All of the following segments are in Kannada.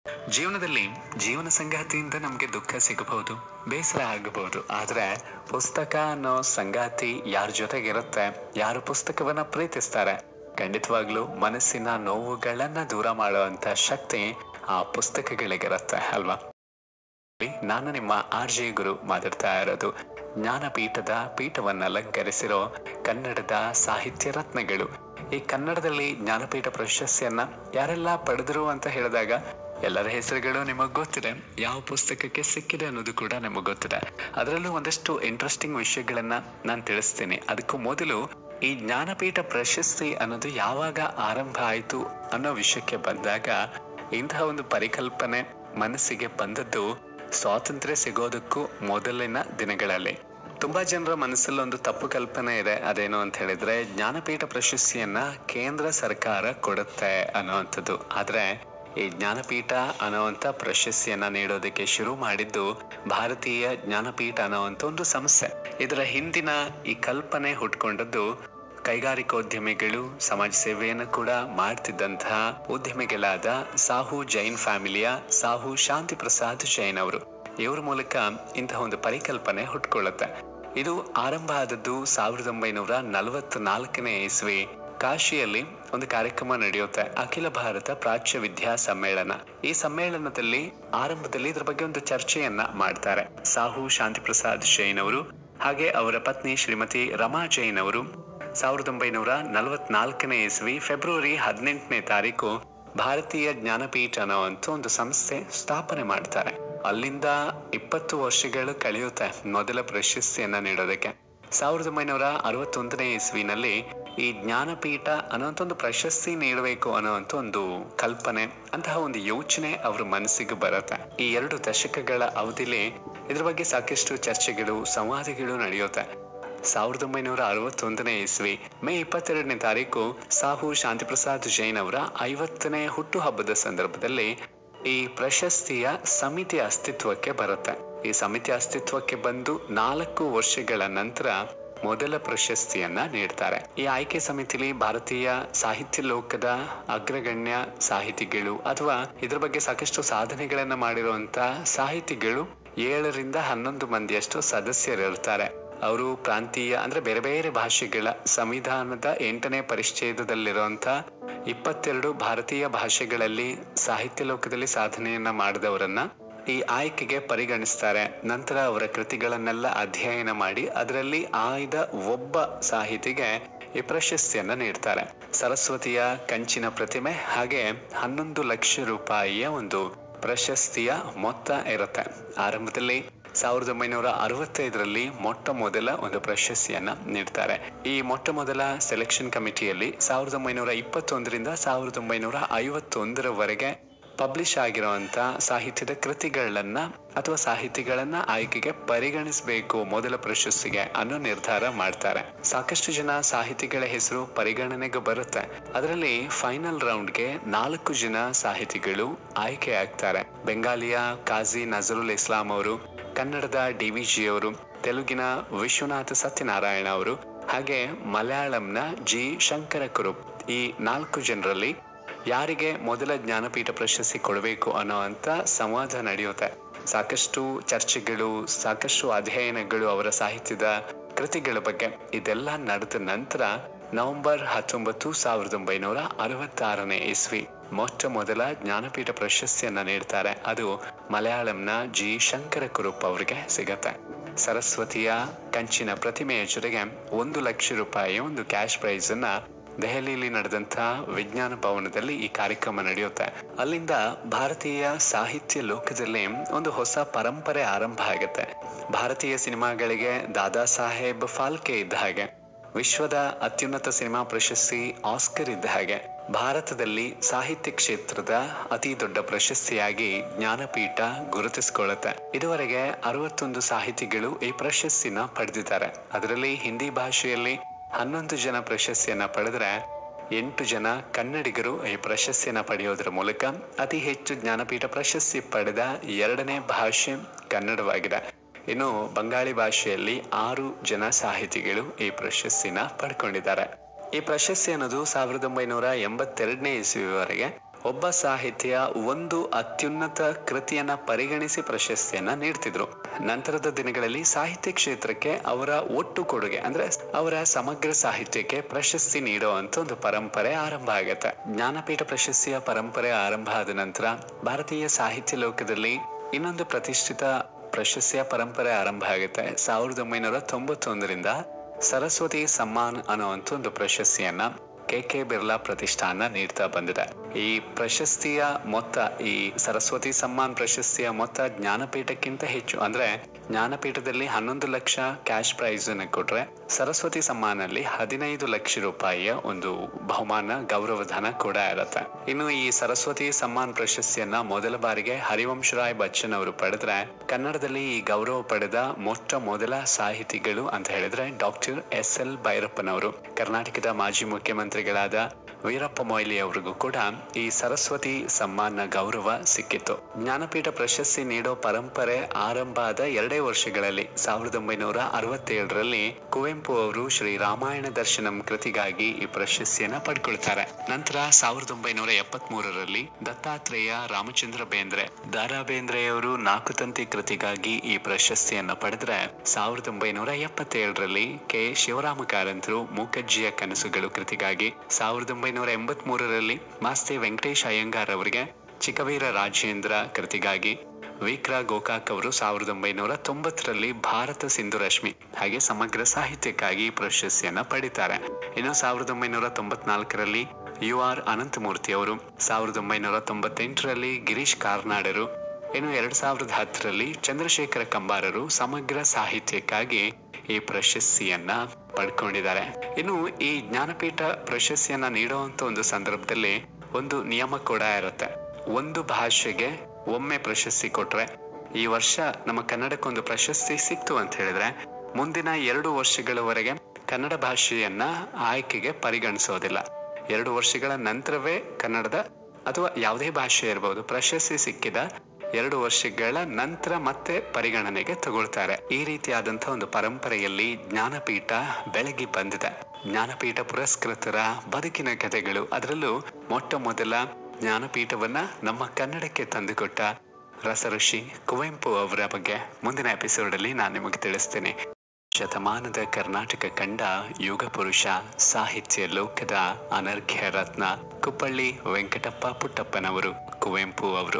ಜೀವನದಲ್ಲಿ ಜೀವನ ಸಂಗಾತಿಯಿಂದ ನಮಗೆ ದುಃಖ ಸಿಗಬಹುದು ಬೇಸರ ಆಗಬಹುದು ಆದ್ರೆ ಪುಸ್ತಕ ಅನ್ನೋ ಸಂಗಾತಿ ಯಾರ ಜೊತೆಗಿರುತ್ತೆ ಯಾರು ಪುಸ್ತಕವನ್ನ ಪ್ರೀತಿಸ್ತಾರೆ ಖಂಡಿತವಾಗ್ಲೂ ಮನಸ್ಸಿನ ನೋವುಗಳನ್ನ ದೂರ ಮಾಡುವಂತ ಶಕ್ತಿ ಆ ಪುಸ್ತಕಗಳಿಗಿರುತ್ತೆ ಅಲ್ವಾ ನಾನು ನಿಮ್ಮ ಆರ್ ಜೆ ಗುರು ಮಾತಾಡ್ತಾ ಇರೋದು ಜ್ಞಾನಪೀಠದ ಪೀಠವನ್ನ ಅಲಂಕರಿಸಿರೋ ಕನ್ನಡದ ಸಾಹಿತ್ಯ ರತ್ನಗಳು ಈ ಕನ್ನಡದಲ್ಲಿ ಜ್ಞಾನಪೀಠ ಪ್ರಶಸ್ತಿಯನ್ನ ಯಾರೆಲ್ಲ ಪಡೆದರು ಅಂತ ಹೇಳಿದಾಗ ಎಲ್ಲರ ಹೆಸರುಗಳು ನಿಮಗ್ ಗೊತ್ತಿದೆ ಯಾವ ಪುಸ್ತಕಕ್ಕೆ ಸಿಕ್ಕಿದೆ ಅನ್ನೋದು ಕೂಡ ನಿಮಗ್ ಗೊತ್ತಿದೆ ಅದರಲ್ಲೂ ಒಂದಷ್ಟು ಇಂಟ್ರೆಸ್ಟಿಂಗ್ ವಿಷಯಗಳನ್ನ ನಾನು ತಿಳಿಸ್ತೀನಿ ಅದಕ್ಕೂ ಮೊದಲು ಈ ಜ್ಞಾನಪೀಠ ಪ್ರಶಸ್ತಿ ಅನ್ನೋದು ಯಾವಾಗ ಆರಂಭ ಆಯಿತು ಅನ್ನೋ ವಿಷಯಕ್ಕೆ ಬಂದಾಗ ಇಂತಹ ಒಂದು ಪರಿಕಲ್ಪನೆ ಮನಸ್ಸಿಗೆ ಬಂದದ್ದು ಸ್ವಾತಂತ್ರ್ಯ ಸಿಗೋದಕ್ಕೂ ಮೊದಲಿನ ದಿನಗಳಲ್ಲಿ ತುಂಬಾ ಜನರ ಮನಸ್ಸಲ್ಲಿ ಒಂದು ತಪ್ಪು ಕಲ್ಪನೆ ಇದೆ ಅದೇನು ಅಂತ ಹೇಳಿದ್ರೆ ಜ್ಞಾನಪೀಠ ಪ್ರಶಸ್ತಿಯನ್ನ ಕೇಂದ್ರ ಸರ್ಕಾರ ಕೊಡುತ್ತೆ ಅನ್ನೋವಂಥದ್ದು ಆದ್ರೆ ಈ ಜ್ಞಾನಪೀಠ ಅನ್ನೋವಂಥ ಪ್ರಶಸ್ತಿಯನ್ನ ನೀಡೋದಕ್ಕೆ ಶುರು ಮಾಡಿದ್ದು ಭಾರತೀಯ ಜ್ಞಾನಪೀಠ ಅನ್ನೋವಂಥ ಒಂದು ಸಂಸ್ಥೆ ಇದರ ಹಿಂದಿನ ಈ ಕಲ್ಪನೆ ಹುಟ್ಕೊಂಡದ್ದು ಕೈಗಾರಿಕೋದ್ಯಮಿಗಳು ಸಮಾಜ ಸೇವೆಯನ್ನು ಕೂಡ ಮಾಡ್ತಿದ್ದಂತಹ ಉದ್ಯಮಿಗಳಾದ ಸಾಹು ಜೈನ್ ಫ್ಯಾಮಿಲಿಯ ಸಾಹು ಶಾಂತಿ ಪ್ರಸಾದ್ ಜೈನ್ ಅವರು ಇವರ ಮೂಲಕ ಇಂತಹ ಒಂದು ಪರಿಕಲ್ಪನೆ ಹುಟ್ಕೊಳ್ಳುತ್ತೆ ಇದು ಆರಂಭ ಆದದ್ದು ಸಾವಿರದ ಒಂಬೈನೂರ ನಲವತ್ನಾಲ್ಕನೇ ಇಸ್ವಿ ಕಾಶಿಯಲ್ಲಿ ಒಂದು ಕಾರ್ಯಕ್ರಮ ನಡೆಯುತ್ತೆ ಅಖಿಲ ಭಾರತ ಪ್ರಾಚ್ಯ ವಿದ್ಯಾ ಸಮ್ಮೇಳನ ಈ ಸಮ್ಮೇಳನದಲ್ಲಿ ಆರಂಭದಲ್ಲಿ ಇದ್ರ ಬಗ್ಗೆ ಒಂದು ಚರ್ಚೆಯನ್ನ ಮಾಡ್ತಾರೆ ಸಾಹು ಶಾಂತಿ ಪ್ರಸಾದ್ ಜೈನ್ ಅವರು ಹಾಗೆ ಅವರ ಪತ್ನಿ ಶ್ರೀಮತಿ ರಮಾ ಜೈನ್ ಅವರು ಸಾವಿರದ ಒಂಬೈನೂರ ನಲವತ್ನಾಲ್ಕನೇ ಇಸ್ವಿ ಫೆಬ್ರವರಿ ಹದಿನೆಂಟನೇ ತಾರೀಕು ಭಾರತೀಯ ಜ್ಞಾನಪೀಠ ಅನ್ನೋವಂಥ ಒಂದು ಸಂಸ್ಥೆ ಸ್ಥಾಪನೆ ಮಾಡ್ತಾರೆ ಅಲ್ಲಿಂದ ಇಪ್ಪತ್ತು ವರ್ಷಗಳು ಕಳೆಯುತ್ತೆ ಮೊದಲ ಪ್ರಶಸ್ತಿಯನ್ನ ನೀಡೋದಕ್ಕೆ ಸಾವಿರದ ಒಂಬೈನೂರ ಅರವತ್ತೊಂದನೇ ಇಸ್ವಿನಲ್ಲಿ ಈ ಜ್ಞಾನಪೀಠ ಅನ್ನೋಂಥ ಒಂದು ಪ್ರಶಸ್ತಿ ನೀಡಬೇಕು ಅನ್ನೋವಂಥ ಒಂದು ಕಲ್ಪನೆ ಅಂತಹ ಒಂದು ಯೋಚನೆ ಅವ್ರ ಮನಸ್ಸಿಗೆ ಬರುತ್ತೆ ಈ ಎರಡು ದಶಕಗಳ ಅವಧಿಲಿ ಇದ್ರ ಬಗ್ಗೆ ಸಾಕಷ್ಟು ಚರ್ಚೆಗಳು ಸಂವಾದಗಳು ನಡೆಯುತ್ತೆ ಸಾವಿರದ ಒಂಬೈನೂರ ಅರವತ್ತೊಂದನೇ ಇಸ್ವಿ ಮೇ ಇಪ್ಪತ್ತೆರಡನೇ ತಾರೀಕು ಸಾಹು ಶಾಂತಿಪ್ರಸಾದ್ ಜೈನ್ ಅವರ ಐವತ್ತನೇ ಹುಟ್ಟುಹಬ್ಬದ ಸಂದರ್ಭದಲ್ಲಿ ಈ ಪ್ರಶಸ್ತಿಯ ಸಮಿತಿ ಅಸ್ತಿತ್ವಕ್ಕೆ ಬರುತ್ತೆ ಈ ಸಮಿತಿ ಅಸ್ತಿತ್ವಕ್ಕೆ ಬಂದು ನಾಲ್ಕು ವರ್ಷಗಳ ನಂತರ ಮೊದಲ ಪ್ರಶಸ್ತಿಯನ್ನ ನೀಡ್ತಾರೆ ಈ ಆಯ್ಕೆ ಸಮಿತಿಲಿ ಭಾರತೀಯ ಸಾಹಿತ್ಯ ಲೋಕದ ಅಗ್ರಗಣ್ಯ ಸಾಹಿತಿಗಳು ಅಥವಾ ಇದ್ರ ಬಗ್ಗೆ ಸಾಕಷ್ಟು ಸಾಧನೆಗಳನ್ನ ಮಾಡಿರುವಂತ ಸಾಹಿತಿಗಳು ಏಳರಿಂದ ಹನ್ನೊಂದು ಮಂದಿಯಷ್ಟು ಸದಸ್ಯರಿರ್ತಾರೆ ಅವರು ಪ್ರಾಂತೀಯ ಅಂದ್ರೆ ಬೇರೆ ಬೇರೆ ಭಾಷೆಗಳ ಸಂವಿಧಾನದ ಎಂಟನೇ ಪರಿಚ್ಛೇದದಲ್ಲಿರುವಂತ ಇಪ್ಪತ್ತೆರಡು ಭಾರತೀಯ ಭಾಷೆಗಳಲ್ಲಿ ಸಾಹಿತ್ಯ ಲೋಕದಲ್ಲಿ ಸಾಧನೆಯನ್ನ ಮಾಡಿದವರನ್ನ ಈ ಆಯ್ಕೆಗೆ ಪರಿಗಣಿಸ್ತಾರೆ ನಂತರ ಅವರ ಕೃತಿಗಳನ್ನೆಲ್ಲ ಅಧ್ಯಯನ ಮಾಡಿ ಅದರಲ್ಲಿ ಆಯ್ದ ಒಬ್ಬ ಸಾಹಿತಿಗೆ ಈ ಪ್ರಶಸ್ತಿಯನ್ನ ನೀಡ್ತಾರೆ ಸರಸ್ವತಿಯ ಕಂಚಿನ ಪ್ರತಿಮೆ ಹಾಗೆ ಹನ್ನೊಂದು ಲಕ್ಷ ರೂಪಾಯಿಯ ಒಂದು ಪ್ರಶಸ್ತಿಯ ಮೊತ್ತ ಇರುತ್ತೆ ಆರಂಭದಲ್ಲಿ ಸಾವಿರದ ಒಂಬೈನೂರ ಅರವತ್ತೈದರಲ್ಲಿ ಮೊಟ್ಟ ಮೊದಲ ಒಂದು ಪ್ರಶಸ್ತಿಯನ್ನ ನೀಡ್ತಾರೆ ಈ ಮೊಟ್ಟ ಮೊದಲ ಸೆಲೆಕ್ಷನ್ ಕಮಿಟಿಯಲ್ಲಿ ಸಾವಿರದ ಒಂಬೈನೂರ ಇಪ್ಪತ್ತೊಂದರಿಂದ ಸಾವಿರದ ಒಂಬೈನೂರ ಐವತ್ತೊಂದರವರೆಗೆ ಪಬ್ಲಿಷ್ ಆಗಿರುವಂತ ಸಾಹಿತ್ಯದ ಕೃತಿಗಳನ್ನ ಅಥವಾ ಸಾಹಿತಿಗಳನ್ನ ಆಯ್ಕೆಗೆ ಪರಿಗಣಿಸಬೇಕು ಮೊದಲ ಪ್ರಶಸ್ತಿಗೆ ಅನ್ನೋ ನಿರ್ಧಾರ ಮಾಡ್ತಾರೆ ಸಾಕಷ್ಟು ಜನ ಸಾಹಿತಿಗಳ ಹೆಸರು ಪರಿಗಣನೆಗೆ ಬರುತ್ತೆ ಅದರಲ್ಲಿ ಫೈನಲ್ ರೌಂಡ್ಗೆ ನಾಲ್ಕು ಜನ ಸಾಹಿತಿಗಳು ಆಯ್ಕೆ ಆಗ್ತಾರೆ ಬೆಂಗಾಲಿಯ ಕಾಜಿ ನಜರುಲ್ ಇಸ್ಲಾಂ ಅವರು ಕನ್ನಡದ ಡಿ ವಿ ಜಿ ಅವರು ತೆಲುಗಿನ ವಿಶ್ವನಾಥ ಸತ್ಯನಾರಾಯಣ ಅವರು ಹಾಗೆ ಮಲಯಾಳಂನ ಜಿ ಶಂಕರ ಕುರುಪ್ ಈ ನಾಲ್ಕು ಜನರಲ್ಲಿ ಯಾರಿಗೆ ಮೊದಲ ಜ್ಞಾನಪೀಠ ಪ್ರಶಸ್ತಿ ಕೊಡಬೇಕು ಅನ್ನೋ ಅಂತ ಸಂವಾದ ನಡೆಯುತ್ತೆ ಸಾಕಷ್ಟು ಚರ್ಚೆಗಳು ಸಾಕಷ್ಟು ಅಧ್ಯಯನಗಳು ಅವರ ಸಾಹಿತ್ಯದ ಕೃತಿಗಳ ಬಗ್ಗೆ ಇದೆಲ್ಲ ನಡೆದ ನಂತರ ನವೆಂಬರ್ ಹತ್ತೊಂಬತ್ತು ಸಾವಿರದ ಒಂಬೈನೂರ ಅರವತ್ತಾರನೇ ಇಸ್ವಿ ಮೊಟ್ಟ ಮೊದಲ ಜ್ಞಾನಪೀಠ ಪ್ರಶಸ್ತಿಯನ್ನ ನೀಡ್ತಾರೆ ಅದು ಮಲಯಾಳಂನ ಜಿ ಶಂಕರ ಕುರುಪ್ ಅವರಿಗೆ ಸಿಗತ್ತೆ ಸರಸ್ವತಿಯ ಕಂಚಿನ ಪ್ರತಿಮೆಯ ಜೊತೆಗೆ ಒಂದು ಲಕ್ಷ ರೂಪಾಯಿ ಒಂದು ಕ್ಯಾಶ್ ಪ್ರೈಸ್ ಅನ್ನ ದೆಹಲಿಯಲ್ಲಿ ನಡೆದಂತ ವಿಜ್ಞಾನ ಭವನದಲ್ಲಿ ಈ ಕಾರ್ಯಕ್ರಮ ನಡೆಯುತ್ತೆ ಅಲ್ಲಿಂದ ಭಾರತೀಯ ಸಾಹಿತ್ಯ ಲೋಕದಲ್ಲಿ ಒಂದು ಹೊಸ ಪರಂಪರೆ ಆರಂಭ ಆಗುತ್ತೆ ಭಾರತೀಯ ಸಿನಿಮಾಗಳಿಗೆ ದಾದಾ ಸಾಹೇಬ್ ಫಾಲ್ಕೆ ಇದ್ದ ಹಾಗೆ ವಿಶ್ವದ ಅತ್ಯುನ್ನತ ಸಿನಿಮಾ ಪ್ರಶಸ್ತಿ ಆಸ್ಕರ್ ಇದ್ದ ಹಾಗೆ ಭಾರತದಲ್ಲಿ ಸಾಹಿತ್ಯ ಕ್ಷೇತ್ರದ ಅತಿ ದೊಡ್ಡ ಪ್ರಶಸ್ತಿಯಾಗಿ ಜ್ಞಾನಪೀಠ ಗುರುತಿಸಿಕೊಳ್ಳುತ್ತೆ ಇದುವರೆಗೆ ಅರವತ್ತೊಂದು ಸಾಹಿತಿಗಳು ಈ ಪ್ರಶಸ್ತಿನ ಪಡೆದಿದ್ದಾರೆ ಅದರಲ್ಲಿ ಹಿಂದಿ ಭಾಷೆಯಲ್ಲಿ ಹನ್ನೊಂದು ಜನ ಪ್ರಶಸ್ತಿಯನ್ನ ಪಡೆದ್ರೆ ಎಂಟು ಜನ ಕನ್ನಡಿಗರು ಈ ಪ್ರಶಸ್ತಿಯನ್ನ ಪಡೆಯೋದ್ರ ಮೂಲಕ ಅತಿ ಹೆಚ್ಚು ಜ್ಞಾನಪೀಠ ಪ್ರಶಸ್ತಿ ಪಡೆದ ಎರಡನೇ ಭಾಷೆ ಕನ್ನಡವಾಗಿದೆ ಇನ್ನು ಬಂಗಾಳಿ ಭಾಷೆಯಲ್ಲಿ ಆರು ಜನ ಸಾಹಿತಿಗಳು ಈ ಪ್ರಶಸ್ತಿನ ಪಡ್ಕೊಂಡಿದ್ದಾರೆ ಈ ಪ್ರಶಸ್ತಿ ಅನ್ನೋದು ಸಾವಿರದ ಒಂಬೈನೂರ ಎಂಬತ್ತೆರಡನೇ ಇಸ್ವಿವರೆಗೆ ಒಬ್ಬ ಸಾಹಿತ್ಯ ಒಂದು ಅತ್ಯುನ್ನತ ಕೃತಿಯನ್ನ ಪರಿಗಣಿಸಿ ಪ್ರಶಸ್ತಿಯನ್ನ ನೀಡ್ತಿದ್ರು ನಂತರದ ದಿನಗಳಲ್ಲಿ ಸಾಹಿತ್ಯ ಕ್ಷೇತ್ರಕ್ಕೆ ಅವರ ಒಟ್ಟು ಕೊಡುಗೆ ಅಂದ್ರೆ ಅವರ ಸಮಗ್ರ ಸಾಹಿತ್ಯಕ್ಕೆ ಪ್ರಶಸ್ತಿ ನೀಡುವಂತ ಒಂದು ಪರಂಪರೆ ಆರಂಭ ಆಗತ್ತೆ ಜ್ಞಾನಪೀಠ ಪ್ರಶಸ್ತಿಯ ಪರಂಪರೆ ಆರಂಭ ಆದ ನಂತರ ಭಾರತೀಯ ಸಾಹಿತ್ಯ ಲೋಕದಲ್ಲಿ ಇನ್ನೊಂದು ಪ್ರತಿಷ್ಠಿತ ಪ್ರಶಸ್ತಿಯ ಪರಂಪರೆ ಆರಂಭ ಆಗುತ್ತೆ ಸಾವಿರದ ಒಂಬೈನೂರ ತೊಂಬತ್ತೊಂದರಿಂದ ಸರಸ್ವತಿ ಸಮ್ಮಾನ್ ಅನ್ನುವಂಥ ಒಂದು ಪ್ರಶಸ್ತಿಯನ್ನ ಕೆ ಕೆ ಬಿರ್ಲಾ ಪ್ರತಿಷ್ಠಾನ ನೀಡ್ತಾ ಬಂದಿದೆ ಈ ಪ್ರಶಸ್ತಿಯ ಮೊತ್ತ ಈ ಸರಸ್ವತಿ ಸಮ್ಮಾನ್ ಪ್ರಶಸ್ತಿಯ ಮೊತ್ತ ಜ್ಞಾನಪೀಠಕ್ಕಿಂತ ಹೆಚ್ಚು ಅಂದ್ರೆ ಜ್ಞಾನಪೀಠದಲ್ಲಿ ಹನ್ನೊಂದು ಲಕ್ಷ ಕ್ಯಾಶ್ ಪ್ರೈಸ್ ಅನ್ನು ಕೊಟ್ರೆ ಸರಸ್ವತಿ ಸಮ್ಮಾನಲ್ಲಿ ಹದಿನೈದು ಲಕ್ಷ ರೂಪಾಯಿಯ ಒಂದು ಬಹುಮಾನ ಗೌರವಧನ ಕೂಡ ಇರುತ್ತೆ ಇನ್ನು ಈ ಸರಸ್ವತಿ ಸಮ್ಮಾನ್ ಪ್ರಶಸ್ತಿಯನ್ನ ಮೊದಲ ಬಾರಿಗೆ ಹರಿವಂಶರಾಯ್ ಬಚ್ಚನ್ ಅವರು ಪಡೆದ್ರೆ ಕನ್ನಡದಲ್ಲಿ ಈ ಗೌರವ ಪಡೆದ ಮೊಟ್ಟ ಮೊದಲ ಸಾಹಿತಿಗಳು ಅಂತ ಹೇಳಿದ್ರೆ ಡಾಕ್ಟರ್ ಎಸ್ ಎಲ್ ಭೈರಪ್ಪನವರು ಕರ್ನಾಟಕದ ಮಾಜಿ ಮುಖ್ಯಮಂತ್ರಿಗಳಾದ ವೀರಪ್ಪ ಮೊಯ್ಲಿ ಅವರಿಗೂ ಕೂಡ ಈ ಸರಸ್ವತಿ ಸಮ್ಮಾನ ಗೌರವ ಸಿಕ್ಕಿತ್ತು ಜ್ಞಾನಪೀಠ ಪ್ರಶಸ್ತಿ ನೀಡೋ ಪರಂಪರೆ ಆರಂಭ ಆದ ಎರಡೇ ವರ್ಷಗಳಲ್ಲಿ ಸಾವಿರದ ಒಂಬೈನೂರ ಅರವತ್ತೇಳರಲ್ಲಿ ಕುವೆಂಪು ಅವರು ಶ್ರೀ ರಾಮಾಯಣ ದರ್ಶನಂ ಕೃತಿಗಾಗಿ ಈ ಪ್ರಶಸ್ತಿಯನ್ನ ಪಡ್ಕೊಳ್ತಾರೆ ನಂತರ ಸಾವಿರದ ಒಂಬೈನೂರ ಎಪ್ಪತ್ತ್ ಮೂರರಲ್ಲಿ ದತ್ತಾತ್ರೇಯ ರಾಮಚಂದ್ರ ಬೇಂದ್ರೆ ದಾರಾ ಬೇಂದ್ರೆಯವರು ನಾಲ್ಕು ತಂತಿ ಕೃತಿಗಾಗಿ ಈ ಪ್ರಶಸ್ತಿಯನ್ನ ಪಡೆದ್ರೆ ಸಾವಿರದ ಒಂಬೈನೂರ ಎಪ್ಪತ್ತೇಳರಲ್ಲಿ ಕೆ ಶಿವರಾಮ ಕಾರಂತರು ಮೂಕಜ್ಜಿಯ ಕನಸುಗಳು ಕೃತಿಗಾಗಿ ಸಾವಿರದ ಒಂಬೈನೂರ ಎಂಬತ್ ಮೂರರಲ್ಲಿ ಮಾಸ್ತಿ ವೆಂಕಟೇಶ್ ಅಯ್ಯಂಗಾರ್ ಅವರಿಗೆ ಚಿಕ್ಕವೀರ ರಾಜೇಂದ್ರ ಕೃತಿಗಾಗಿ ವಿಕ್ರ ಗೋಕಾಕ್ ಅವರು ಸಾವಿರದ ಒಂಬೈನೂರ ತೊಂಬತ್ತರಲ್ಲಿ ಭಾರತ ಸಿಂಧು ರಶ್ಮಿ ಹಾಗೆ ಸಮಗ್ರ ಸಾಹಿತ್ಯಕ್ಕಾಗಿ ಈ ಪ್ರಶಸ್ತಿಯನ್ನ ಪಡಿತಾರೆ ಇನ್ನು ಸಾವಿರದ ಒಂಬೈನೂರ ತೊಂಬತ್ನಾಲ್ಕರಲ್ಲಿ ಯು ಆರ್ ಅನಂತಮೂರ್ತಿ ಅವರು ಸಾವಿರದ ಒಂಬೈನೂರ ತೊಂಬತ್ತೆಂಟರಲ್ಲಿ ಗಿರೀಶ್ ಕಾರ್ನಾಡರು ಇನ್ನು ಎರಡ್ ಸಾವಿರದ ಹತ್ತರಲ್ಲಿ ಚಂದ್ರಶೇಖರ ಕಂಬಾರರು ಸಮಗ್ರ ಸಾಹಿತ್ಯಕ್ಕಾಗಿ ಈ ಪ್ರಶಸ್ತಿಯನ್ನ ಪಡ್ಕೊಂಡಿದ್ದಾರೆ ಇನ್ನು ಈ ಜ್ಞಾನಪೀಠ ಪ್ರಶಸ್ತಿಯನ್ನ ನೀಡುವಂತ ಒಂದು ಸಂದರ್ಭದಲ್ಲಿ ಒಂದು ನಿಯಮ ಕೂಡ ಇರುತ್ತೆ ಒಂದು ಭಾಷೆಗೆ ಒಮ್ಮೆ ಪ್ರಶಸ್ತಿ ಕೊಟ್ರೆ ಈ ವರ್ಷ ನಮ್ಮ ಕನ್ನಡಕ್ಕೊಂದು ಪ್ರಶಸ್ತಿ ಸಿಕ್ತು ಅಂತ ಹೇಳಿದ್ರೆ ಮುಂದಿನ ಎರಡು ವರ್ಷಗಳವರೆಗೆ ಕನ್ನಡ ಭಾಷೆಯನ್ನ ಆಯ್ಕೆಗೆ ಪರಿಗಣಿಸೋದಿಲ್ಲ ಎರಡು ವರ್ಷಗಳ ನಂತರವೇ ಕನ್ನಡದ ಅಥವಾ ಯಾವುದೇ ಭಾಷೆ ಇರಬಹುದು ಪ್ರಶಸ್ತಿ ಸಿಕ್ಕಿದ ಎರಡು ವರ್ಷಗಳ ನಂತರ ಮತ್ತೆ ಪರಿಗಣನೆಗೆ ತಗೊಳ್ತಾರೆ ಈ ರೀತಿಯಾದಂತಹ ಒಂದು ಪರಂಪರೆಯಲ್ಲಿ ಜ್ಞಾನಪೀಠ ಬೆಳಗಿ ಬಂದಿದೆ ಜ್ಞಾನಪೀಠ ಪುರಸ್ಕೃತರ ಬದುಕಿನ ಕಥೆಗಳು ಅದರಲ್ಲೂ ಮೊಟ್ಟ ಮೊದಲ ಜ್ಞಾನಪೀಠವನ್ನ ನಮ್ಮ ಕನ್ನಡಕ್ಕೆ ತಂದುಕೊಟ್ಟ ರಸಋಷಿ ಕುವೆಂಪು ಅವರ ಬಗ್ಗೆ ಮುಂದಿನ ಎಪಿಸೋಡ್ ಅಲ್ಲಿ ನಾನು ನಿಮಗೆ ತಿಳಿಸ್ತೇನೆ ಶತಮಾನದ ಕರ್ನಾಟಕ ಕಂಡ ಯುಗ ಪುರುಷ ಸಾಹಿತ್ಯ ಲೋಕದ ಅನರ್ಘ್ಯ ರತ್ನ ಕುಪ್ಪಳ್ಳಿ ವೆಂಕಟಪ್ಪ ಪುಟ್ಟಪ್ಪನವರು ಕುವೆಂಪು ಅವರು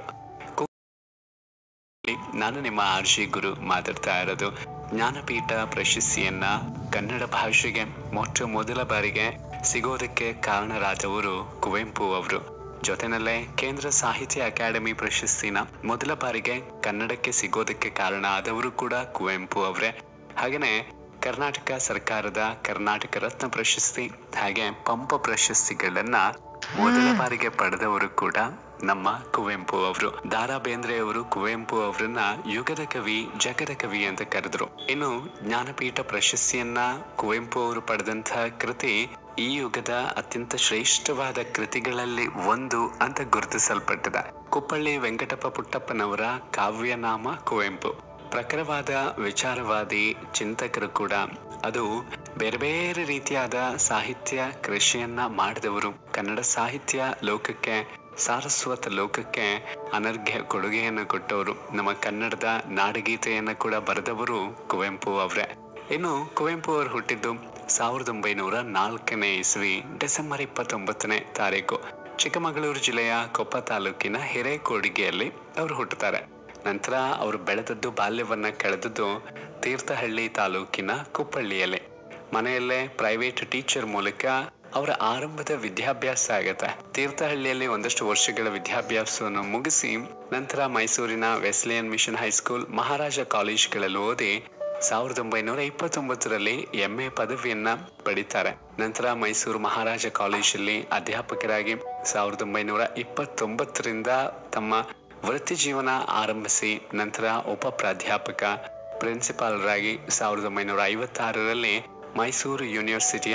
ನಾನು ನಿಮ್ಮ ಆರ್ಜಿ ಗುರು ಮಾತಾಡ್ತಾ ಇರೋದು ಜ್ಞಾನಪೀಠ ಪ್ರಶಸ್ತಿಯನ್ನ ಕನ್ನಡ ಭಾಷೆಗೆ ಮೊಟ್ಟ ಮೊದಲ ಬಾರಿಗೆ ಸಿಗೋದಕ್ಕೆ ಕಾರಣರಾದವರು ಕುವೆಂಪು ಅವರು ಜೊತೆನಲ್ಲೇ ಕೇಂದ್ರ ಸಾಹಿತ್ಯ ಅಕಾಡೆಮಿ ಪ್ರಶಸ್ತಿನ ಮೊದಲ ಬಾರಿಗೆ ಕನ್ನಡಕ್ಕೆ ಸಿಗೋದಕ್ಕೆ ಕಾರಣ ಆದವರು ಕೂಡ ಕುವೆಂಪು ಅವರೇ ಹಾಗೇನೆ ಕರ್ನಾಟಕ ಸರ್ಕಾರದ ಕರ್ನಾಟಕ ರತ್ನ ಪ್ರಶಸ್ತಿ ಹಾಗೆ ಪಂಪ ಪ್ರಶಸ್ತಿಗಳನ್ನ ಮೊದಲ ಬಾರಿಗೆ ಪಡೆದವರು ಕೂಡ ನಮ್ಮ ಕುವೆಂಪು ಅವರು ದಾರಾ ಬೇಂದ್ರೆ ಅವರು ಕುವೆಂಪು ಅವರನ್ನ ಯುಗದ ಕವಿ ಜಗದ ಕವಿ ಅಂತ ಕರೆದ್ರು ಇನ್ನು ಜ್ಞಾನಪೀಠ ಪ್ರಶಸ್ತಿಯನ್ನ ಕುವೆಂಪು ಅವರು ಪಡೆದಂತಹ ಕೃತಿ ಈ ಯುಗದ ಅತ್ಯಂತ ಶ್ರೇಷ್ಠವಾದ ಕೃತಿಗಳಲ್ಲಿ ಒಂದು ಅಂತ ಗುರುತಿಸಲ್ಪಟ್ಟಿದೆ ಕುಪ್ಪಳ್ಳಿ ವೆಂಕಟಪ್ಪ ಪುಟ್ಟಪ್ಪನವರ ಕಾವ್ಯನಾಮ ಕುವೆಂಪು ಪ್ರಖರವಾದ ವಿಚಾರವಾದಿ ಚಿಂತಕರು ಕೂಡ ಅದು ಬೇರೆ ಬೇರೆ ರೀತಿಯಾದ ಸಾಹಿತ್ಯ ಕೃಷಿಯನ್ನ ಮಾಡಿದವರು ಕನ್ನಡ ಸಾಹಿತ್ಯ ಲೋಕಕ್ಕೆ ಸಾರಸ್ವತ ಲೋಕಕ್ಕೆ ಅನರ್ಘ್ಯ ಕೊಡುಗೆಯನ್ನು ಕೊಟ್ಟವರು ನಮ್ಮ ಕನ್ನಡದ ನಾಡಗೀತೆಯನ್ನ ಕೂಡ ಬರೆದವರು ಕುವೆಂಪು ಅವರೇ ಇನ್ನು ಕುವೆಂಪು ಅವರು ಹುಟ್ಟಿದ್ದು ಸಾವಿರದ ಒಂಬೈನೂರ ನಾಲ್ಕನೇ ಇಸ್ವಿ ಡಿಸೆಂಬರ್ ಇಪ್ಪತ್ತೊಂಬತ್ತನೇ ತಾರೀಕು ಚಿಕ್ಕಮಗಳೂರು ಜಿಲ್ಲೆಯ ಕೊಪ್ಪ ತಾಲೂಕಿನ ಹಿರೇಕೋಡಿಗೆಯಲ್ಲಿ ಅವರು ಹುಟ್ಟುತ್ತಾರೆ ನಂತರ ಅವರು ಬೆಳೆದದ್ದು ಬಾಲ್ಯವನ್ನ ಕಳೆದದ್ದು ತೀರ್ಥಹಳ್ಳಿ ತಾಲೂಕಿನ ಕುಪ್ಪಳ್ಳಿಯಲ್ಲಿ ಮನೆಯಲ್ಲೇ ಪ್ರೈವೇಟ್ ಟೀಚರ್ ಮೂಲಕ ಅವರ ಆರಂಭದ ವಿದ್ಯಾಭ್ಯಾಸ ಆಗತ್ತೆ ತೀರ್ಥಹಳ್ಳಿಯಲ್ಲಿ ಒಂದಷ್ಟು ವರ್ಷಗಳ ವಿದ್ಯಾಭ್ಯಾಸವನ್ನು ಮುಗಿಸಿ ನಂತರ ಮೈಸೂರಿನ ವೆಸ್ಲಿಯನ್ ಮಿಷನ್ ಹೈಸ್ಕೂಲ್ ಮಹಾರಾಜ ಕಾಲೇಜ್ಗಳಲ್ಲಿ ಓದಿ ಸಾವಿರದ ಒಂಬೈನೂರ ಇಪ್ಪತ್ತೊಂಬತ್ತರಲ್ಲಿ ಎಂ ಎ ಪದವಿಯನ್ನ ಪಡಿತಾರೆ ನಂತರ ಮೈಸೂರು ಮಹಾರಾಜ ಕಾಲೇಜಲ್ಲಿ ಅಧ್ಯಾಪಕರಾಗಿ ಸಾವಿರದ ಒಂಬೈನೂರ ಇಪ್ಪತ್ತೊಂಬತ್ತರಿಂದ ತಮ್ಮ ವೃತ್ತಿ ಜೀವನ ಆರಂಭಿಸಿ ನಂತರ ಉಪ ಪ್ರಾಧ್ಯಾಪಕ ಪ್ರಿನ್ಸಿಪಾಲರಾಗಿ ಸಾವಿರದ ಒಂಬೈನೂರ ಐವತ್ತಾರರಲ್ಲಿ ಮೈಸೂರು ಯೂನಿವರ್ಸಿಟಿಯ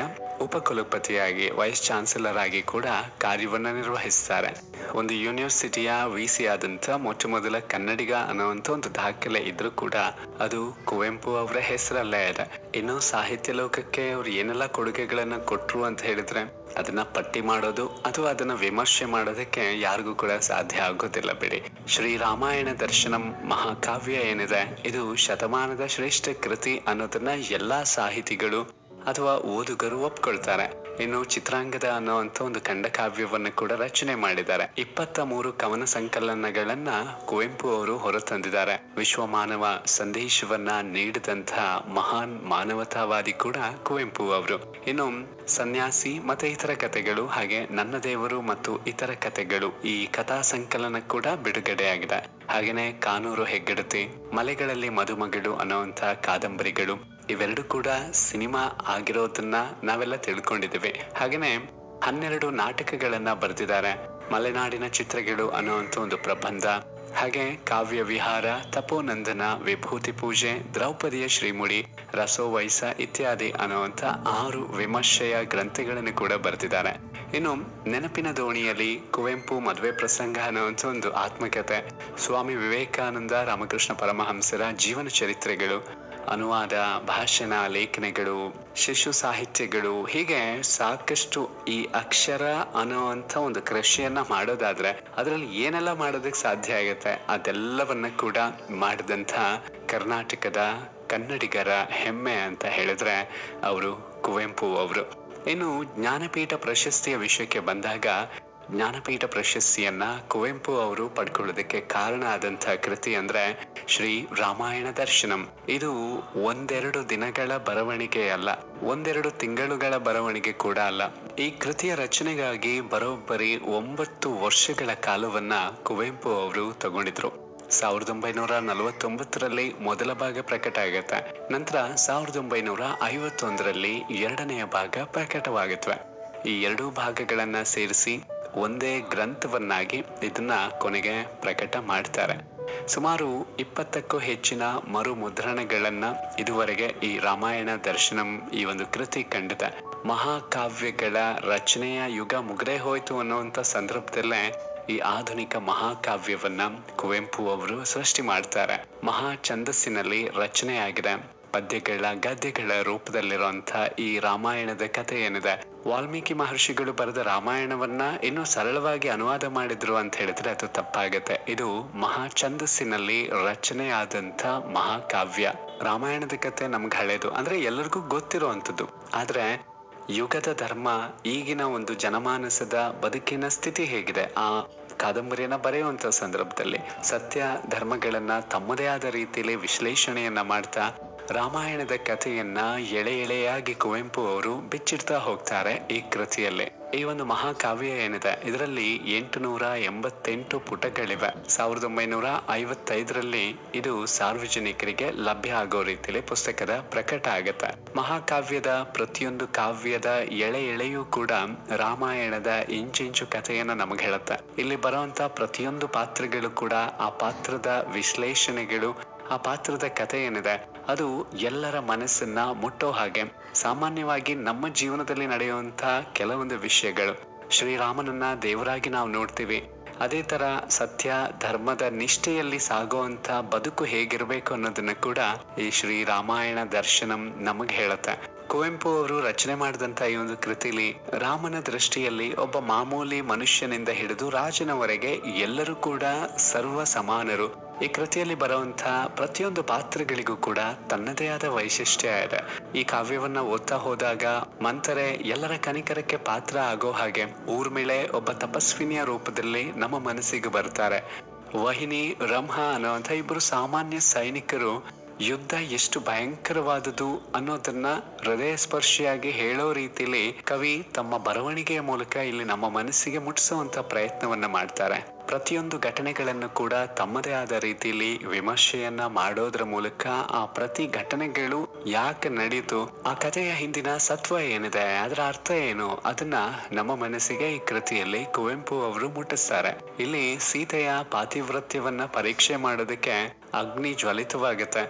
ಉಪಕುಲಪತಿಯಾಗಿ ವೈಸ್ ಚಾನ್ಸಲರ್ ಆಗಿ ಕೂಡ ಕಾರ್ಯವನ್ನ ನಿರ್ವಹಿಸ್ತಾರೆ ಒಂದು ಯೂನಿವರ್ಸಿಟಿಯ ವಿ ಸಿ ಆದಂತ ಮೊಟ್ಟ ಮೊದಲ ಕನ್ನಡಿಗ ಅನ್ನುವಂತ ಒಂದು ದಾಖಲೆ ಇದ್ರೂ ಕೂಡ ಅದು ಕುವೆಂಪು ಅವರ ಹೆಸರಲ್ಲೇ ಇದೆ ಇನ್ನು ಸಾಹಿತ್ಯ ಲೋಕಕ್ಕೆ ಅವ್ರು ಏನೆಲ್ಲ ಕೊಡುಗೆಗಳನ್ನ ಕೊಟ್ರು ಅಂತ ಹೇಳಿದ್ರೆ ಅದನ್ನ ಪಟ್ಟಿ ಮಾಡೋದು ಅಥವಾ ಅದನ್ನ ವಿಮರ್ಶೆ ಮಾಡೋದಕ್ಕೆ ಯಾರಿಗೂ ಕೂಡ ಸಾಧ್ಯ ಆಗೋದಿಲ್ಲ ಬಿಡಿ ಶ್ರೀ ರಾಮಾಯಣ ದರ್ಶನಂ ಮಹಾಕಾವ್ಯ ಏನಿದೆ ಇದು ಶತಮಾನದ ಶ್ರೇಷ್ಠ ಕೃತಿ ಅನ್ನೋದನ್ನ ಎಲ್ಲಾ ಸಾಹಿತಿಗಳು ಅಥವಾ ಓದುಗರು ಒಪ್ಕೊಳ್ತಾರೆ ಇನ್ನು ಚಿತ್ರಾಂಗದ ಅನ್ನುವಂತ ಒಂದು ಖಂಡಕಾವ್ಯವನ್ನ ಕೂಡ ರಚನೆ ಮಾಡಿದ್ದಾರೆ ಇಪ್ಪತ್ತ ಮೂರು ಕವನ ಸಂಕಲನಗಳನ್ನ ಕುವೆಂಪು ಅವರು ಹೊರತಂದಿದ್ದಾರೆ ವಿಶ್ವ ಮಾನವ ಸಂದೇಶವನ್ನ ನೀಡಿದಂತಹ ಮಹಾನ್ ಮಾನವತಾವಾದಿ ಕೂಡ ಕುವೆಂಪು ಅವರು ಇನ್ನು ಸನ್ಯಾಸಿ ಮತ್ತೆ ಇತರ ಕಥೆಗಳು ಹಾಗೆ ನನ್ನ ದೇವರು ಮತ್ತು ಇತರ ಕಥೆಗಳು ಈ ಕಥಾ ಸಂಕಲನ ಕೂಡ ಬಿಡುಗಡೆಯಾಗಿದೆ ಹಾಗೇನೆ ಕಾನೂರು ಹೆಗ್ಗಡತಿ ಮಲೆಗಳಲ್ಲಿ ಮದುಮಗಳು ಅನ್ನುವಂತ ಕಾದಂಬರಿಗಳು ಇವೆರಡು ಕೂಡ ಸಿನಿಮಾ ಆಗಿರೋದನ್ನ ನಾವೆಲ್ಲ ತಿಳ್ಕೊಂಡಿದ್ದೀವಿ ಹಾಗೇನೆ ಹನ್ನೆರಡು ನಾಟಕಗಳನ್ನ ಬರೆದಿದ್ದಾರೆ ಮಲೆನಾಡಿನ ಚಿತ್ರಗಳು ಅನ್ನುವಂತ ಒಂದು ಪ್ರಬಂಧ ಹಾಗೆ ಕಾವ್ಯ ವಿಹಾರ ತಪೋನಂದನ ವಿಭೂತಿ ಪೂಜೆ ದ್ರೌಪದಿಯ ಶ್ರೀಮುಡಿ ರಸೋವೈಸ ಇತ್ಯಾದಿ ಅನ್ನುವಂತ ಆರು ವಿಮರ್ಶೆಯ ಗ್ರಂಥಗಳನ್ನು ಕೂಡ ಬರೆದಿದ್ದಾರೆ ಇನ್ನು ನೆನಪಿನ ದೋಣಿಯಲ್ಲಿ ಕುವೆಂಪು ಮದುವೆ ಪ್ರಸಂಗ ಅನ್ನುವಂತ ಒಂದು ಆತ್ಮಕಥೆ ಸ್ವಾಮಿ ವಿವೇಕಾನಂದ ರಾಮಕೃಷ್ಣ ಪರಮಹಂಸರ ಜೀವನ ಚರಿತ್ರೆಗಳು ಅನುವಾದ ಭಾಷಣ ಲೇಖನಗಳು ಶಿಶು ಸಾಹಿತ್ಯಗಳು ಹೀಗೆ ಸಾಕಷ್ಟು ಈ ಅಕ್ಷರ ಅನ್ನುವಂಥ ಒಂದು ಕೃಷಿಯನ್ನ ಮಾಡೋದಾದ್ರೆ ಅದರಲ್ಲಿ ಏನೆಲ್ಲ ಮಾಡೋದಕ್ಕೆ ಸಾಧ್ಯ ಆಗುತ್ತೆ ಅದೆಲ್ಲವನ್ನ ಕೂಡ ಮಾಡಿದಂಥ ಕರ್ನಾಟಕದ ಕನ್ನಡಿಗರ ಹೆಮ್ಮೆ ಅಂತ ಹೇಳಿದ್ರೆ ಅವರು ಕುವೆಂಪು ಅವರು ಇನ್ನು ಜ್ಞಾನಪೀಠ ಪ್ರಶಸ್ತಿಯ ವಿಷಯಕ್ಕೆ ಬಂದಾಗ ಜ್ಞಾನಪೀಠ ಪ್ರಶಸ್ತಿಯನ್ನ ಕುವೆಂಪು ಅವರು ಪಡ್ಕೊಳ್ಳೋದಕ್ಕೆ ಕಾರಣ ಆದಂತ ಕೃತಿ ಅಂದ್ರೆ ಶ್ರೀ ರಾಮಾಯಣ ದರ್ಶನಂ ಇದು ಒಂದೆರಡು ದಿನಗಳ ಬರವಣಿಗೆ ಅಲ್ಲ ಒಂದೆರಡು ತಿಂಗಳುಗಳ ಬರವಣಿಗೆ ಕೂಡ ಅಲ್ಲ ಈ ಕೃತಿಯ ರಚನೆಗಾಗಿ ಬರೋಬ್ಬರಿ ಒಂಬತ್ತು ವರ್ಷಗಳ ಕಾಲವನ್ನ ಕುವೆಂಪು ಅವರು ತಗೊಂಡಿದ್ರು ಸಾವಿರದ ಒಂಬೈನೂರ ನಲವತ್ತೊಂಬತ್ತರಲ್ಲಿ ಮೊದಲ ಭಾಗ ಪ್ರಕಟ ಆಗತ್ತೆ ನಂತರ ಸಾವಿರದ ಒಂಬೈನೂರ ಐವತ್ತೊಂದರಲ್ಲಿ ಎರಡನೆಯ ಭಾಗ ಪ್ರಕಟವಾಗತ್ವೆ ಈ ಎರಡೂ ಭಾಗಗಳನ್ನ ಸೇರಿಸಿ ಒಂದೇ ಗ್ರಂಥವನ್ನಾಗಿ ಇದನ್ನ ಕೊನೆಗೆ ಪ್ರಕಟ ಮಾಡ್ತಾರೆ ಸುಮಾರು ಇಪ್ಪತ್ತಕ್ಕೂ ಹೆಚ್ಚಿನ ಮರು ಮುದ್ರಣಗಳನ್ನ ಇದುವರೆಗೆ ಈ ರಾಮಾಯಣ ದರ್ಶನಂ ಈ ಒಂದು ಕೃತಿ ಕಂಡಿದೆ ಮಹಾಕಾವ್ಯಗಳ ರಚನೆಯ ಯುಗ ಮುಗ್ದೇ ಹೋಯ್ತು ಅನ್ನುವಂತ ಸಂದರ್ಭದಲ್ಲೇ ಈ ಆಧುನಿಕ ಮಹಾಕಾವ್ಯವನ್ನ ಕುವೆಂಪು ಅವರು ಸೃಷ್ಟಿ ಮಾಡ್ತಾರೆ ಮಹಾ ಛಂದಸ್ಸಿನಲ್ಲಿ ರಚನೆಯಾಗಿದೆ ಪದ್ಯಗಳ ಗದ್ಯಗಳ ರೂಪದಲ್ಲಿರುವಂತ ಈ ರಾಮಾಯಣದ ಕಥೆ ಏನಿದೆ ವಾಲ್ಮೀಕಿ ಮಹರ್ಷಿಗಳು ಬರೆದ ರಾಮಾಯಣವನ್ನ ಇನ್ನೂ ಸರಳವಾಗಿ ಅನುವಾದ ಮಾಡಿದ್ರು ಅಂತ ಹೇಳಿದ್ರೆ ಅದು ತಪ್ಪಾಗತ್ತೆ ಇದು ಮಹಾ ಛಂದಸ್ಸಿನಲ್ಲಿ ರಚನೆಯಾದಂತ ಮಹಾಕಾವ್ಯ ರಾಮಾಯಣದ ಕತೆ ನಮ್ಗೆ ಹಳೇದು ಅಂದ್ರೆ ಎಲ್ಲರಿಗೂ ಗೊತ್ತಿರುವಂತದ್ದು ಆದ್ರೆ ಯುಗದ ಧರ್ಮ ಈಗಿನ ಒಂದು ಜನಮಾನಸದ ಬದುಕಿನ ಸ್ಥಿತಿ ಹೇಗಿದೆ ಆ ಕಾದಂಬರಿಯನ್ನ ಬರೆಯುವಂತ ಸಂದರ್ಭದಲ್ಲಿ ಸತ್ಯ ಧರ್ಮಗಳನ್ನ ತಮ್ಮದೇ ಆದ ರೀತಿಯಲ್ಲಿ ವಿಶ್ಲೇಷಣೆಯನ್ನ ಮಾಡ್ತಾ ರಾಮಾಯಣದ ಕಥೆಯನ್ನ ಎಳೆ ಎಳೆಯಾಗಿ ಕುವೆಂಪು ಅವರು ಬಿಚ್ಚಿಡ್ತಾ ಹೋಗ್ತಾರೆ ಈ ಕೃತಿಯಲ್ಲಿ ಈ ಒಂದು ಮಹಾಕಾವ್ಯ ಏನಿದೆ ಇದರಲ್ಲಿ ಎಂಟು ನೂರ ಎಂಬತ್ತೆಂಟು ಪುಟಗಳಿವೆ ಸಾವಿರದ ಒಂಬೈನೂರ ಐವತ್ತೈದರಲ್ಲಿ ಇದು ಸಾರ್ವಜನಿಕರಿಗೆ ಲಭ್ಯ ಆಗೋ ರೀತಿಯಲ್ಲಿ ಪುಸ್ತಕದ ಪ್ರಕಟ ಆಗತ್ತೆ ಮಹಾಕಾವ್ಯದ ಪ್ರತಿಯೊಂದು ಕಾವ್ಯದ ಎಳೆ ಎಳೆಯೂ ಕೂಡ ರಾಮಾಯಣದ ಇಂಚಿಂಚು ಕಥೆಯನ್ನ ನಮಗೆ ಹೇಳುತ್ತೆ ಇಲ್ಲಿ ಬರುವಂತ ಪ್ರತಿಯೊಂದು ಪಾತ್ರಗಳು ಕೂಡ ಆ ಪಾತ್ರದ ವಿಶ್ಲೇಷಣೆಗಳು ಆ ಪಾತ್ರದ ಕಥೆ ಏನಿದೆ ಅದು ಎಲ್ಲರ ಮನಸ್ಸನ್ನ ಮುಟ್ಟೋ ಹಾಗೆ ಸಾಮಾನ್ಯವಾಗಿ ನಮ್ಮ ಜೀವನದಲ್ಲಿ ನಡೆಯುವಂತ ಕೆಲವೊಂದು ವಿಷಯಗಳು ಶ್ರೀರಾಮನನ್ನ ದೇವರಾಗಿ ನಾವು ನೋಡ್ತೀವಿ ಅದೇ ತರ ಸತ್ಯ ಧರ್ಮದ ನಿಷ್ಠೆಯಲ್ಲಿ ಸಾಗುವಂತ ಬದುಕು ಹೇಗಿರ್ಬೇಕು ಅನ್ನೋದನ್ನ ಕೂಡ ಈ ಶ್ರೀ ರಾಮಾಯಣ ದರ್ಶನಂ ನಮಗ್ ಹೇಳುತ್ತೆ ಕುವೆಂಪು ಅವರು ರಚನೆ ಮಾಡಿದಂತ ಈ ಒಂದು ಕೃತಿಲಿ ರಾಮನ ದೃಷ್ಟಿಯಲ್ಲಿ ಒಬ್ಬ ಮಾಮೂಲಿ ಮನುಷ್ಯನಿಂದ ಹಿಡಿದು ರಾಜನವರೆಗೆ ಎಲ್ಲರೂ ಕೂಡ ಸರ್ವ ಸಮಾನರು ಈ ಕೃತಿಯಲ್ಲಿ ಬರುವಂತ ಪ್ರತಿಯೊಂದು ಪಾತ್ರಗಳಿಗೂ ಕೂಡ ತನ್ನದೇ ಆದ ವೈಶಿಷ್ಟ್ಯ ಇದೆ ಈ ಕಾವ್ಯವನ್ನ ಓದ್ತಾ ಹೋದಾಗ ಮಂತರೆ ಎಲ್ಲರ ಕನಿಕರಕ್ಕೆ ಪಾತ್ರ ಆಗೋ ಹಾಗೆ ಊರ್ಮಿಳೆ ಒಬ್ಬ ತಪಸ್ವಿನಿಯ ರೂಪದಲ್ಲಿ ನಮ್ಮ ಮನಸ್ಸಿಗೆ ಬರ್ತಾರೆ ವಹಿನಿ ರಂಹ ಅನ್ನುವಂಥ ಇಬ್ಬರು ಸಾಮಾನ್ಯ ಸೈನಿಕರು ಯುದ್ಧ ಎಷ್ಟು ಭಯಂಕರವಾದುದು ಅನ್ನೋದನ್ನ ಹೃದಯ ಸ್ಪರ್ಶಿಯಾಗಿ ಹೇಳೋ ರೀತಿಲಿ ಕವಿ ತಮ್ಮ ಬರವಣಿಗೆಯ ಮೂಲಕ ಇಲ್ಲಿ ನಮ್ಮ ಮನಸ್ಸಿಗೆ ಮುಟ್ಟಿಸುವಂತ ಪ್ರಯತ್ನವನ್ನ ಮಾಡ್ತಾರೆ ಪ್ರತಿಯೊಂದು ಘಟನೆಗಳನ್ನು ಕೂಡ ತಮ್ಮದೇ ಆದ ರೀತಿಯಲ್ಲಿ ವಿಮರ್ಶೆಯನ್ನ ಮಾಡೋದ್ರ ಮೂಲಕ ಆ ಪ್ರತಿ ಘಟನೆಗಳು ಯಾಕೆ ನಡೀತು ಆ ಕಥೆಯ ಹಿಂದಿನ ಸತ್ವ ಏನಿದೆ ಅದರ ಅರ್ಥ ಏನು ಅದನ್ನ ನಮ್ಮ ಮನಸ್ಸಿಗೆ ಈ ಕೃತಿಯಲ್ಲಿ ಕುವೆಂಪು ಅವರು ಮುಟ್ಟಿಸ್ತಾರೆ ಇಲ್ಲಿ ಸೀತೆಯ ಪಾತಿವ್ರತ್ಯವನ್ನ ಪರೀಕ್ಷೆ ಮಾಡೋದಕ್ಕೆ ಅಗ್ನಿ ಜ್ವಲಿತವಾಗುತ್ತೆ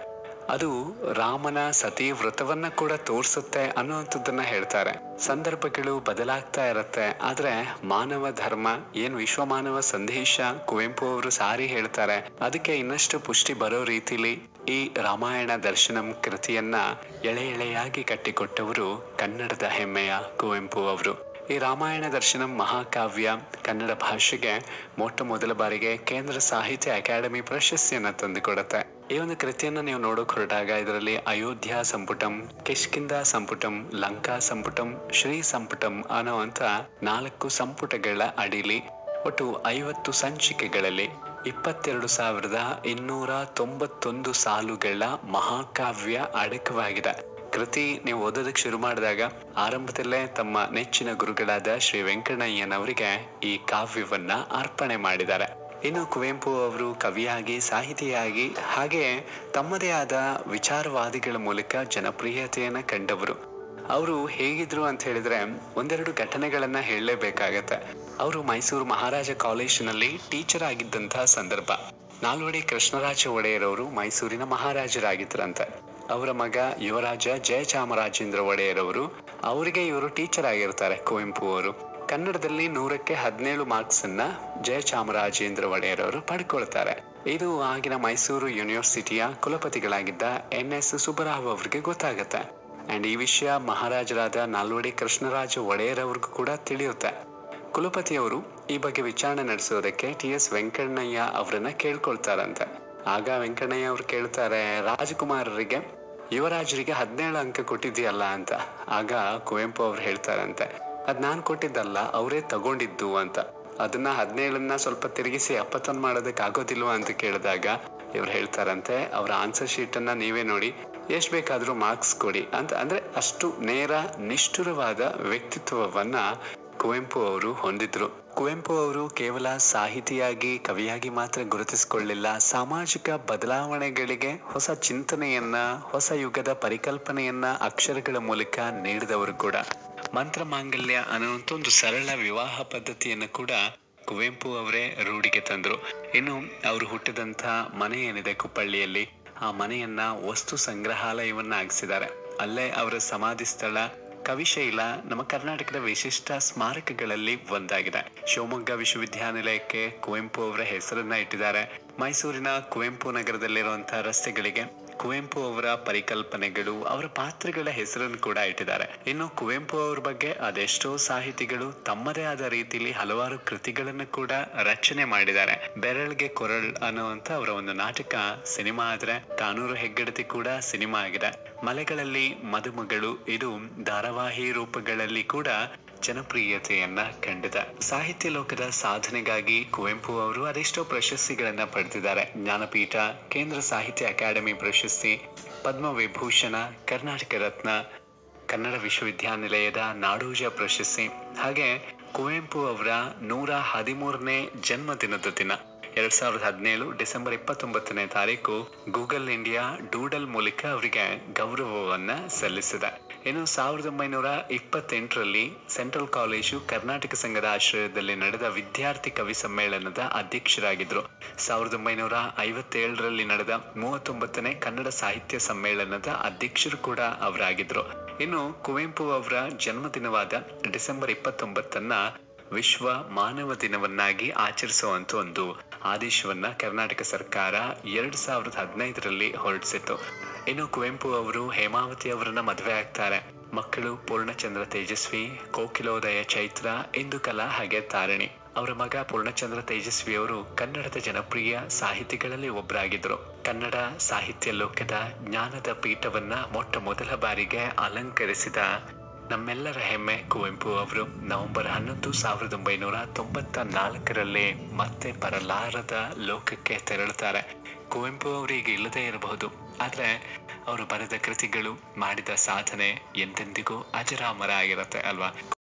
ಅದು ರಾಮನ ಸತಿ ವ್ರತವನ್ನ ಕೂಡ ತೋರಿಸುತ್ತೆ ಅನ್ನುವಂಥದ್ದನ್ನ ಹೇಳ್ತಾರೆ ಸಂದರ್ಭಗಳು ಬದಲಾಗ್ತಾ ಇರತ್ತೆ ಆದ್ರೆ ಮಾನವ ಧರ್ಮ ಏನ್ ವಿಶ್ವಮಾನವ ಸಂದೇಶ ಕುವೆಂಪು ಅವರು ಸಾರಿ ಹೇಳ್ತಾರೆ ಅದಕ್ಕೆ ಇನ್ನಷ್ಟು ಪುಷ್ಟಿ ಬರೋ ರೀತಿಲಿ ಈ ರಾಮಾಯಣ ದರ್ಶನಂ ಕೃತಿಯನ್ನ ಎಳೆ ಎಳೆಯಾಗಿ ಕಟ್ಟಿಕೊಟ್ಟವರು ಕನ್ನಡದ ಹೆಮ್ಮೆಯ ಕುವೆಂಪು ಅವರು ಈ ರಾಮಾಯಣ ದರ್ಶನಂ ಮಹಾಕಾವ್ಯ ಕನ್ನಡ ಭಾಷೆಗೆ ಮೊಟ್ಟ ಮೊದಲ ಬಾರಿಗೆ ಕೇಂದ್ರ ಸಾಹಿತ್ಯ ಅಕಾಡೆಮಿ ಪ್ರಶಸ್ತಿಯನ್ನ ತಂದುಕೊಡುತ್ತೆ ಈ ಒಂದು ಕೃತಿಯನ್ನ ನೀವು ನೋಡೋಕ್ ಹೊರಟಾಗ ಇದರಲ್ಲಿ ಅಯೋಧ್ಯ ಸಂಪುಟಂ ಕಿಷ್ಕಿಂದ ಸಂಪುಟಂ ಲಂಕಾ ಸಂಪುಟಂ ಶ್ರೀ ಸಂಪುಟಂ ಅನ್ನುವಂತ ನಾಲ್ಕು ಸಂಪುಟಗಳ ಅಡಿಲಿ ಒಟ್ಟು ಐವತ್ತು ಸಂಚಿಕೆಗಳಲ್ಲಿ ಇಪ್ಪತ್ತೆರಡು ಸಾವಿರದ ಇನ್ನೂರ ತೊಂಬತ್ತೊಂದು ಸಾಲುಗಳ ಮಹಾಕಾವ್ಯ ಅಡಕವಾಗಿದೆ ಕೃತಿ ನೀವು ಓದೋದಕ್ಕೆ ಶುರು ಮಾಡಿದಾಗ ಆರಂಭದಲ್ಲೇ ತಮ್ಮ ನೆಚ್ಚಿನ ಗುರುಗಳಾದ ಶ್ರೀ ವೆಂಕಣ್ಣಯ್ಯನವರಿಗೆ ಈ ಕಾವ್ಯವನ್ನ ಅರ್ಪಣೆ ಮಾಡಿದ್ದಾರೆ ಇನ್ನು ಕುವೆಂಪು ಅವರು ಕವಿಯಾಗಿ ಸಾಹಿತಿಯಾಗಿ ಹಾಗೆ ತಮ್ಮದೇ ಆದ ವಿಚಾರವಾದಿಗಳ ಮೂಲಕ ಜನಪ್ರಿಯತೆಯನ್ನ ಕಂಡವರು ಅವರು ಹೇಗಿದ್ರು ಅಂತ ಹೇಳಿದ್ರೆ ಒಂದೆರಡು ಘಟನೆಗಳನ್ನ ಹೇಳಲೇಬೇಕಾಗತ್ತೆ ಅವರು ಮೈಸೂರು ಮಹಾರಾಜ ಕಾಲೇಜಿನಲ್ಲಿ ಟೀಚರ್ ಆಗಿದ್ದಂತಹ ಸಂದರ್ಭ ನಾಲ್ವಡಿ ಕೃಷ್ಣರಾಜ ಒಡೆಯರ್ ಅವರು ಮೈಸೂರಿನ ಮಹಾರಾಜರಾಗಿದ್ರಂತೆ ಅವರ ಮಗ ಯುವರಾಜ ಜಯಚಾಮರಾಜೇಂದ್ರ ಒಡೆಯರ್ ಅವರು ಅವರಿಗೆ ಇವರು ಟೀಚರ್ ಆಗಿರ್ತಾರೆ ಕುವೆಂಪು ಅವರು ಕನ್ನಡದಲ್ಲಿ ನೂರಕ್ಕೆ ಹದಿನೇಳು ಮಾರ್ಕ್ಸ್ ಅನ್ನ ಜಯಚಾಮರಾಜೇಂದ್ರ ಒಡೆಯರ್ ಅವರು ಪಡ್ಕೊಳ್ತಾರೆ ಇದು ಆಗಿನ ಮೈಸೂರು ಯೂನಿವರ್ಸಿಟಿಯ ಕುಲಪತಿಗಳಾಗಿದ್ದ ಎನ್ ಎಸ್ ಸುಬ್ಬರಾವ್ ಅವರಿಗೆ ಗೊತ್ತಾಗತ್ತೆ ಅಂಡ್ ಈ ವಿಷಯ ಮಹಾರಾಜರಾದ ನಾಲ್ವಡಿ ಕೃಷ್ಣರಾಜ ಒಡೆಯರ್ ಅವ್ರಿಗೂ ಕೂಡ ತಿಳಿಯುತ್ತೆ ಕುಲಪತಿಯವರು ಈ ಬಗ್ಗೆ ವಿಚಾರಣೆ ನಡೆಸೋದಕ್ಕೆ ಟಿ ಎಸ್ ವೆಂಕಣ್ಣಯ್ಯ ಅವರನ್ನ ಕೇಳ್ಕೊಳ್ತಾರಂತೆ ಆಗ ವೆಂಕಣ್ಣಯ್ಯ ಅವ್ರು ಕೇಳ್ತಾರೆ ರಾಜಕುಮಾರರಿಗೆ ಯುವರಾಜರಿಗೆ ಹದಿನೇಳು ಅಂಕ ಕೊಟ್ಟಿದ್ಯಲ್ಲ ಅಂತ ಆಗ ಕುವೆಂಪು ಅವ್ರು ಹೇಳ್ತಾರಂತೆ ಅದ್ ನಾನ್ ಕೊಟ್ಟಿದ್ದಲ್ಲ ಅವರೇ ತಗೊಂಡಿದ್ದು ಅಂತ ಅದನ್ನ ಹದಿನೇಳನ್ನ ಸ್ವಲ್ಪ ತಿರುಗಿಸಿ ಎಪ್ಪತ್ತೊಂದು ಮಾಡೋದಕ್ಕೆ ಆಗೋದಿಲ್ವಾ ಅಂತ ಕೇಳಿದಾಗ ಇವ್ರು ಹೇಳ್ತಾರಂತೆ ಅವ್ರ ಆನ್ಸರ್ ಶೀಟ್ ಅನ್ನ ನೀವೇ ನೋಡಿ ಎಷ್ಟ್ ಬೇಕಾದ್ರೂ ಮಾರ್ಕ್ಸ್ ಕೊಡಿ ಅಂತ ಅಂದ್ರೆ ಅಷ್ಟು ನೇರ ನಿಷ್ಠುರವಾದ ವ್ಯಕ್ತಿತ್ವವನ್ನ ಕುವೆಂಪು ಅವರು ಹೊಂದಿದ್ರು ಕುವೆಂಪು ಅವರು ಕೇವಲ ಸಾಹಿತಿಯಾಗಿ ಕವಿಯಾಗಿ ಮಾತ್ರ ಗುರುತಿಸಿಕೊಳ್ಳಿಲ್ಲ ಸಾಮಾಜಿಕ ಬದಲಾವಣೆಗಳಿಗೆ ಹೊಸ ಚಿಂತನೆಯನ್ನ ಹೊಸ ಯುಗದ ಪರಿಕಲ್ಪನೆಯನ್ನ ಅಕ್ಷರಗಳ ಮೂಲಕ ನೀಡಿದವರು ಕೂಡ ಮಂತ್ರ ಮಾಂಗಲ್ಯ ಅನ್ನುವಂಥ ಒಂದು ಸರಳ ವಿವಾಹ ಪದ್ಧತಿಯನ್ನು ಕೂಡ ಕುವೆಂಪು ಅವರೇ ರೂಢಿಗೆ ತಂದ್ರು ಇನ್ನು ಅವರು ಹುಟ್ಟಿದಂತ ಮನೆ ಏನಿದೆ ಕುಪ್ಪಳ್ಳಿಯಲ್ಲಿ ಆ ಮನೆಯನ್ನ ವಸ್ತು ಸಂಗ್ರಹಾಲಯವನ್ನ ಆಗಿಸಿದ್ದಾರೆ ಅಲ್ಲೇ ಅವರ ಸಮಾಧಿ ಸ್ಥಳ ಕವಿಶೈಲ ನಮ್ಮ ಕರ್ನಾಟಕದ ವಿಶಿಷ್ಟ ಸ್ಮಾರಕಗಳಲ್ಲಿ ಒಂದಾಗಿದೆ ಶಿವಮೊಗ್ಗ ವಿಶ್ವವಿದ್ಯಾನಿಲಯಕ್ಕೆ ಕುವೆಂಪು ಅವರ ಹೆಸರನ್ನ ಇಟ್ಟಿದ್ದಾರೆ ಮೈಸೂರಿನ ಕುವೆಂಪು ನಗರದಲ್ಲಿರುವಂತಹ ರಸ್ತೆಗಳಿಗೆ ಕುವೆಂಪು ಅವರ ಪರಿಕಲ್ಪನೆಗಳು ಅವರ ಪಾತ್ರಗಳ ಹೆಸರನ್ನು ಕೂಡ ಇಟ್ಟಿದ್ದಾರೆ ಇನ್ನು ಕುವೆಂಪು ಅವ್ರ ಬಗ್ಗೆ ಅದೆಷ್ಟೋ ಸಾಹಿತಿಗಳು ತಮ್ಮದೇ ಆದ ರೀತಿಯಲ್ಲಿ ಹಲವಾರು ಕೃತಿಗಳನ್ನು ಕೂಡ ರಚನೆ ಮಾಡಿದ್ದಾರೆ ಬೆರಳ್ಗೆ ಕೊರಳ್ ಅನ್ನುವಂತ ಅವರ ಒಂದು ನಾಟಕ ಸಿನಿಮಾ ಆದ್ರೆ ಕಾನೂರು ಹೆಗ್ಗಡತಿ ಕೂಡ ಸಿನಿಮಾ ಆಗಿದೆ ಮಲೆಗಳಲ್ಲಿ ಮದುಮಗಳು ಇದು ಧಾರಾವಾಹಿ ರೂಪಗಳಲ್ಲಿ ಕೂಡ ಜನಪ್ರಿಯತೆಯನ್ನ ಕಂಡಿದೆ ಸಾಹಿತ್ಯ ಲೋಕದ ಸಾಧನೆಗಾಗಿ ಕುವೆಂಪು ಅವರು ಅದೆಷ್ಟೋ ಪ್ರಶಸ್ತಿಗಳನ್ನ ಪಡೆದಿದ್ದಾರೆ ಜ್ಞಾನಪೀಠ ಕೇಂದ್ರ ಸಾಹಿತ್ಯ ಅಕಾಡೆಮಿ ಪ್ರಶಸ್ತಿ ಪದ್ಮ ವಿಭೂಷಣ ಕರ್ನಾಟಕ ರತ್ನ ಕನ್ನಡ ವಿಶ್ವವಿದ್ಯಾನಿಲಯದ ನಾಡೋಜ ಪ್ರಶಸ್ತಿ ಹಾಗೆ ಕುವೆಂಪು ಅವರ ನೂರ ಹದಿಮೂರನೇ ಜನ್ಮದಿನದ ದಿನ ಎರಡ್ ಸಾವಿರದ ಹದಿನೇಳು ಡಿಸೆಂಬರ್ ಇಪ್ಪತ್ತೊಂಬತ್ತನೇ ತಾರೀಕು ಗೂಗಲ್ ಇಂಡಿಯಾ ಡೂಡಲ್ ಮೂಲಕ ಅವರಿಗೆ ಗೌರವವನ್ನ ಸಲ್ಲಿಸಿದೆ ಇನ್ನು ಸಾವಿರದ ಒಂಬೈನೂರ ಇಪ್ಪತ್ತೆಂಟರಲ್ಲಿ ಸೆಂಟ್ರಲ್ ಕಾಲೇಜು ಕರ್ನಾಟಕ ಸಂಘದ ಆಶ್ರಯದಲ್ಲಿ ನಡೆದ ವಿದ್ಯಾರ್ಥಿ ಕವಿ ಸಮ್ಮೇಳನದ ಅಧ್ಯಕ್ಷರಾಗಿದ್ರು ಸಾವಿರದ ಒಂಬೈನೂರ ಐವತ್ತೇಳರಲ್ಲಿ ನಡೆದ ಮೂವತ್ತೊಂಬತ್ತನೇ ಕನ್ನಡ ಸಾಹಿತ್ಯ ಸಮ್ಮೇಳನದ ಅಧ್ಯಕ್ಷರು ಕೂಡ ಅವರಾಗಿದ್ರು ಇನ್ನು ಕುವೆಂಪು ಅವರ ಜನ್ಮದಿನವಾದ ಡಿಸೆಂಬರ್ ಇಪ್ಪತ್ತೊಂಬತ್ತನ್ನ ವಿಶ್ವ ಮಾನವ ದಿನವನ್ನಾಗಿ ಆಚರಿಸುವಂತ ಒಂದು ಆದೇಶವನ್ನ ಕರ್ನಾಟಕ ಸರ್ಕಾರ ಎರಡ್ ಸಾವಿರದ ಹದಿನೈದರಲ್ಲಿ ಹೊರಡಿಸಿತ್ತು ಇನ್ನು ಕುವೆಂಪು ಅವರು ಹೇಮಾವತಿ ಅವರನ್ನ ಮದುವೆ ಆಗ್ತಾರೆ ಮಕ್ಕಳು ಪೂರ್ಣಚಂದ್ರ ತೇಜಸ್ವಿ ಕೋಕಿಲೋದಯ ಚೈತ್ರ ಇಂದುಕಲಾ ಹಾಗೆ ತಾರಿಣಿ ಅವರ ಮಗ ಪೂರ್ಣಚಂದ್ರ ತೇಜಸ್ವಿ ಅವರು ಕನ್ನಡದ ಜನಪ್ರಿಯ ಸಾಹಿತಿಗಳಲ್ಲಿ ಒಬ್ಬರಾಗಿದ್ರು ಕನ್ನಡ ಸಾಹಿತ್ಯ ಲೋಕದ ಜ್ಞಾನದ ಪೀಠವನ್ನ ಮೊಟ್ಟ ಮೊದಲ ಬಾರಿಗೆ ಅಲಂಕರಿಸಿದ ನಮ್ಮೆಲ್ಲರ ಹೆಮ್ಮೆ ಕುವೆಂಪು ಅವರು ನವೆಂಬರ್ ಹನ್ನೊಂದು ಸಾವಿರದ ಒಂಬೈನೂರ ತೊಂಬತ್ತ ನಾಲ್ಕರಲ್ಲಿ ಮತ್ತೆ ಬರಲಾರದ ಲೋಕಕ್ಕೆ ತೆರಳುತ್ತಾರೆ ಕುವೆಂಪು ಅವರು ಈಗ ಇಲ್ಲದೆ ಇರಬಹುದು ಆದ್ರೆ ಅವರು ಬರೆದ ಕೃತಿಗಳು ಮಾಡಿದ ಸಾಧನೆ ಎಂದೆಂದಿಗೂ ಅಜರಾಮರ ಆಗಿರತ್ತೆ ಅಲ್ವಾ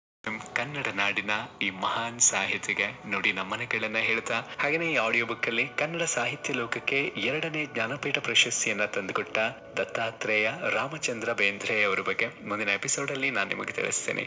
ಕನ್ನಡ ನಾಡಿನ ಈ ಮಹಾನ್ ಸಾಹಿತಿಗೆ ನುಡಿ ನಮನಗಳನ್ನ ಹೇಳ್ತಾ ಹಾಗೇನೆ ಈ ಆಡಿಯೋ ಬುಕ್ ಅಲ್ಲಿ ಕನ್ನಡ ಸಾಹಿತ್ಯ ಲೋಕಕ್ಕೆ ಎರಡನೇ ಜ್ಞಾನಪೀಠ ಪ್ರಶಸ್ತಿಯನ್ನ ತಂದುಕೊಟ್ಟ ದತ್ತಾತ್ರೇಯ ರಾಮಚಂದ್ರ ಬೇಂದ್ರೆ ಅವರ ಬಗ್ಗೆ ಮುಂದಿನ ಎಪಿಸೋಡ್ ಅಲ್ಲಿ ನಾನು ನಿಮಗೆ ತಿಳಿಸ್ತೇನೆ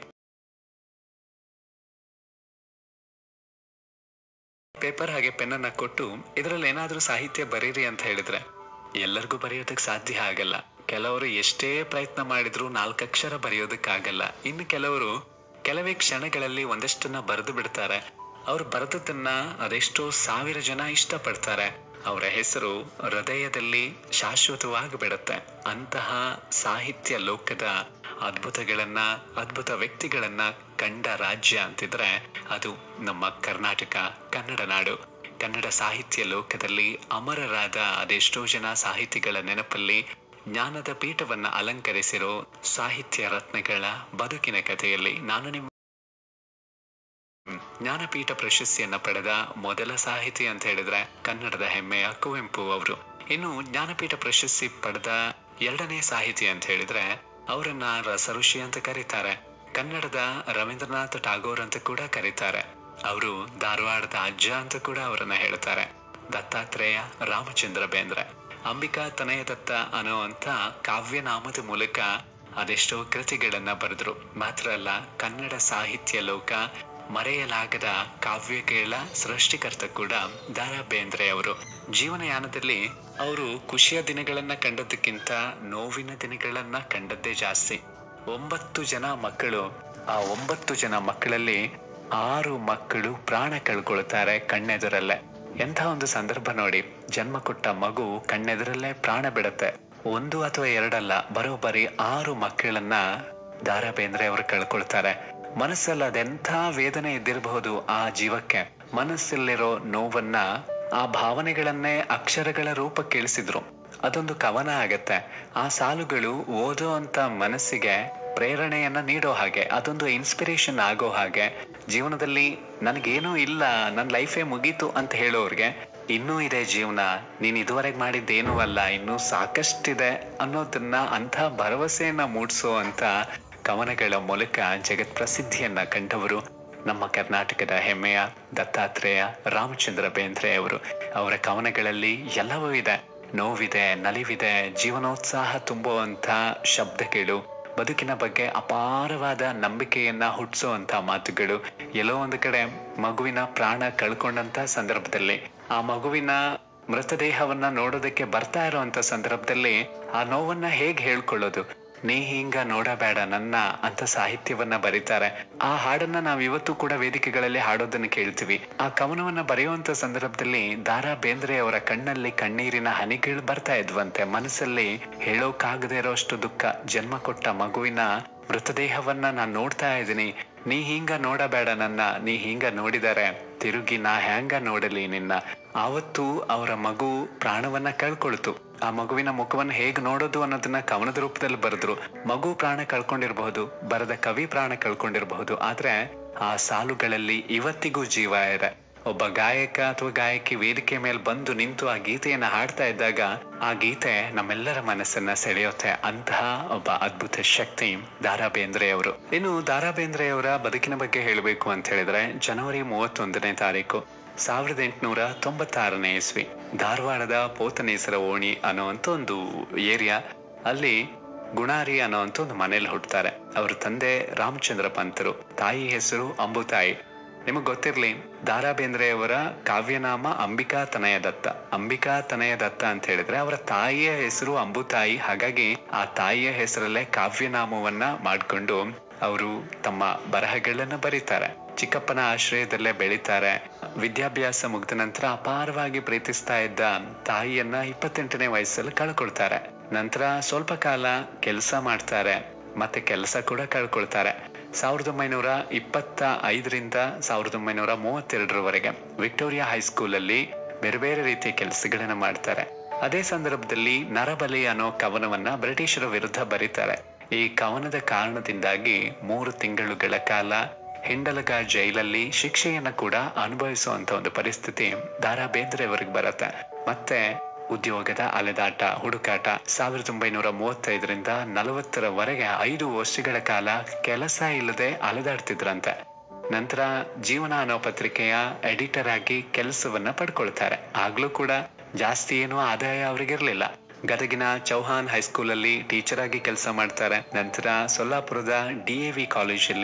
ಪೇಪರ್ ಹಾಗೆ ಪೆನ್ ಅನ್ನ ಕೊಟ್ಟು ಇದರಲ್ಲಿ ಏನಾದ್ರೂ ಸಾಹಿತ್ಯ ಬರೀರಿ ಅಂತ ಹೇಳಿದ್ರೆ ಎಲ್ಲರಿಗೂ ಬರೆಯೋದಕ್ಕೆ ಸಾಧ್ಯ ಆಗಲ್ಲ ಕೆಲವರು ಎಷ್ಟೇ ಪ್ರಯತ್ನ ಮಾಡಿದ್ರು ನಾಲ್ಕಕ್ಷರ ಬರೆಯೋದಕ್ಕಾಗಲ್ಲ ಇನ್ನು ಕೆಲವರು ಕೆಲವೇ ಕ್ಷಣಗಳಲ್ಲಿ ಒಂದಷ್ಟನ್ನ ಬರೆದು ಬಿಡ್ತಾರೆ ಅವ್ರು ಬರೆದದನ್ನ ಅದೆಷ್ಟೋ ಸಾವಿರ ಜನ ಇಷ್ಟಪಡ್ತಾರೆ ಅವರ ಹೆಸರು ಹೃದಯದಲ್ಲಿ ಶಾಶ್ವತವಾಗಿ ಬಿಡುತ್ತೆ ಅಂತಹ ಸಾಹಿತ್ಯ ಲೋಕದ ಅದ್ಭುತಗಳನ್ನ ಅದ್ಭುತ ವ್ಯಕ್ತಿಗಳನ್ನ ಕಂಡ ರಾಜ್ಯ ಅಂತಿದ್ರೆ ಅದು ನಮ್ಮ ಕರ್ನಾಟಕ ಕನ್ನಡ ನಾಡು ಕನ್ನಡ ಸಾಹಿತ್ಯ ಲೋಕದಲ್ಲಿ ಅಮರರಾದ ಅದೆಷ್ಟೋ ಜನ ಸಾಹಿತಿಗಳ ನೆನಪಲ್ಲಿ ಜ್ಞಾನದ ಪೀಠವನ್ನ ಅಲಂಕರಿಸಿರೋ ಸಾಹಿತ್ಯ ರತ್ನಗಳ ಬದುಕಿನ ಕಥೆಯಲ್ಲಿ ನಾನು ನಿಮ್ಮ ಜ್ಞಾನಪೀಠ ಪ್ರಶಸ್ತಿಯನ್ನ ಪಡೆದ ಮೊದಲ ಸಾಹಿತಿ ಅಂತ ಹೇಳಿದ್ರೆ ಕನ್ನಡದ ಹೆಮ್ಮೆಯ ಕುವೆಂಪು ಅವರು ಇನ್ನು ಜ್ಞಾನಪೀಠ ಪ್ರಶಸ್ತಿ ಪಡೆದ ಎರಡನೇ ಸಾಹಿತಿ ಅಂತ ಹೇಳಿದ್ರೆ ಅವರನ್ನ ರಸಋಷಿ ಅಂತ ಕರೀತಾರೆ ಕನ್ನಡದ ರವೀಂದ್ರನಾಥ್ ಟಾಗೋರ್ ಅಂತ ಕೂಡ ಕರೀತಾರೆ ಅವರು ಧಾರವಾಡದ ಅಜ್ಜ ಅಂತ ಕೂಡ ಅವರನ್ನ ಹೇಳ್ತಾರೆ ದತ್ತಾತ್ರೇಯ ರಾಮಚಂದ್ರ ಬೇಂದ್ರೆ ಅಂಬಿಕಾ ತನಯ ದತ್ತ ಅನ್ನುವಂತ ಕಾವ್ಯನಾಮದ ಮೂಲಕ ಅದೆಷ್ಟೋ ಕೃತಿಗಳನ್ನ ಬರೆದ್ರು ಮಾತ್ರ ಅಲ್ಲ ಕನ್ನಡ ಸಾಹಿತ್ಯ ಲೋಕ ಮರೆಯಲಾಗದ ಕಾವ್ಯಗಳ ಸೃಷ್ಟಿಕರ್ತ ಕೂಡ ದಾರಾ ಬೇಂದ್ರೆ ಅವರು ಜೀವನಯಾನದಲ್ಲಿ ಅವರು ಖುಷಿಯ ದಿನಗಳನ್ನ ಕಂಡದ್ದಕ್ಕಿಂತ ನೋವಿನ ದಿನಗಳನ್ನ ಕಂಡದ್ದೇ ಜಾಸ್ತಿ ಒಂಬತ್ತು ಜನ ಮಕ್ಕಳು ಆ ಒಂಬತ್ತು ಜನ ಮಕ್ಕಳಲ್ಲಿ ಆರು ಮಕ್ಕಳು ಪ್ರಾಣ ಕಳ್ಕೊಳ್ತಾರೆ ಕಣ್ಣೆದುರಲ್ಲೇ ಎಂಥ ಒಂದು ಸಂದರ್ಭ ನೋಡಿ ಜನ್ಮ ಕೊಟ್ಟ ಮಗು ಕಣ್ಣೆದುರಲ್ಲೇ ಪ್ರಾಣ ಬಿಡುತ್ತೆ ಒಂದು ಅಥವಾ ಎರಡಲ್ಲ ಬರೋಬ್ಬರಿ ಆರು ಮಕ್ಕಳನ್ನ ದಾರಾ ಬೇಂದ್ರೆ ಅವರು ಕಳ್ಕೊಳ್ತಾರೆ ಮನಸ್ಸಲ್ಲಿ ಅದೆಂಥ ವೇದನೆ ಇದ್ದಿರಬಹುದು ಆ ಜೀವಕ್ಕೆ ಮನಸ್ಸಲ್ಲಿರೋ ನೋವನ್ನ ಆ ಭಾವನೆಗಳನ್ನೇ ಅಕ್ಷರಗಳ ರೂಪಕ್ಕೆ ಇಳಿಸಿದ್ರು ಅದೊಂದು ಕವನ ಆಗತ್ತೆ ಆ ಸಾಲುಗಳು ಓದೋ ಅಂತ ಮನಸ್ಸಿಗೆ ಪ್ರೇರಣೆಯನ್ನ ನೀಡೋ ಹಾಗೆ ಅದೊಂದು ಇನ್ಸ್ಪಿರೇಷನ್ ಆಗೋ ಹಾಗೆ ಜೀವನದಲ್ಲಿ ನನಗೇನೂ ಇಲ್ಲ ನನ್ನ ಲೈಫೇ ಮುಗೀತು ಅಂತ ಹೇಳೋರ್ಗೆ ಇನ್ನೂ ಇದೆ ಜೀವನ ನೀನ್ ಇದುವರೆಗೆ ಮಾಡಿದ್ದೇನೂ ಅಲ್ಲ ಇನ್ನೂ ಸಾಕಷ್ಟಿದೆ ಅನ್ನೋದನ್ನ ಅಂಥ ಭರವಸೆಯನ್ನ ಮೂಡಿಸೋ ಅಂತ ಕವನಗಳ ಮೂಲಕ ಜಗತ್ ಪ್ರಸಿದ್ಧಿಯನ್ನ ಕಂಡವರು ನಮ್ಮ ಕರ್ನಾಟಕದ ಹೆಮ್ಮೆಯ ದತ್ತಾತ್ರೇಯ ರಾಮಚಂದ್ರ ಬೇಂದ್ರೆ ಅವರು ಅವರ ಕವನಗಳಲ್ಲಿ ಎಲ್ಲವೂ ಇದೆ ನೋವಿದೆ ನಲಿವಿದೆ ಜೀವನೋತ್ಸಾಹ ತುಂಬುವಂತ ಶಬ್ದಗಳು ಬದುಕಿನ ಬಗ್ಗೆ ಅಪಾರವಾದ ನಂಬಿಕೆಯನ್ನ ಹುಟ್ಟಿಸುವಂತ ಮಾತುಗಳು ಎಲ್ಲೋ ಒಂದು ಕಡೆ ಮಗುವಿನ ಪ್ರಾಣ ಕಳ್ಕೊಂಡಂತ ಸಂದರ್ಭದಲ್ಲಿ ಆ ಮಗುವಿನ ಮೃತದೇಹವನ್ನ ನೋಡೋದಕ್ಕೆ ಬರ್ತಾ ಇರುವಂತ ಸಂದರ್ಭದಲ್ಲಿ ಆ ನೋವನ್ನ ಹೇಗ್ ಹೇಳ್ಕೊಳ್ಳೋದು ನೀ ಹಿಂಗ ನೋಡಬೇಡ ನನ್ನ ಅಂತ ಸಾಹಿತ್ಯವನ್ನ ಬರೀತಾರೆ ಆ ಹಾಡನ್ನ ನಾವ್ ಇವತ್ತು ಕೂಡ ವೇದಿಕೆಗಳಲ್ಲಿ ಹಾಡೋದನ್ನ ಕೇಳ್ತೀವಿ ಆ ಕವನವನ್ನ ಬರೆಯುವಂತ ಸಂದರ್ಭದಲ್ಲಿ ದಾರಾ ಬೇಂದ್ರೆ ಅವರ ಕಣ್ಣಲ್ಲಿ ಕಣ್ಣೀರಿನ ಹನಿಗಳು ಬರ್ತಾ ಇದ್ವಂತೆ ಮನಸ್ಸಲ್ಲಿ ಹೇಳೋಕಾಗದೇ ಇರೋಷ್ಟು ದುಃಖ ಜನ್ಮ ಕೊಟ್ಟ ಮಗುವಿನ ಮೃತದೇಹವನ್ನ ನಾನ್ ನೋಡ್ತಾ ಇದ್ದೀನಿ ನೀ ಹಿಂಗ ನೋಡಬೇಡ ನನ್ನ ನೀ ಹಿಂಗ ನೋಡಿದರೆ ತಿರುಗಿ ನಾ ಹ್ಯಾಂಗ ನೋಡಲಿ ನಿನ್ನ ಆವತ್ತು ಅವರ ಮಗು ಪ್ರಾಣವನ್ನ ಕಳ್ಕೊಳ್ತು ಆ ಮಗುವಿನ ಮುಖವನ್ನು ಹೇಗ್ ನೋಡೋದು ಅನ್ನೋದನ್ನ ಕವನದ ರೂಪದಲ್ಲಿ ಬರೆದ್ರು ಮಗು ಪ್ರಾಣ ಕಳ್ಕೊಂಡಿರಬಹುದು ಬರದ ಕವಿ ಪ್ರಾಣ ಕಳ್ಕೊಂಡಿರಬಹುದು ಆದ್ರೆ ಆ ಸಾಲುಗಳಲ್ಲಿ ಇವತ್ತಿಗೂ ಜೀವ ಇದೆ ಒಬ್ಬ ಗಾಯಕ ಅಥವಾ ಗಾಯಕಿ ವೇದಿಕೆ ಮೇಲೆ ಬಂದು ನಿಂತು ಆ ಗೀತೆಯನ್ನ ಹಾಡ್ತಾ ಇದ್ದಾಗ ಆ ಗೀತೆ ನಮ್ಮೆಲ್ಲರ ಮನಸ್ಸನ್ನ ಸೆಳೆಯುತ್ತೆ ಅಂತಹ ಒಬ್ಬ ಅದ್ಭುತ ಶಕ್ತಿ ದಾರಾ ಬೇಂದ್ರೆ ಅವರು ಇನ್ನು ದಾರಾ ಬೇಂದ್ರೆ ಅವರ ಬದುಕಿನ ಬಗ್ಗೆ ಹೇಳಬೇಕು ಅಂತ ಹೇಳಿದ್ರೆ ಜನವರಿ ಮೂವತ್ತೊಂದನೇ ತಾರೀಕು ಸಾವಿರದ ಎಂಟುನೂರ ತೊಂಬತ್ತಾರನೇ ಇಸ್ವಿ ಧಾರವಾಡದ ಪೋತನೇಸರ ಓಣಿ ಅನ್ನುವಂತ ಒಂದು ಏರಿಯಾ ಅಲ್ಲಿ ಗುಣಾರಿ ಅನ್ನೋಂತ ಒಂದು ಮನೇಲಿ ಹುಟ್ಟುತ್ತಾರೆ ಅವ್ರ ತಂದೆ ರಾಮಚಂದ್ರ ಪಂತರು ತಾಯಿ ಹೆಸರು ಅಂಬುತಾಯಿ ನಿಮಗ್ ಗೊತ್ತಿರ್ಲಿ ದಾರಾ ಬೇಂದ್ರೆ ಅವರ ಕಾವ್ಯನಾಮ ಅಂಬಿಕಾ ತನಯ ದತ್ತ ಅಂಬಿಕಾ ತನಯ ದತ್ತ ಅಂತ ಹೇಳಿದ್ರೆ ಅವರ ತಾಯಿಯ ಹೆಸರು ಅಂಬುತಾಯಿ ಹಾಗಾಗಿ ಆ ತಾಯಿಯ ಹೆಸರಲ್ಲೇ ಕಾವ್ಯನಾಮವನ್ನ ಮಾಡ್ಕೊಂಡು ಅವರು ತಮ್ಮ ಬರಹಗಳನ್ನ ಬರೀತಾರೆ ಚಿಕ್ಕಪ್ಪನ ಆಶ್ರಯದಲ್ಲೇ ಬೆಳೀತಾರೆ ವಿದ್ಯಾಭ್ಯಾಸ ಮುಗ್ದ ನಂತರ ಅಪಾರವಾಗಿ ಪ್ರೀತಿಸ್ತಾ ಇದ್ದ ತಾಯಿಯನ್ನ ಇಪ್ಪತ್ತೆಂಟನೇ ವಯಸ್ಸಲ್ಲಿ ಕಳ್ಕೊಳ್ತಾರೆ ನಂತರ ಸ್ವಲ್ಪ ಕಾಲ ಕೆಲಸ ಮಾಡ್ತಾರೆ ಮತ್ತೆ ಕೆಲಸ ಕೂಡ ಕಳ್ಕೊಳ್ತಾರೆ ಸಾವಿರದ ಒಂಬೈನೂರ ಇಪ್ಪತ್ತ ಐದರಿಂದ ಸಾವಿರದ ಒಂಬೈನೂರ ಮೂವತ್ತೆರಡರವರೆಗೆ ವಿಕ್ಟೋರಿಯಾ ಹೈಸ್ಕೂಲ್ ಅಲ್ಲಿ ಬೇರೆ ಬೇರೆ ರೀತಿಯ ಕೆಲಸಗಳನ್ನ ಮಾಡ್ತಾರೆ ಅದೇ ಸಂದರ್ಭದಲ್ಲಿ ನರಬಲಿ ಅನ್ನೋ ಕವನವನ್ನ ಬ್ರಿಟಿಷರ ವಿರುದ್ಧ ಬರೀತಾರೆ ಈ ಕವನದ ಕಾರಣದಿಂದಾಗಿ ಮೂರು ತಿಂಗಳುಗಳ ಕಾಲ ಹಿಂಡಲಗ ಜೈಲಲ್ಲಿ ಶಿಕ್ಷೆಯನ್ನ ಕೂಡ ಅನುಭವಿಸುವಂತ ಒಂದು ಪರಿಸ್ಥಿತಿ ದಾರಾ ಬೇಂದ್ರೆ ಅವರಿಗೆ ಬರುತ್ತೆ ಮತ್ತೆ ಉದ್ಯೋಗದ ಅಲೆದಾಟ ಹುಡುಕಾಟ ಸಾವಿರದ ಒಂಬೈನೂರ ಮೂವತ್ತೈದರಿಂದ ನಲವತ್ತರವರೆಗೆ ಐದು ವರ್ಷಗಳ ಕಾಲ ಕೆಲಸ ಇಲ್ಲದೆ ಅಲೆದಾಡ್ತಿದ್ರಂತೆ ನಂತರ ಜೀವನ ಅನ್ನೋ ಪತ್ರಿಕೆಯ ಎಡಿಟರ್ ಆಗಿ ಕೆಲಸವನ್ನ ಪಡ್ಕೊಳ್ತಾರೆ ಆಗ್ಲೂ ಕೂಡ ಜಾಸ್ತಿ ಏನೂ ಆದಾಯ ಅವ್ರಿಗಿರ್ಲಿಲ್ಲ ಗದಗಿನ ಚೌಹಾನ್ ಹೈಸ್ಕೂಲ್ ಅಲ್ಲಿ ಟೀಚರ್ ಆಗಿ ಕೆಲಸ ಮಾಡ್ತಾರೆ ನಂತರ ಸೊಲ್ಲಾಪುರದ ಡಿ ಎ ವಿ ಕಾಲೇಜಲ್ಲಿ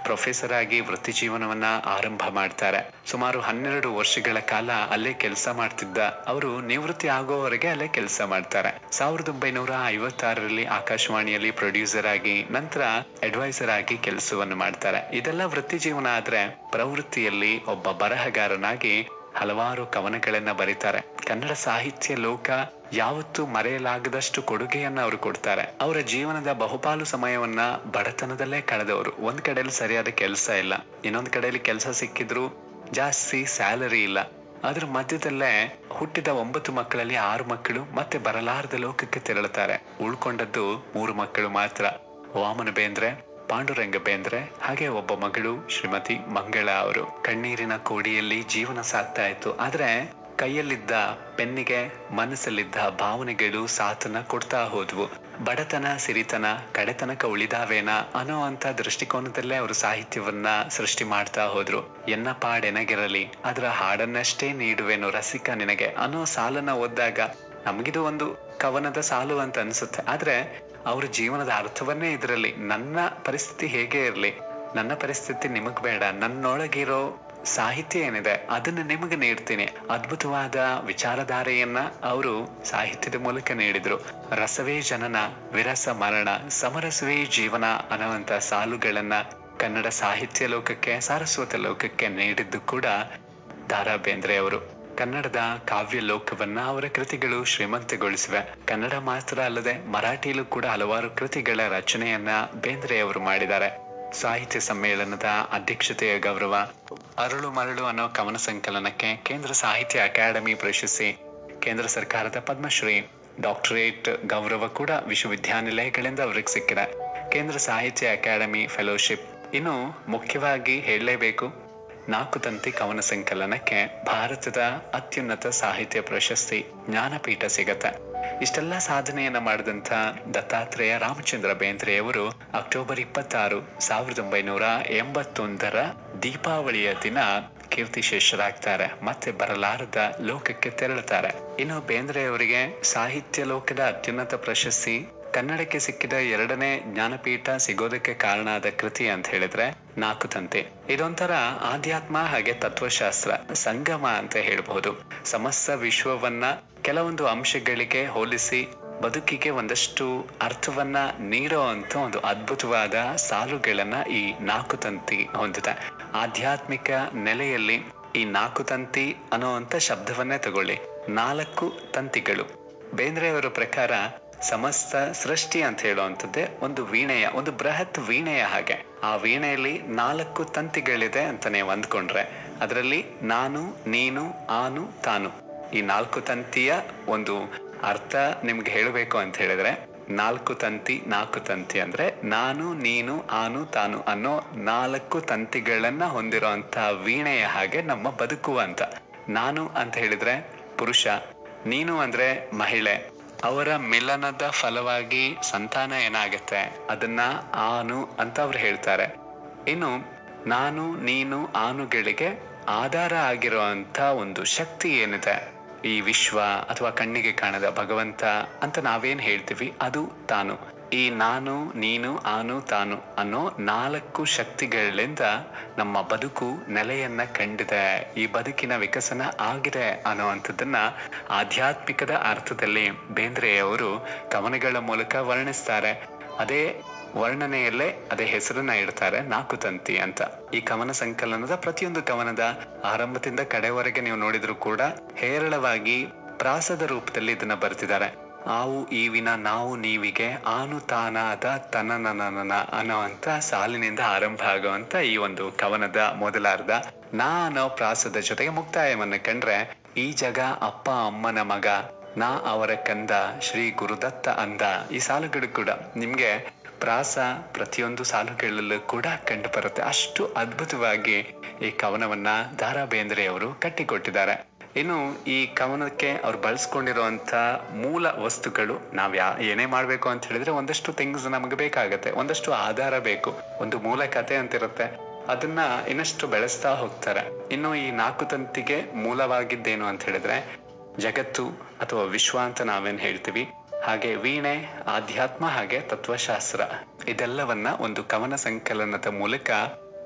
ಪ್ರೊಫೆಸರ್ ಆಗಿ ವೃತ್ತಿ ಜೀವನವನ್ನ ಆರಂಭ ಮಾಡ್ತಾರೆ ಸುಮಾರು ಹನ್ನೆರಡು ವರ್ಷಗಳ ಕಾಲ ಅಲ್ಲೇ ಕೆಲಸ ಮಾಡ್ತಿದ್ದ ಅವರು ನಿವೃತ್ತಿ ಆಗೋವರೆಗೆ ಅಲ್ಲೇ ಕೆಲಸ ಮಾಡ್ತಾರೆ ಸಾವಿರದ ಒಂಬೈನೂರ ಐವತ್ತಾರರಲ್ಲಿ ಆಕಾಶವಾಣಿಯಲ್ಲಿ ಪ್ರೊಡ್ಯೂಸರ್ ಆಗಿ ನಂತರ ಅಡ್ವೈಸರ್ ಆಗಿ ಕೆಲಸವನ್ನು ಮಾಡ್ತಾರೆ ಇದೆಲ್ಲ ವೃತ್ತಿ ಜೀವನ ಆದ್ರೆ ಪ್ರವೃತ್ತಿಯಲ್ಲಿ ಒಬ್ಬ ಬರಹಗಾರನಾಗಿ ಹಲವಾರು ಕವನಗಳನ್ನ ಬರೀತಾರೆ ಕನ್ನಡ ಸಾಹಿತ್ಯ ಲೋಕ ಯಾವತ್ತೂ ಮರೆಯಲಾಗದಷ್ಟು ಕೊಡುಗೆಯನ್ನ ಅವರು ಕೊಡ್ತಾರೆ ಅವರ ಜೀವನದ ಬಹುಪಾಲು ಸಮಯವನ್ನ ಬಡತನದಲ್ಲೇ ಕಳೆದವರು ಒಂದ್ ಕಡೆಯಲ್ಲಿ ಸರಿಯಾದ ಕೆಲಸ ಇಲ್ಲ ಇನ್ನೊಂದ್ ಕಡೆಯಲ್ಲಿ ಕೆಲಸ ಸಿಕ್ಕಿದ್ರು ಜಾಸ್ತಿ ಸ್ಯಾಲರಿ ಇಲ್ಲ ಅದ್ರ ಮಧ್ಯದಲ್ಲೇ ಹುಟ್ಟಿದ ಒಂಬತ್ತು ಮಕ್ಕಳಲ್ಲಿ ಆರು ಮಕ್ಕಳು ಮತ್ತೆ ಬರಲಾರದ ಲೋಕಕ್ಕೆ ತೆರಳುತ್ತಾರೆ ಉಳ್ಕೊಂಡದ್ದು ಮೂರು ಮಕ್ಕಳು ಮಾತ್ರ ವಾಮನ ಬೇಂದ್ರೆ ಪಾಂಡುರಂಗ ಬೇಂದ್ರೆ ಹಾಗೆ ಒಬ್ಬ ಮಗಳು ಶ್ರೀಮತಿ ಮಂಗಳ ಅವರು ಕಣ್ಣೀರಿನ ಕೋಡಿಯಲ್ಲಿ ಜೀವನ ಸಾಗ್ತಾ ಇತ್ತು ಆದ್ರೆ ಕೈಯಲ್ಲಿದ್ದ ಪೆನ್ನಿಗೆ ಮನಸ್ಸಲ್ಲಿದ್ದ ಭಾವನೆಗಳು ಸಾಥನ ಕೊಡ್ತಾ ಹೋದ್ವು ಬಡತನ ಸಿರಿತನ ಕಡೆತನಕ ಉಳಿದಾವೇನ ಅನ್ನೋ ಅಂತ ದೃಷ್ಟಿಕೋನದಲ್ಲೇ ಅವರು ಸಾಹಿತ್ಯವನ್ನ ಸೃಷ್ಟಿ ಮಾಡ್ತಾ ಹೋದ್ರು ಎನ್ನ ಪಾಡೆನಗಿರಲಿ ಅದರ ಹಾಡನ್ನಷ್ಟೇ ನೀಡುವೆನು ರಸಿಕ ನಿನಗೆ ಅನ್ನೋ ಸಾಲನ್ನ ಓದ್ದಾಗ ನಮಗಿದು ಒಂದು ಕವನದ ಸಾಲು ಅಂತ ಅನ್ಸುತ್ತೆ ಆದ್ರೆ ಅವ್ರ ಜೀವನದ ಅರ್ಥವನ್ನೇ ಇದರಲ್ಲಿ ನನ್ನ ಪರಿಸ್ಥಿತಿ ಹೇಗೆ ಇರಲಿ ನನ್ನ ಪರಿಸ್ಥಿತಿ ನಿಮಗ್ ಬೇಡ ನನ್ನೊಳಗಿರೋ ಸಾಹಿತ್ಯ ಏನಿದೆ ಅದನ್ನ ನಿಮಗೆ ನೀಡ್ತೀನಿ ಅದ್ಭುತವಾದ ವಿಚಾರಧಾರೆಯನ್ನ ಅವರು ಸಾಹಿತ್ಯದ ಮೂಲಕ ನೀಡಿದ್ರು ರಸವೇ ಜನನ ವಿರಸ ಮರಣ ಸಮರಸವೇ ಜೀವನ ಅನ್ನುವಂತ ಸಾಲುಗಳನ್ನ ಕನ್ನಡ ಸಾಹಿತ್ಯ ಲೋಕಕ್ಕೆ ಸಾರಸ್ವತ ಲೋಕಕ್ಕೆ ನೀಡಿದ್ದು ಕೂಡ ದಾರಾ ಬೇಂದ್ರೆ ಅವರು ಕನ್ನಡದ ಕಾವ್ಯ ಲೋಕವನ್ನ ಅವರ ಕೃತಿಗಳು ಶ್ರೀಮಂತಗೊಳಿಸಿವೆ ಕನ್ನಡ ಮಾತ್ರ ಅಲ್ಲದೆ ಮರಾಠಿಯಲ್ಲೂ ಕೂಡ ಹಲವಾರು ಕೃತಿಗಳ ರಚನೆಯನ್ನ ಬೇಂದ್ರೆ ಅವರು ಮಾಡಿದ್ದಾರೆ ಸಾಹಿತ್ಯ ಸಮ್ಮೇಳನದ ಅಧ್ಯಕ್ಷತೆಯ ಗೌರವ ಅರಳು ಮರಳು ಅನ್ನೋ ಕವನ ಸಂಕಲನಕ್ಕೆ ಕೇಂದ್ರ ಸಾಹಿತ್ಯ ಅಕಾಡೆಮಿ ಪ್ರಶಸ್ತಿ ಕೇಂದ್ರ ಸರ್ಕಾರದ ಪದ್ಮಶ್ರೀ ಡಾಕ್ಟರೇಟ್ ಗೌರವ ಕೂಡ ವಿಶ್ವವಿದ್ಯಾನಿಲಯಗಳಿಂದ ಅವ್ರಿಗೆ ಸಿಕ್ಕಿದೆ ಕೇಂದ್ರ ಸಾಹಿತ್ಯ ಅಕಾಡೆಮಿ ಫೆಲೋಶಿಪ್ ಇನ್ನು ಮುಖ್ಯವಾಗಿ ಹೇಳಲೇಬೇಕು ನಾಲ್ಕು ತಂತಿ ಕವನ ಸಂಕಲನಕ್ಕೆ ಭಾರತದ ಅತ್ಯುನ್ನತ ಸಾಹಿತ್ಯ ಪ್ರಶಸ್ತಿ ಜ್ಞಾನಪೀಠ ಸಿಗತ್ತೆ ಇಷ್ಟೆಲ್ಲ ಸಾಧನೆಯನ್ನ ಮಾಡಿದಂತ ದತ್ತಾತ್ರೇಯ ರಾಮಚಂದ್ರ ಬೇಂದ್ರೆಯವರು ಅಕ್ಟೋಬರ್ ಇಪ್ಪತ್ತಾರು ಸಾವಿರದ ಒಂಬೈನೂರ ಎಂಬತ್ತೊಂದರ ದೀಪಾವಳಿಯ ದಿನ ಕೀರ್ತಿಶೇಷರಾಗ್ತಾರೆ ಮತ್ತೆ ಬರಲಾರದ ಲೋಕಕ್ಕೆ ತೆರಳುತ್ತಾರೆ ಇನ್ನು ಬೇಂದ್ರೆಯವರಿಗೆ ಸಾಹಿತ್ಯ ಲೋಕದ ಅತ್ಯುನ್ನತ ಪ್ರಶಸ್ತಿ ಕನ್ನಡಕ್ಕೆ ಸಿಕ್ಕಿದ ಎರಡನೇ ಜ್ಞಾನಪೀಠ ಸಿಗೋದಕ್ಕೆ ಕಾರಣ ಆದ ಕೃತಿ ಅಂತ ಹೇಳಿದ್ರೆ ನಾಲ್ಕು ತಂತೆ ಇದೊಂಥರ ಆಧ್ಯಾತ್ಮ ಹಾಗೆ ತತ್ವಶಾಸ್ತ್ರ ಸಂಗಮ ಅಂತ ಹೇಳ್ಬಹುದು ಸಮಸ್ತ ವಿಶ್ವವನ್ನ ಕೆಲವೊಂದು ಅಂಶಗಳಿಗೆ ಹೋಲಿಸಿ ಬದುಕಿಗೆ ಒಂದಷ್ಟು ಅರ್ಥವನ್ನ ನೀಡೋ ಅಂತ ಒಂದು ಅದ್ಭುತವಾದ ಸಾಲುಗಳನ್ನ ಈ ನಾಲ್ಕು ತಂತಿ ಹೊಂದಿದೆ ಆಧ್ಯಾತ್ಮಿಕ ನೆಲೆಯಲ್ಲಿ ಈ ನಾಲ್ಕು ತಂತಿ ಅನ್ನೋವಂಥ ಶಬ್ದವನ್ನೇ ತಗೊಳ್ಳಿ ನಾಲ್ಕು ತಂತಿಗಳು ಬೇಂದ್ರೆಯವರ ಪ್ರಕಾರ ಸಮಸ್ತ ಸೃಷ್ಟಿ ಅಂತ ಹೇಳುವಂಥದ್ದೇ ಒಂದು ವೀಣೆಯ ಒಂದು ಬೃಹತ್ ವೀಣೆಯ ಹಾಗೆ ಆ ವೀಣೆಯಲ್ಲಿ ನಾಲ್ಕು ತಂತಿಗಳಿದೆ ಅಂತ ನೀವು ಅಂದ್ಕೊಂಡ್ರೆ ಅದರಲ್ಲಿ ನಾನು ನೀನು ಆನು ತಾನು ಈ ನಾಲ್ಕು ತಂತಿಯ ಒಂದು ಅರ್ಥ ನಿಮ್ಗೆ ಹೇಳಬೇಕು ಅಂತ ಹೇಳಿದ್ರೆ ನಾಲ್ಕು ತಂತಿ ನಾಲ್ಕು ತಂತಿ ಅಂದ್ರೆ ನಾನು ನೀನು ಆನು ತಾನು ಅನ್ನೋ ನಾಲ್ಕು ತಂತಿಗಳನ್ನ ಹೊಂದಿರುವಂತ ವೀಣೆಯ ಹಾಗೆ ನಮ್ಮ ಬದುಕು ಅಂತ ನಾನು ಅಂತ ಹೇಳಿದ್ರೆ ಪುರುಷ ನೀನು ಅಂದ್ರೆ ಮಹಿಳೆ ಅವರ ಮಿಲನದ ಫಲವಾಗಿ ಸಂತಾನ ಏನಾಗತ್ತೆ ಅದನ್ನ ಆನು ಅಂತ ಅವ್ರು ಹೇಳ್ತಾರೆ ಇನ್ನು ನಾನು ನೀನು ಆನುಗಳಿಗೆ ಆಧಾರ ಆಗಿರುವಂತ ಒಂದು ಶಕ್ತಿ ಏನಿದೆ ಈ ವಿಶ್ವ ಅಥವಾ ಕಣ್ಣಿಗೆ ಕಾಣದ ಭಗವಂತ ಅಂತ ನಾವೇನ್ ಹೇಳ್ತೀವಿ ಅದು ತಾನು ಈ ನಾನು ನೀನು ಆನು ತಾನು ಅನ್ನೋ ನಾಲ್ಕು ಶಕ್ತಿಗಳಿಂದ ನಮ್ಮ ಬದುಕು ನೆಲೆಯನ್ನ ಕಂಡಿದೆ ಈ ಬದುಕಿನ ವಿಕಸನ ಆಗಿದೆ ಅನ್ನುವಂಥದ್ದನ್ನ ಆಧ್ಯಾತ್ಮಿಕದ ಅರ್ಥದಲ್ಲಿ ಬೇಂದ್ರೆಯವರು ಕವನಗಳ ಮೂಲಕ ವರ್ಣಿಸ್ತಾರೆ ಅದೇ ವರ್ಣನೆಯಲ್ಲೇ ಅದೇ ಹೆಸರನ್ನ ಇಡ್ತಾರೆ ನಾಲ್ಕು ತಂತಿ ಅಂತ ಈ ಕವನ ಸಂಕಲನದ ಪ್ರತಿಯೊಂದು ಕವನದ ಆರಂಭದಿಂದ ಕಡೆವರೆಗೆ ನೀವು ನೋಡಿದ್ರು ಕೂಡ ಹೇರಳವಾಗಿ ಪ್ರಾಸದ ರೂಪದಲ್ಲಿ ಇದನ್ನ ಬರ್ತಿದ್ದಾರೆ ಆವು ಈವಿನ ನಾವು ನೀವಿಗೆ ಆನು ತಾನಾದ ತನನನನ ಅನ್ನೋವಂತ ಸಾಲಿನಿಂದ ಆರಂಭ ಆಗುವಂತ ಈ ಒಂದು ಕವನದ ಮೊದಲಾರ್ಧ ನಾ ಅನ್ನೋ ಪ್ರಾಸದ ಜೊತೆಗೆ ಮುಕ್ತಾಯವನ್ನ ಕಂಡ್ರೆ ಈ ಜಗ ಅಪ್ಪ ಅಮ್ಮನ ಮಗ ನಾ ಅವರ ಕಂದ ಶ್ರೀ ಗುರುದತ್ತ ಅಂದ ಈ ಸಾಲುಗಳು ಕೂಡ ನಿಮ್ಗೆ ಪ್ರಾಸ ಪ್ರತಿಯೊಂದು ಸಾಲುಗಳಲ್ಲೂ ಕೂಡ ಕಂಡು ಬರುತ್ತೆ ಅಷ್ಟು ಅದ್ಭುತವಾಗಿ ಈ ಕವನವನ್ನ ದಾರಾ ಬೇಂದ್ರೆ ಅವರು ಕಟ್ಟಿಕೊಟ್ಟಿದ್ದಾರೆ ಇನ್ನು ಈ ಕವನಕ್ಕೆ ಅವ್ರು ಬಳಸ್ಕೊಂಡಿರುವಂತ ಮೂಲ ವಸ್ತುಗಳು ನಾವ್ ಯಾ ಏನೇ ಮಾಡ್ಬೇಕು ಅಂತ ಹೇಳಿದ್ರೆ ಒಂದಷ್ಟು ಥಿಂಗ್ಸ್ ನಮಗೆ ಬೇಕಾಗತ್ತೆ ಒಂದಷ್ಟು ಆಧಾರ ಬೇಕು ಒಂದು ಮೂಲ ಕತೆ ಅಂತಿರುತ್ತೆ ಅದನ್ನ ಇನ್ನಷ್ಟು ಬೆಳೆಸ್ತಾ ಹೋಗ್ತಾರೆ ಇನ್ನು ಈ ನಾಲ್ಕು ತಂತಿಗೆ ಮೂಲವಾಗಿದ್ದೇನು ಅಂತ ಹೇಳಿದ್ರೆ ಜಗತ್ತು ಅಥವಾ ವಿಶ್ವ ಅಂತ ನಾವೇನ್ ಹೇಳ್ತೀವಿ ಹಾಗೆ ವೀಣೆ ಆಧ್ಯಾತ್ಮ ಹಾಗೆ ತತ್ವಶಾಸ್ತ್ರ ಇದೆಲ್ಲವನ್ನ ಒಂದು ಕವನ ಸಂಕಲನದ ಮೂಲಕ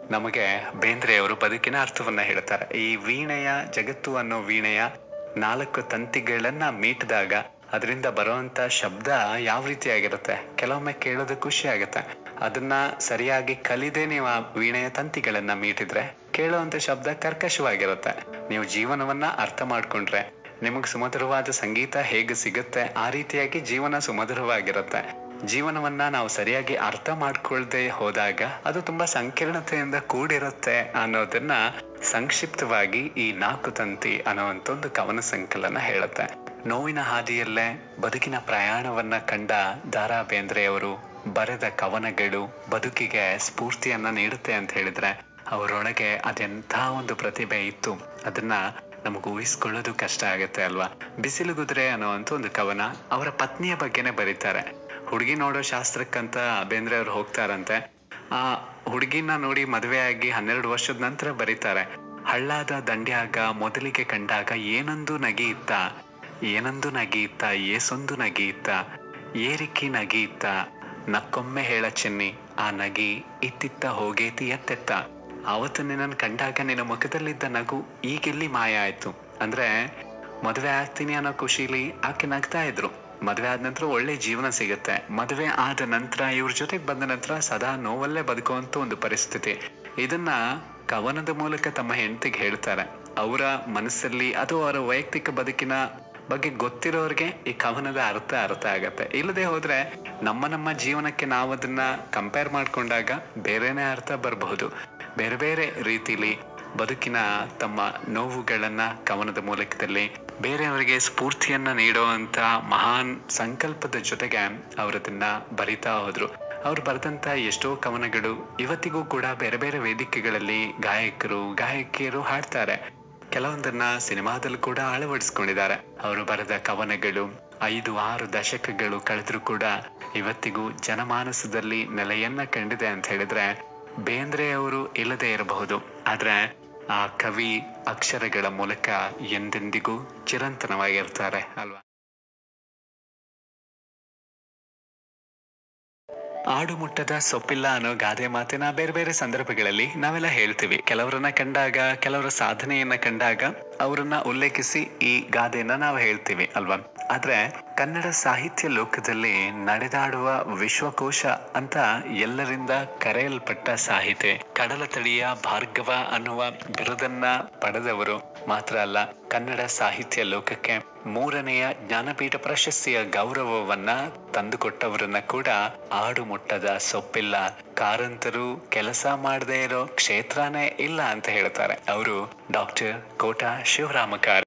ನಮಗೆ ಬೇಂದ್ರೆಯವರು ಬದುಕಿನ ಅರ್ಥವನ್ನ ಹೇಳ್ತಾರೆ ಈ ವೀಣೆಯ ಜಗತ್ತು ಅನ್ನೋ ವೀಣೆಯ ನಾಲ್ಕು ತಂತಿಗಳನ್ನ ಮೀಟಿದಾಗ ಅದರಿಂದ ಬರುವಂತ ಶಬ್ದ ಯಾವ ರೀತಿಯಾಗಿರುತ್ತೆ ಕೆಲವೊಮ್ಮೆ ಕೇಳೋದು ಖುಷಿ ಆಗುತ್ತೆ ಅದನ್ನ ಸರಿಯಾಗಿ ಕಲಿದೆ ನೀವು ಆ ವೀಣೆಯ ತಂತಿಗಳನ್ನ ಮೀಟಿದ್ರೆ ಕೇಳುವಂತ ಶಬ್ದ ಕರ್ಕಶವಾಗಿರುತ್ತೆ ನೀವು ಜೀವನವನ್ನ ಅರ್ಥ ಮಾಡ್ಕೊಂಡ್ರೆ ನಿಮಗ್ ಸುಮಧುರವಾದ ಸಂಗೀತ ಹೇಗೆ ಸಿಗುತ್ತೆ ಆ ರೀತಿಯಾಗಿ ಜೀವನ ಸುಮಧುರವಾಗಿರುತ್ತೆ ಜೀವನವನ್ನ ನಾವು ಸರಿಯಾಗಿ ಅರ್ಥ ಮಾಡ್ಕೊಳ್ದೆ ಹೋದಾಗ ಅದು ತುಂಬಾ ಸಂಕೀರ್ಣತೆಯಿಂದ ಕೂಡಿರುತ್ತೆ ಅನ್ನೋದನ್ನ ಸಂಕ್ಷಿಪ್ತವಾಗಿ ಈ ನಾಲ್ಕು ತಂತಿ ಅನ್ನುವಂತ ಒಂದು ಕವನ ಸಂಕಲನ ಹೇಳುತ್ತೆ ನೋವಿನ ಹಾದಿಯಲ್ಲೇ ಬದುಕಿನ ಪ್ರಯಾಣವನ್ನ ಕಂಡ ದಾರಾ ಬೇಂದ್ರೆಯವರು ಬರೆದ ಕವನಗಳು ಬದುಕಿಗೆ ಸ್ಫೂರ್ತಿಯನ್ನ ನೀಡುತ್ತೆ ಅಂತ ಹೇಳಿದ್ರೆ ಅವರೊಳಗೆ ಅದೆಂಥ ಒಂದು ಪ್ರತಿಭೆ ಇತ್ತು ಅದನ್ನ ನಮಗೆ ಊಹಿಸ್ಕೊಳ್ಳೋದು ಕಷ್ಟ ಆಗುತ್ತೆ ಅಲ್ವಾ ಬಿಸಿಲು ಅನ್ನುವಂತ ಒಂದು ಕವನ ಅವರ ಪತ್ನಿಯ ಬಗ್ಗೆನೆ ಬರೀತಾರೆ ಹುಡುಗಿ ನೋಡೋ ಶಾಸ್ತ್ರಕ್ಕಂತ ಬೇಂದ್ರೆ ಅವ್ರು ಹೋಗ್ತಾರಂತೆ ಆ ಹುಡುಗಿನ ನೋಡಿ ಮದುವೆ ಆಗಿ ಹನ್ನೆರಡು ವರ್ಷದ ನಂತರ ಬರೀತಾರೆ ಹಳ್ಳಾದ ದಂಡ್ಯಾಗ ಮೊದಲಿಗೆ ಕಂಡಾಗ ಏನೊಂದು ನಗಿ ಇತ್ತ ಏನೊಂದು ನಗಿ ಇತ್ತ ಏಸೊಂದು ನಗಿ ಇತ್ತ ಏರಿಕಿ ನಗಿ ಇತ್ತ ನಕ್ಕೊಮ್ಮೆ ಹೇಳ ಚೆನ್ನಿ ಆ ನಗಿ ಇತ್ತಿತ್ತ ಹೋಗೇತಿ ಎತ್ತೆತ್ತ ಆವತ್ತು ನಿನ್ನನ್ನು ಕಂಡಾಗ ನಿನ್ನ ಮುಖದಲ್ಲಿದ್ದ ನಗು ಈಗೆಲ್ಲಿ ಮಾಯ ಆಯ್ತು ಅಂದ್ರೆ ಮದುವೆ ಆಗ್ತೀನಿ ಅನ್ನೋ ಖುಷಿಲಿ ಆಕೆ ನಗ್ತಾ ಇದ್ರು ಮದುವೆ ಆದ ನಂತರ ಒಳ್ಳೆ ಜೀವನ ಸಿಗುತ್ತೆ ಮದುವೆ ಆದ ನಂತರ ಇವ್ರ ಜೊತೆಗೆ ಬಂದ ನಂತರ ಸದಾ ನೋವಲ್ಲೇ ಬದುಕುವಂತ ಒಂದು ಪರಿಸ್ಥಿತಿ ಇದನ್ನ ಕವನದ ಮೂಲಕ ತಮ್ಮ ಹೆಂಡತಿಗೆ ಹೇಳ್ತಾರೆ ಅವರ ಮನಸ್ಸಲ್ಲಿ ಅದು ಅವರ ವೈಯಕ್ತಿಕ ಬದುಕಿನ ಬಗ್ಗೆ ಗೊತ್ತಿರೋರ್ಗೆ ಈ ಕವನದ ಅರ್ಥ ಅರ್ಥ ಆಗತ್ತೆ ಇಲ್ಲದೆ ಹೋದ್ರೆ ನಮ್ಮ ನಮ್ಮ ಜೀವನಕ್ಕೆ ನಾವು ಅದನ್ನ ಕಂಪೇರ್ ಮಾಡ್ಕೊಂಡಾಗ ಬೇರೆನೆ ಅರ್ಥ ಬರಬಹುದು ಬೇರೆ ಬೇರೆ ರೀತಿಲಿ ಬದುಕಿನ ತಮ್ಮ ನೋವುಗಳನ್ನ ಕವನದ ಮೂಲಕದಲ್ಲಿ ಬೇರೆಯವರಿಗೆ ಸ್ಫೂರ್ತಿಯನ್ನ ನೀಡುವಂತ ಮಹಾನ್ ಸಂಕಲ್ಪದ ಜೊತೆಗೆ ಅವರದನ್ನ ಬರಿತಾ ಹೋದ್ರು ಅವ್ರು ಬರೆದಂತ ಎಷ್ಟೋ ಕವನಗಳು ಇವತ್ತಿಗೂ ಕೂಡ ಬೇರೆ ಬೇರೆ ವೇದಿಕೆಗಳಲ್ಲಿ ಗಾಯಕರು ಗಾಯಕಿಯರು ಹಾಡ್ತಾರೆ ಕೆಲವೊಂದನ್ನ ಸಿನಿಮಾದಲ್ಲಿ ಕೂಡ ಅಳವಡಿಸ್ಕೊಂಡಿದ್ದಾರೆ ಅವರು ಬರೆದ ಕವನಗಳು ಐದು ಆರು ದಶಕಗಳು ಕಳೆದ್ರೂ ಕೂಡ ಇವತ್ತಿಗೂ ಜನಮಾನಸದಲ್ಲಿ ನೆಲೆಯನ್ನ ಕಂಡಿದೆ ಅಂತ ಹೇಳಿದ್ರೆ ಬೇಂದ್ರೆ ಅವರು ಇಲ್ಲದೆ ಇರಬಹುದು ಆದ್ರೆ ಆ ಕವಿ ಅಕ್ಷರಗಳ ಮೂಲಕ ಎಂದೆಂದಿಗೂ ಚಿರಂತನವಾಗಿರ್ತಾರೆ ಅಲ್ವಾ ಆಡು ಮುಟ್ಟದ ಸೊಪ್ಪಿಲ್ಲ ಅನ್ನೋ ಗಾದೆ ಮಾತಿನ ಬೇರೆ ಬೇರೆ ಸಂದರ್ಭಗಳಲ್ಲಿ ನಾವೆಲ್ಲ ಹೇಳ್ತೀವಿ ಕೆಲವರನ್ನ ಕಂಡಾಗ ಕೆಲವರ ಸಾಧನೆಯನ್ನ ಕಂಡಾಗ ಅವರನ್ನ ಉಲ್ಲೇಖಿಸಿ ಈ ಗಾದೆಯನ್ನ ನಾವು ಹೇಳ್ತೀವಿ ಅಲ್ವಾ ಆದ್ರೆ ಕನ್ನಡ ಸಾಹಿತ್ಯ ಲೋಕದಲ್ಲಿ ನಡೆದಾಡುವ ವಿಶ್ವಕೋಶ ಅಂತ ಎಲ್ಲರಿಂದ ಕರೆಯಲ್ಪಟ್ಟ ಸಾಹಿತಿ ಕಡಲ ತಳಿಯ ಭಾರ್ಗವ ಅನ್ನುವ ಬಿರುದನ್ನ ಪಡೆದವರು ಮಾತ್ರ ಅಲ್ಲ ಕನ್ನಡ ಸಾಹಿತ್ಯ ಲೋಕಕ್ಕೆ ಮೂರನೆಯ ಜ್ಞಾನಪೀಠ ಪ್ರಶಸ್ತಿಯ ಗೌರವವನ್ನ ತಂದುಕೊಟ್ಟವರನ್ನ ಕೂಡ ಆಡು ಮುಟ್ಟದ ಸೊಪ್ಪಿಲ್ಲ ಕಾರಂತರು ಕೆಲಸ ಮಾಡದೇ ಇರೋ ಕ್ಷೇತ್ರನೇ ಇಲ್ಲ ಅಂತ ಹೇಳ್ತಾರೆ ಅವರು ಡಾಕ್ಟರ್ ಕೋಟಾ ಶಿವರಾಮಕಾರ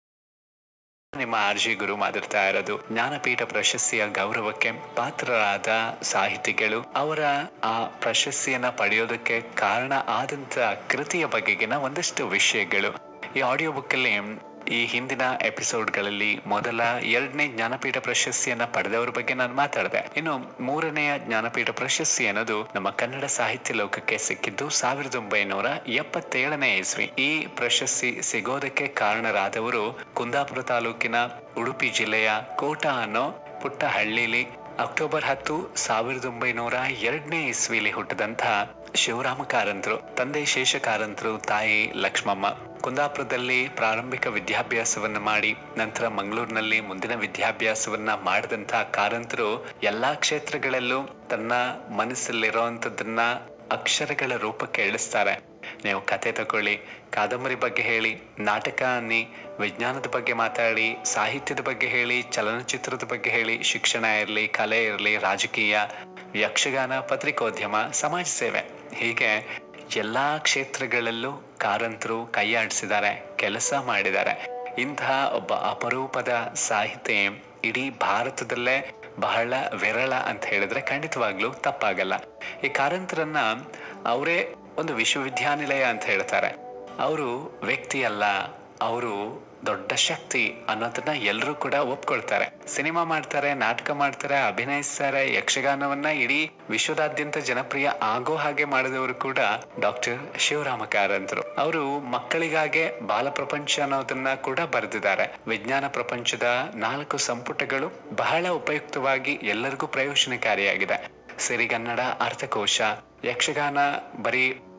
ನಿಮ್ಮ ಆರ್ಜಿ ಗುರು ಮಾತಾಡ್ತಾ ಇರೋದು ಜ್ಞಾನಪೀಠ ಪ್ರಶಸ್ತಿಯ ಗೌರವಕ್ಕೆ ಪಾತ್ರರಾದ ಸಾಹಿತಿಗಳು ಅವರ ಆ ಪ್ರಶಸ್ತಿಯನ್ನ ಪಡೆಯೋದಕ್ಕೆ ಕಾರಣ ಆದಂತ ಕೃತಿಯ ಬಗೆಗಿನ ಒಂದಷ್ಟು ವಿಷಯಗಳು ಈ ಆಡಿಯೋ ಬುಕ್ ಅಲ್ಲಿ ಈ ಹಿಂದಿನ ಎಪಿಸೋಡ್ಗಳಲ್ಲಿ ಮೊದಲ ಎರಡನೇ ಜ್ಞಾನಪೀಠ ಪ್ರಶಸ್ತಿಯನ್ನ ಪಡೆದವರ ಬಗ್ಗೆ ನಾನು ಮಾತಾಡಿದೆ ಇನ್ನು ಮೂರನೆಯ ಜ್ಞಾನಪೀಠ ಪ್ರಶಸ್ತಿ ಅನ್ನೋದು ನಮ್ಮ ಕನ್ನಡ ಸಾಹಿತ್ಯ ಲೋಕಕ್ಕೆ ಸಿಕ್ಕಿದ್ದು ಸಾವಿರದ ಒಂಬೈನೂರ ಎಪ್ಪತ್ತೇಳನೇ ಇಸ್ವಿ ಈ ಪ್ರಶಸ್ತಿ ಸಿಗೋದಕ್ಕೆ ಕಾರಣರಾದವರು ಕುಂದಾಪುರ ತಾಲೂಕಿನ ಉಡುಪಿ ಜಿಲ್ಲೆಯ ಕೋಟ ಅನ್ನೋ ಪುಟ್ಟ ಹಳ್ಳಿಲಿ ಅಕ್ಟೋಬರ್ ಹತ್ತು ಸಾವಿರದ ಒಂಬೈನೂರ ಎರಡನೇ ಇಸ್ವಿಲಿ ಹುಟ್ಟಿದಂತ ಶಿವರಾಮ ಕಾರಂತರು ತಂದೆ ಶೇಷ ಕಾರಂತರು ತಾಯಿ ಲಕ್ಷ್ಮಮ್ಮ ಕುಂದಾಪುರದಲ್ಲಿ ಪ್ರಾರಂಭಿಕ ವಿದ್ಯಾಭ್ಯಾಸವನ್ನ ಮಾಡಿ ನಂತರ ಮಂಗಳೂರಿನಲ್ಲಿ ಮುಂದಿನ ವಿದ್ಯಾಭ್ಯಾಸವನ್ನ ಮಾಡಿದಂತ ಕಾರಂತರು ಎಲ್ಲಾ ಕ್ಷೇತ್ರಗಳಲ್ಲೂ ತನ್ನ ಮನಸ್ಸಲ್ಲಿರುವಂತದನ್ನ ಅಕ್ಷರಗಳ ರೂಪಕ್ಕೆ ಇಳಿಸ್ತಾರೆ ನೀವು ಕತೆ ತಗೊಳ್ಳಿ ಕಾದಂಬರಿ ಬಗ್ಗೆ ಹೇಳಿ ನಾಟಕ ಅನ್ನಿ ವಿಜ್ಞಾನದ ಬಗ್ಗೆ ಮಾತಾಡಿ ಸಾಹಿತ್ಯದ ಬಗ್ಗೆ ಹೇಳಿ ಚಲನಚಿತ್ರದ ಬಗ್ಗೆ ಹೇಳಿ ಶಿಕ್ಷಣ ಇರಲಿ ಕಲೆ ಇರಲಿ ರಾಜಕೀಯ ಯಕ್ಷಗಾನ ಪತ್ರಿಕೋದ್ಯಮ ಸಮಾಜ ಸೇವೆ ಹೀಗೆ ಎಲ್ಲಾ ಕ್ಷೇತ್ರಗಳಲ್ಲೂ ಕಾರಂತರು ಕೈಯಾಡಿಸಿದ್ದಾರೆ ಕೆಲಸ ಮಾಡಿದ್ದಾರೆ ಇಂತಹ ಒಬ್ಬ ಅಪರೂಪದ ಸಾಹಿತಿ ಇಡೀ ಭಾರತದಲ್ಲೇ ಬಹಳ ವಿರಳ ಅಂತ ಹೇಳಿದ್ರೆ ಖಂಡಿತವಾಗ್ಲೂ ತಪ್ಪಾಗಲ್ಲ ಈ ಕಾರಂತರನ್ನ ಅವರೇ ಒಂದು ವಿಶ್ವವಿದ್ಯಾನಿಲಯ ಅಂತ ಹೇಳ್ತಾರೆ ಅವರು ವ್ಯಕ್ತಿ ಅಲ್ಲ ಅವರು ದೊಡ್ಡ ಶಕ್ತಿ ಅನ್ನೋದನ್ನ ಎಲ್ಲರೂ ಕೂಡ ಒಪ್ಕೊಳ್ತಾರೆ ಸಿನಿಮಾ ಮಾಡ್ತಾರೆ ನಾಟಕ ಮಾಡ್ತಾರೆ ಅಭಿನಯಿಸ್ತಾರೆ ಯಕ್ಷಗಾನವನ್ನ ಇಡೀ ವಿಶ್ವದಾದ್ಯಂತ ಜನಪ್ರಿಯ ಆಗೋ ಹಾಗೆ ಮಾಡಿದವರು ಕೂಡ ಡಾಕ್ಟರ್ ಶಿವರಾಮ ಕಾರಂತರು ಅವರು ಮಕ್ಕಳಿಗಾಗೆ ಬಾಲ ಪ್ರಪಂಚ ಅನ್ನೋದನ್ನ ಕೂಡ ಬರೆದಿದ್ದಾರೆ ವಿಜ್ಞಾನ ಪ್ರಪಂಚದ ನಾಲ್ಕು ಸಂಪುಟಗಳು ಬಹಳ ಉಪಯುಕ್ತವಾಗಿ ಎಲ್ಲರಿಗೂ ಪ್ರಯೋಜನಕಾರಿಯಾಗಿದೆ ಸಿರಿಗನ್ನಡ ಅರ್ಥಕೋಶ ಯಕ್ಷಗಾನ ಬರೀ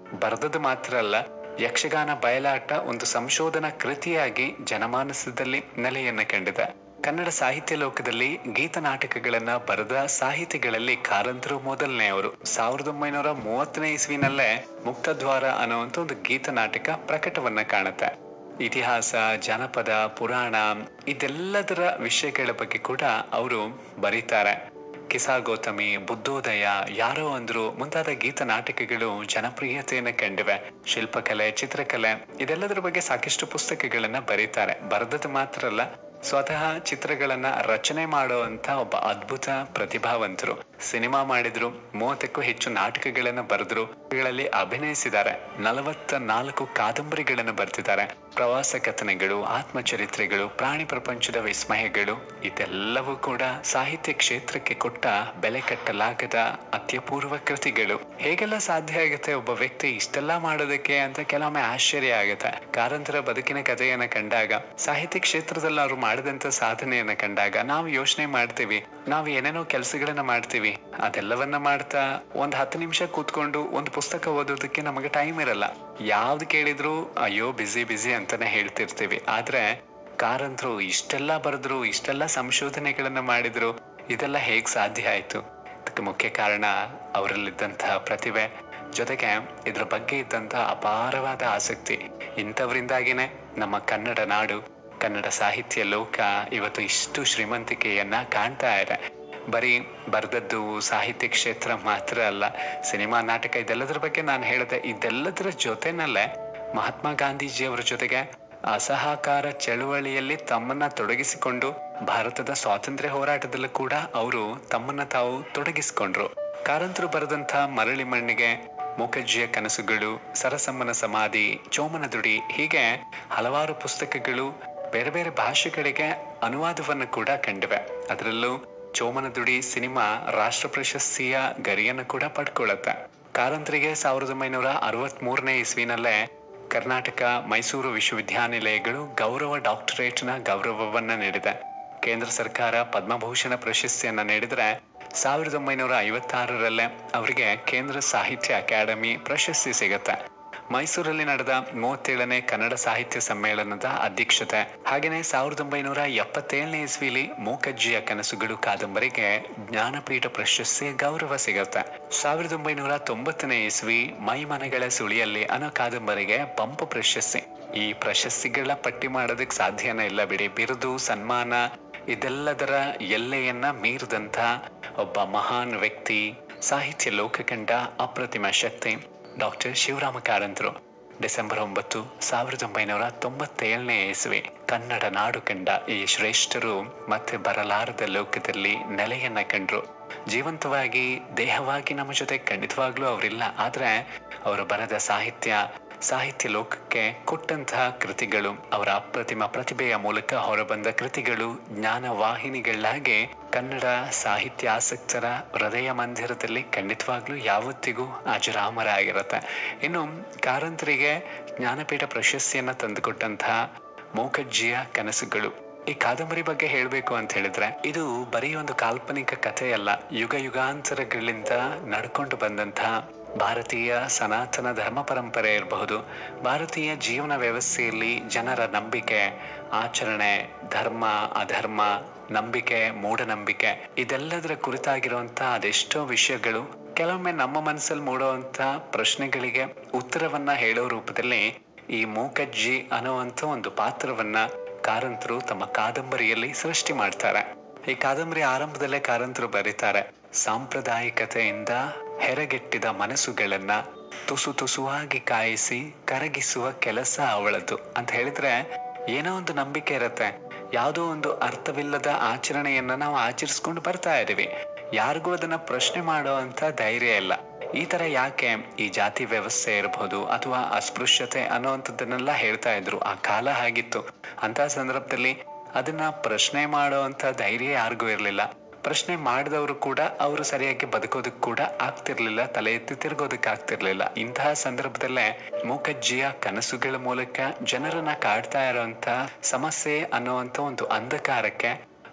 ಬರೆದದ್ದು ಮಾತ್ರ ಅಲ್ಲ ಯಕ್ಷಗಾನ ಬಯಲಾಟ ಒಂದು ಸಂಶೋಧನಾ ಕೃತಿಯಾಗಿ ಜನಮಾನಸದಲ್ಲಿ ನೆಲೆಯನ್ನ ಕಂಡಿದೆ ಕನ್ನಡ ಸಾಹಿತ್ಯ ಲೋಕದಲ್ಲಿ ಗೀತ ನಾಟಕಗಳನ್ನ ಬರೆದ ಸಾಹಿತಿಗಳಲ್ಲಿ ಕಾರಂತರು ಮೊದಲನೆಯವರು ಸಾವಿರದ ಒಂಬೈನೂರ ಮೂವತ್ತನೇ ಇಸ್ವಿನಲ್ಲೇ ಮುಕ್ತದ್ವಾರ ಅನ್ನುವಂತ ಒಂದು ಗೀತ ನಾಟಕ ಪ್ರಕಟವನ್ನ ಕಾಣುತ್ತೆ ಇತಿಹಾಸ ಜಾನಪದ ಪುರಾಣ ಇದೆಲ್ಲದರ ವಿಷಯಗಳ ಬಗ್ಗೆ ಕೂಡ ಅವರು ಬರೀತಾರೆ ಕಿಸಾ ಗೌತಮಿ ಬುದ್ಧೋದಯ ಯಾರೋ ಅಂದ್ರು ಮುಂತಾದ ಗೀತ ನಾಟಕಗಳು ಜನಪ್ರಿಯತೆಯನ್ನು ಕಂಡಿವೆ ಶಿಲ್ಪಕಲೆ ಚಿತ್ರಕಲೆ ಇದೆಲ್ಲದರ ಬಗ್ಗೆ ಸಾಕಷ್ಟು ಪುಸ್ತಕಗಳನ್ನ ಬರೀತಾರೆ ಬರೆದದ್ದು ಮಾತ್ರ ಅಲ್ಲ ಸ್ವತಃ ಚಿತ್ರಗಳನ್ನ ರಚನೆ ಮಾಡುವಂತ ಒಬ್ಬ ಅದ್ಭುತ ಪ್ರತಿಭಾವಂತರು ಸಿನಿಮಾ ಮಾಡಿದ್ರು ಮೂವತ್ತಕ್ಕೂ ಹೆಚ್ಚು ನಾಟಕಗಳನ್ನ ಬರೆದ್ರು ಗಳಲ್ಲಿ ಅಭಿನಯಿಸಿದ್ದಾರೆ ನಲವತ್ತ ನಾಲ್ಕು ಕಾದಂಬರಿಗಳನ್ನು ಬರೆದಿದ್ದಾರೆ ಪ್ರವಾಸ ಕಥನಗಳು ಆತ್ಮಚರಿತ್ರೆಗಳು ಪ್ರಾಣಿ ಪ್ರಪಂಚದ ವಿಸ್ಮಯಗಳು ಇದೆಲ್ಲವೂ ಕೂಡ ಸಾಹಿತ್ಯ ಕ್ಷೇತ್ರಕ್ಕೆ ಕೊಟ್ಟ ಬೆಲೆ ಕಟ್ಟಲಾಗದ ಅತ್ಯಪೂರ್ವ ಕೃತಿಗಳು ಹೇಗೆಲ್ಲ ಸಾಧ್ಯ ಆಗುತ್ತೆ ಒಬ್ಬ ವ್ಯಕ್ತಿ ಇಷ್ಟೆಲ್ಲ ಮಾಡೋದಕ್ಕೆ ಅಂತ ಕೆಲವೊಮ್ಮೆ ಆಶ್ಚರ್ಯ ಆಗುತ್ತೆ ಕಾರಂತರ ಬದುಕಿನ ಕಥೆಯನ್ನ ಕಂಡಾಗ ಸಾಹಿತ್ಯ ಕ್ಷೇತ್ರದಲ್ಲಿ ಅವರು ಮಾಡಿದಂತ ಸಾಧನೆಯನ್ನ ಕಂಡಾಗ ನಾವು ಯೋಚನೆ ಮಾಡ್ತೀವಿ ನಾವು ಏನೇನೋ ಕೆಲಸಗಳನ್ನ ಮಾಡ್ತೀವಿ ಅದೆಲ್ಲವನ್ನ ಮಾಡ್ತಾ ಒಂದ್ ಹತ್ತು ನಿಮಿಷ ಕೂತ್ಕೊಂಡು ಒಂದು ಪುಸ್ತಕ ಓದೋದಕ್ಕೆ ನಮಗೆ ಟೈಮ್ ಇರಲ್ಲ ಯಾವ್ದು ಕೇಳಿದ್ರು ಅಯ್ಯೋ ಬಿಸಿ ಬಿಸಿ ಅಂತಾನೆ ಹೇಳ್ತಿರ್ತೀವಿ ಆದ್ರೆ ಕಾರಂತರು ಇಷ್ಟೆಲ್ಲ ಬರೆದ್ರು ಇಷ್ಟೆಲ್ಲ ಸಂಶೋಧನೆಗಳನ್ನ ಮಾಡಿದ್ರು ಇದೆಲ್ಲ ಹೇಗ್ ಸಾಧ್ಯ ಆಯ್ತು ಇದಕ್ಕೆ ಮುಖ್ಯ ಕಾರಣ ಅವರಲ್ಲಿದ್ದಂತಹ ಪ್ರತಿಭೆ ಜೊತೆಗೆ ಇದ್ರ ಬಗ್ಗೆ ಇದ್ದಂತಹ ಅಪಾರವಾದ ಆಸಕ್ತಿ ಇಂಥವರಿಂದಾಗಿನೇ ನಮ್ಮ ಕನ್ನಡ ನಾಡು ಕನ್ನಡ ಸಾಹಿತ್ಯ ಲೋಕ ಇವತ್ತು ಇಷ್ಟು ಶ್ರೀಮಂತಿಕೆಯನ್ನ ಕಾಣ್ತಾ ಇದೆ ಬರೀ ಬರ್ದದ್ದು ಸಾಹಿತ್ಯ ಕ್ಷೇತ್ರ ಮಾತ್ರ ಅಲ್ಲ ಸಿನಿಮಾ ನಾಟಕ ಇದೆಲ್ಲದರ ಬಗ್ಗೆ ನಾನು ಹೇಳಿದೆ ಇದೆಲ್ಲದರ ಜೊತೆನಲ್ಲೇ ಮಹಾತ್ಮ ಗಾಂಧೀಜಿಯವರ ಜೊತೆಗೆ ಅಸಹಕಾರ ಚಳುವಳಿಯಲ್ಲಿ ತಮ್ಮನ್ನ ತೊಡಗಿಸಿಕೊಂಡು ಭಾರತದ ಸ್ವಾತಂತ್ರ್ಯ ಹೋರಾಟದಲ್ಲೂ ಕೂಡ ಅವರು ತಮ್ಮನ್ನ ತಾವು ತೊಡಗಿಸಿಕೊಂಡ್ರು ಕಾರಂತರು ಬರೆದಂತ ಮರಳಿ ಮಣ್ಣಿಗೆ ಮೂಕಜ್ಜಿಯ ಕನಸುಗಳು ಸರಸಮ್ಮನ ಸಮಾಧಿ ಚೋಮನ ದುಡಿ ಹೀಗೆ ಹಲವಾರು ಪುಸ್ತಕಗಳು ಬೇರೆ ಬೇರೆ ಭಾಷೆಗಳಿಗೆ ಅನುವಾದವನ್ನು ಕೂಡ ಕಂಡಿವೆ ಅದರಲ್ಲೂ ಚೋಮನ ದುಡಿ ಸಿನಿಮಾ ರಾಷ್ಟ್ರ ಪ್ರಶಸ್ತಿಯ ಗರಿಯನ್ನು ಕೂಡ ಪಡ್ಕೊಳ್ಳುತ್ತೆ ಕಾರಂತರಿಗೆ ಸಾವಿರದ ಒಂಬೈನೂರ ಅರವತ್ತ್ ಮೂರನೇ ಇಸ್ವಿನಲ್ಲೇ ಕರ್ನಾಟಕ ಮೈಸೂರು ವಿಶ್ವವಿದ್ಯಾನಿಲಯಗಳು ಗೌರವ ಡಾಕ್ಟರೇಟ್ನ ಗೌರವವನ್ನ ನೀಡಿದೆ ಕೇಂದ್ರ ಸರ್ಕಾರ ಪದ್ಮಭೂಷಣ ಪ್ರಶಸ್ತಿಯನ್ನ ನೀಡಿದ್ರೆ ಸಾವಿರದ ಒಂಬೈನೂರ ಐವತ್ತಾರರಲ್ಲೇ ಅವರಿಗೆ ಕೇಂದ್ರ ಸಾಹಿತ್ಯ ಅಕಾಡೆಮಿ ಪ್ರಶಸ್ತಿ ಸಿಗುತ್ತೆ ಮೈಸೂರಲ್ಲಿ ನಡೆದ ಮೂವತ್ತೇಳನೇ ಕನ್ನಡ ಸಾಹಿತ್ಯ ಸಮ್ಮೇಳನದ ಅಧ್ಯಕ್ಷತೆ ಹಾಗೆಯೇ ಸಾವಿರದ ಒಂಬೈನೂರ ಎಪ್ಪತ್ತೇಳನೇ ಇಸ್ವಿಲಿ ಮೂಕಜ್ಜಿಯ ಕನಸುಗಳು ಕಾದಂಬರಿಗೆ ಜ್ಞಾನಪೀಠ ಪ್ರಶಸ್ತಿ ಗೌರವ ಸಿಗುತ್ತೆ ಸಾವಿರದ ಒಂಬೈನೂರ ತೊಂಬತ್ತನೇ ಇಸ್ವಿ ಮೈ ಮನೆಗಳ ಸುಳಿಯಲ್ಲಿ ಅನ್ನೋ ಕಾದಂಬರಿಗೆ ಪಂಪ ಪ್ರಶಸ್ತಿ ಈ ಪ್ರಶಸ್ತಿಗಳ ಪಟ್ಟಿ ಮಾಡೋದಕ್ಕೆ ಸಾಧ್ಯನೇ ಇಲ್ಲ ಬಿಡಿ ಬಿರುದು ಸನ್ಮಾನ ಇದೆಲ್ಲದರ ಎಲ್ಲೆಯನ್ನ ಮೀರಿದಂತ ಒಬ್ಬ ಮಹಾನ್ ವ್ಯಕ್ತಿ ಸಾಹಿತ್ಯ ಲೋಕ ಕಂಡ ಅಪ್ರತಿಮ ಶಕ್ತಿ ಡಾಕ್ಟರ್ ಶಿವರಾಮ ಕಾರಂತರು ಡಿಸೆಂಬರ್ ಒಂಬತ್ತು ಸಾವಿರದ ಒಂಬೈನೂರ ತೊಂಬತ್ತೇಳನೇ ಇಸ್ವಿ ಕನ್ನಡ ನಾಡು ಕಂಡ ಈ ಶ್ರೇಷ್ಠರು ಮತ್ತೆ ಬರಲಾರದ ಲೋಕದಲ್ಲಿ ನೆಲೆಯನ್ನ ಕಂಡ್ರು ಜೀವಂತವಾಗಿ ದೇಹವಾಗಿ ನಮ್ಮ ಜೊತೆ ಖಂಡಿತವಾಗ್ಲೂ ಅವರಿಲ್ಲ ಆದ್ರೆ ಅವರು ಬರೆದ ಸಾಹಿತ್ಯ ಸಾಹಿತ್ಯ ಲೋಕಕ್ಕೆ ಕೊಟ್ಟಂತಹ ಕೃತಿಗಳು ಅವರ ಅಪ್ರತಿಮ ಪ್ರತಿಭೆಯ ಮೂಲಕ ಹೊರಬಂದ ಕೃತಿಗಳು ಜ್ಞಾನ ವಾಹಿನಿಗಳಾಗಿ ಕನ್ನಡ ಸಾಹಿತ್ಯ ಆಸಕ್ತರ ಹೃದಯ ಮಂದಿರದಲ್ಲಿ ಖಂಡಿತವಾಗ್ಲೂ ಯಾವತ್ತಿಗೂ ಅಜರಾಮರ ಆಗಿರುತ್ತೆ ಇನ್ನು ಕಾರಂತರಿಗೆ ಜ್ಞಾನಪೀಠ ಪ್ರಶಸ್ತಿಯನ್ನ ತಂದುಕೊಟ್ಟಂತಹ ಮೂಕಜ್ಜಿಯ ಕನಸುಗಳು ಈ ಕಾದಂಬರಿ ಬಗ್ಗೆ ಹೇಳಬೇಕು ಅಂತ ಹೇಳಿದ್ರೆ ಇದು ಬರೀ ಒಂದು ಕಾಲ್ಪನಿಕ ಕಥೆಯಲ್ಲ ಯುಗ ಯುಗಾಂತರಗಳಿಂದ ನಡ್ಕೊಂಡು ಬಂದಂತಹ ಭಾರತೀಯ ಸನಾತನ ಧರ್ಮ ಪರಂಪರೆ ಇರಬಹುದು ಭಾರತೀಯ ಜೀವನ ವ್ಯವಸ್ಥೆಯಲ್ಲಿ ಜನರ ನಂಬಿಕೆ ಆಚರಣೆ ಧರ್ಮ ಅಧರ್ಮ ನಂಬಿಕೆ ಮೂಢನಂಬಿಕೆ ಇದೆಲ್ಲದರ ಕುರಿತಾಗಿರುವಂತ ಅದೆಷ್ಟೋ ವಿಷಯಗಳು ಕೆಲವೊಮ್ಮೆ ನಮ್ಮ ಮನಸ್ಸಲ್ಲಿ ಮೂಡುವಂತ ಪ್ರಶ್ನೆಗಳಿಗೆ ಉತ್ತರವನ್ನ ಹೇಳೋ ರೂಪದಲ್ಲಿ ಈ ಮೂಕಜ್ಜಿ ಅನ್ನುವಂತ ಒಂದು ಪಾತ್ರವನ್ನ ಕಾರಂತರು ತಮ್ಮ ಕಾದಂಬರಿಯಲ್ಲಿ ಸೃಷ್ಟಿ ಮಾಡ್ತಾರೆ ಈ ಕಾದಂಬರಿ ಆರಂಭದಲ್ಲೇ ಕಾರಂತರು ಬರೀತಾರೆ ಸಾಂಪ್ರದಾಯಿಕತೆಯಿಂದ ಹೆರಗೆಟ್ಟಿದ ಮನಸ್ಸುಗಳನ್ನ ತುಸು ತುಸುವಾಗಿ ಕಾಯಿಸಿ ಕರಗಿಸುವ ಕೆಲಸ ಅವಳದು ಅಂತ ಹೇಳಿದ್ರೆ ಏನೋ ಒಂದು ನಂಬಿಕೆ ಇರತ್ತೆ ಯಾವುದೋ ಒಂದು ಅರ್ಥವಿಲ್ಲದ ಆಚರಣೆಯನ್ನ ನಾವು ಆಚರಿಸ್ಕೊಂಡು ಬರ್ತಾ ಇದೀವಿ ಯಾರಿಗೂ ಅದನ್ನ ಪ್ರಶ್ನೆ ಮಾಡೋ ಅಂತ ಧೈರ್ಯ ಇಲ್ಲ ಈ ತರ ಯಾಕೆ ಈ ಜಾತಿ ವ್ಯವಸ್ಥೆ ಇರಬಹುದು ಅಥವಾ ಅಸ್ಪೃಶ್ಯತೆ ಅನ್ನೋವಂಥದ್ದನ್ನೆಲ್ಲ ಹೇಳ್ತಾ ಇದ್ರು ಆ ಕಾಲ ಹಾಗಿತ್ತು ಅಂತ ಸಂದರ್ಭದಲ್ಲಿ ಅದನ್ನ ಪ್ರಶ್ನೆ ಮಾಡೋ ಅಂತ ಧೈರ್ಯ ಯಾರಿಗೂ ಇರ್ಲಿಲ್ಲ ಪ್ರಶ್ನೆ ಮಾಡಿದವರು ಕೂಡ ಅವರು ಸರಿಯಾಗಿ ಬದುಕೋದಕ್ಕೆ ಕೂಡ ಆಗ್ತಿರ್ಲಿಲ್ಲ ತಲೆ ಎತ್ತಿ ತಿರುಗೋದಕ್ಕೆ ಆಗ್ತಿರ್ಲಿಲ್ಲ ಇಂತಹ ಸಂದರ್ಭದಲ್ಲೇ ಮೂಕಜ್ಜಿಯ ಕನಸುಗಳ ಮೂಲಕ ಜನರನ್ನ ಕಾಡ್ತಾ ಇರುವಂತ ಸಮಸ್ಯೆ ಅನ್ನುವಂತ ಒಂದು ಅಂಧಕಾರಕ್ಕೆ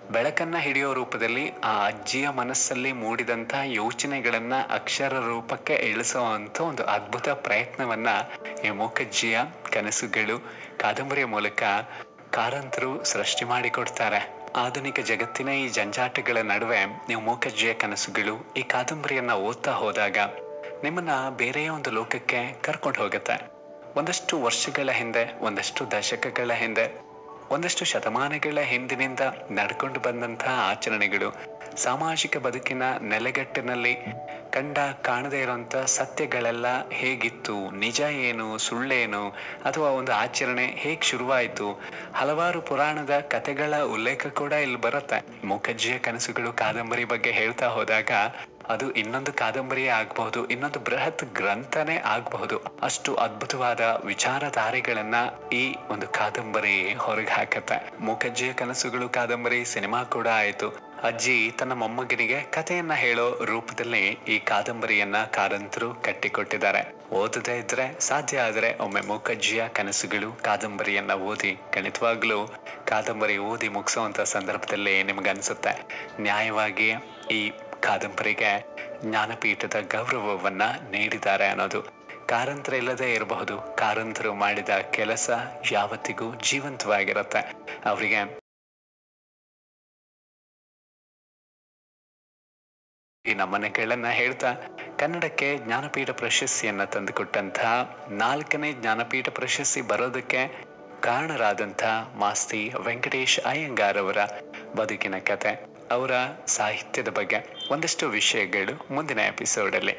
ಬೆಳಕನ್ನ ಹಿಡಿಯೋ ರೂಪದಲ್ಲಿ ಆ ಅಜ್ಜಿಯ ಮನಸ್ಸಲ್ಲಿ ಮೂಡಿದಂತ ಯೋಚನೆಗಳನ್ನ ಅಕ್ಷರ ರೂಪಕ್ಕೆ ಇಳಿಸುವಂತ ಒಂದು ಅದ್ಭುತ ಪ್ರಯತ್ನವನ್ನ ಈ ಮೂಕಜ್ಜಿಯ ಕನಸುಗಳು ಕಾದಂಬರಿಯ ಮೂಲಕ ಕಾರಂತರು ಸೃಷ್ಟಿ ಮಾಡಿಕೊಡ್ತಾರೆ ಆಧುನಿಕ ಜಗತ್ತಿನ ಈ ಜಂಜಾಟಗಳ ನಡುವೆ ನೀವು ಮೂಕಜ್ಜಿಯ ಕನಸುಗಳು ಈ ಕಾದಂಬರಿಯನ್ನ ಓದ್ತಾ ಹೋದಾಗ ನಿಮ್ಮನ್ನ ಬೇರೆಯ ಒಂದು ಲೋಕಕ್ಕೆ ಕರ್ಕೊಂಡು ಹೋಗುತ್ತೆ ಒಂದಷ್ಟು ವರ್ಷಗಳ ಹಿಂದೆ ಒಂದಷ್ಟು ದಶಕಗಳ ಹಿಂದೆ ಒಂದಷ್ಟು ಶತಮಾನಗಳ ಹಿಂದಿನಿಂದ ನಡ್ಕೊಂಡು ಬಂದಂತಹ ಆಚರಣೆಗಳು ಸಾಮಾಜಿಕ ಬದುಕಿನ ನೆಲೆಗಟ್ಟಿನಲ್ಲಿ ಕಂಡ ಕಾಣದೇ ಇರುವಂತ ಸತ್ಯಗಳೆಲ್ಲ ಹೇಗಿತ್ತು ನಿಜ ಏನು ಸುಳ್ಳೇನು ಅಥವಾ ಒಂದು ಆಚರಣೆ ಹೇಗ್ ಶುರುವಾಯಿತು ಹಲವಾರು ಪುರಾಣದ ಕಥೆಗಳ ಉಲ್ಲೇಖ ಕೂಡ ಇಲ್ಲಿ ಬರುತ್ತೆ ಮುಖಜ್ಜಿಯ ಕನಸುಗಳು ಕಾದಂಬರಿ ಬಗ್ಗೆ ಹೇಳ್ತಾ ಹೋದಾಗ ಅದು ಇನ್ನೊಂದು ಕಾದಂಬರಿಯೇ ಆಗಬಹುದು ಇನ್ನೊಂದು ಬೃಹತ್ ಗ್ರಂಥನೇ ಆಗಬಹುದು ಅಷ್ಟು ಅದ್ಭುತವಾದ ವಿಚಾರಧಾರೆಗಳನ್ನ ಈ ಒಂದು ಕಾದಂಬರಿ ಹೊರಗೆ ಹಾಕತ್ತೆ ಮುಖಜ್ಜಿಯ ಕನಸುಗಳು ಕಾದಂಬರಿ ಸಿನಿಮಾ ಕೂಡ ಆಯ್ತು ಅಜ್ಜಿ ತನ್ನ ಮೊಮ್ಮಗನಿಗೆ ಕಥೆಯನ್ನ ಹೇಳೋ ರೂಪದಲ್ಲಿ ಈ ಕಾದಂಬರಿಯನ್ನ ಕಾರಂತರು ಕಟ್ಟಿಕೊಟ್ಟಿದ್ದಾರೆ ಓದದೇ ಇದ್ರೆ ಸಾಧ್ಯ ಆದ್ರೆ ಒಮ್ಮೆ ಮೂಕಜ್ಜಿಯ ಕನಸುಗಳು ಕಾದಂಬರಿಯನ್ನ ಓದಿ ಖಂಡಿತವಾಗ್ಲೂ ಕಾದಂಬರಿ ಓದಿ ಮುಗಿಸುವಂತ ಸಂದರ್ಭದಲ್ಲಿ ನಿಮ್ಗನ್ಸುತ್ತೆ ನ್ಯಾಯವಾಗಿ ಈ ಕಾದಂಬರಿಗೆ ಜ್ಞಾನಪೀಠದ ಗೌರವವನ್ನ ನೀಡಿದ್ದಾರೆ ಅನ್ನೋದು ಕಾರಂತರ ಇಲ್ಲದೆ ಇರಬಹುದು ಕಾರಂತರು ಮಾಡಿದ ಕೆಲಸ ಯಾವತ್ತಿಗೂ ಜೀವಂತವಾಗಿರುತ್ತೆ ಅವರಿಗೆ ಈ ನಮನೆಗಳನ್ನ ಹೇಳ್ತಾ ಕನ್ನಡಕ್ಕೆ ಜ್ಞಾನಪೀಠ ಪ್ರಶಸ್ತಿಯನ್ನ ತಂದುಕೊಟ್ಟಂತಹ ನಾಲ್ಕನೇ ಜ್ಞಾನಪೀಠ ಪ್ರಶಸ್ತಿ ಬರೋದಕ್ಕೆ ಕಾರಣರಾದಂಥ ಮಾಸ್ತಿ ವೆಂಕಟೇಶ್ ಅಯ್ಯಂಗಾರ್ ಅವರ ಬದುಕಿನ ಕತೆ ಅವರ ಸಾಹಿತ್ಯದ ಬಗ್ಗೆ ಒಂದಷ್ಟು ವಿಷಯಗಳು ಮುಂದಿನ ಎಪಿಸೋಡಲ್ಲಿ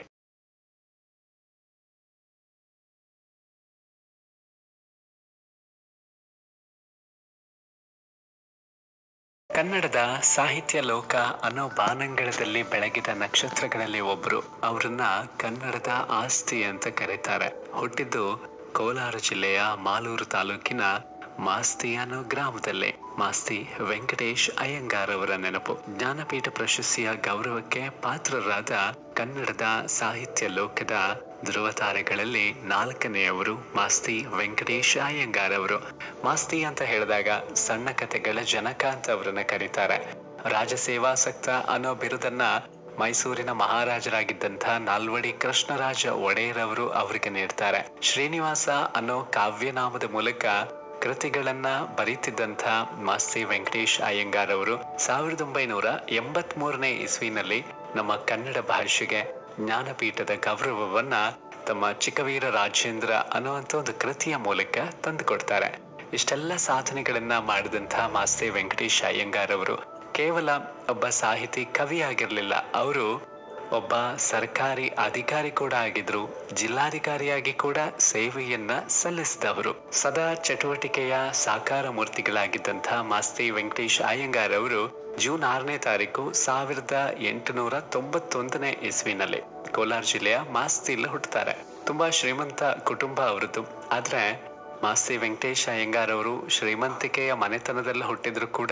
ಕನ್ನಡದ ಸಾಹಿತ್ಯ ಲೋಕ ಅನ್ನೋ ಬಾನಂಗಳದಲ್ಲಿ ಬೆಳಗಿದ ನಕ್ಷತ್ರಗಳಲ್ಲಿ ಒಬ್ರು ಅವರನ್ನ ಕನ್ನಡದ ಆಸ್ತಿ ಅಂತ ಕರೀತಾರೆ ಹುಟ್ಟಿದ್ದು ಕೋಲಾರ ಜಿಲ್ಲೆಯ ಮಾಲೂರು ತಾಲೂಕಿನ ಮಾಸ್ತಿ ಅನ್ನೋ ಗ್ರಾಮದಲ್ಲಿ ಮಾಸ್ತಿ ವೆಂಕಟೇಶ್ ಅಯ್ಯಂಗಾರ್ ಅವರ ನೆನಪು ಜ್ಞಾನಪೀಠ ಪ್ರಶಸ್ತಿಯ ಗೌರವಕ್ಕೆ ಪಾತ್ರರಾದ ಕನ್ನಡದ ಸಾಹಿತ್ಯ ಲೋಕದ ಧ್ರುವತಾರೆಗಳಲ್ಲಿ ನಾಲ್ಕನೆಯವರು ಮಾಸ್ತಿ ವೆಂಕಟೇಶ್ ಅಯ್ಯಂಗಾರ್ ಅವರು ಮಾಸ್ತಿ ಅಂತ ಹೇಳಿದಾಗ ಸಣ್ಣ ಕಥೆಗಳ ಜನಕ ಅಂತ ಅವರನ್ನ ಕರೀತಾರೆ ರಾಜಸೇವಾಸಕ್ತ ಅನ್ನೋ ಬಿರುದನ್ನ ಮೈಸೂರಿನ ಮಹಾರಾಜರಾಗಿದ್ದಂಥ ನಾಲ್ವಡಿ ಕೃಷ್ಣರಾಜ ಒಡೆಯರ್ ಅವರು ಅವರಿಗೆ ನೀಡ್ತಾರೆ ಶ್ರೀನಿವಾಸ ಅನ್ನೋ ಕಾವ್ಯನಾಮದ ಮೂಲಕ ಕೃತಿಗಳನ್ನ ಬರೀತಿದ್ದಂಥ ಮಾಸ್ತಿ ವೆಂಕಟೇಶ್ ಅಯ್ಯಂಗಾರ್ ಅವರು ಸಾವಿರದ ಒಂಬೈನೂರ ಎಂಬತ್ ಮೂರನೇ ಇಸ್ವಿನಲ್ಲಿ ನಮ್ಮ ಕನ್ನಡ ಭಾಷೆಗೆ ಜ್ಞಾನಪೀಠದ ಗೌರವವನ್ನ ತಮ್ಮ ಚಿಕ್ಕವೀರ ರಾಜೇಂದ್ರ ಅನ್ನುವಂಥ ಒಂದು ಕೃತಿಯ ಮೂಲಕ ತಂದುಕೊಡ್ತಾರೆ ಇಷ್ಟೆಲ್ಲ ಸಾಧನೆಗಳನ್ನ ಮಾಡಿದಂಥ ಮಾಸ್ತಿ ವೆಂಕಟೇಶ್ ಅಯ್ಯಂಗಾರ್ ಅವರು ಕೇವಲ ಒಬ್ಬ ಸಾಹಿತಿ ಕವಿಯಾಗಿರ್ಲಿಲ್ಲ ಅವರು ಒಬ್ಬ ಸರ್ಕಾರಿ ಅಧಿಕಾರಿ ಕೂಡ ಆಗಿದ್ರು ಜಿಲ್ಲಾಧಿಕಾರಿಯಾಗಿ ಕೂಡ ಸೇವೆಯನ್ನ ಸಲ್ಲಿಸಿದವರು ಸದಾ ಚಟುವಟಿಕೆಯ ಸಾಕಾರ ಮೂರ್ತಿಗಳಾಗಿದ್ದಂಥ ಮಾಸ್ತಿ ವೆಂಕಟೇಶ್ ಅಯ್ಯಂಗಾರ್ ಅವರು ಜೂನ್ ಆರನೇ ತಾರೀಕು ಸಾವಿರದ ಎಂಟುನೂರ ತೊಂಬತ್ತೊಂದನೇ ಇಸ್ವಿನಲ್ಲಿ ಕೋಲಾರ ಜಿಲ್ಲೆಯ ಮಾಸ್ತಿಯಲ್ಲಿ ಹುಟ್ಟುತ್ತಾರೆ ತುಂಬಾ ಶ್ರೀಮಂತ ಕುಟುಂಬ ಅವರದ್ದು ಆದ್ರೆ ಮಾಸ್ತಿ ವೆಂಕಟೇಶ್ ಅಯ್ಯಂಗಾರ್ ಅವರು ಶ್ರೀಮಂತಿಕೆಯ ಮನೆತನದಲ್ಲಿ ಹುಟ್ಟಿದ್ರು ಕೂಡ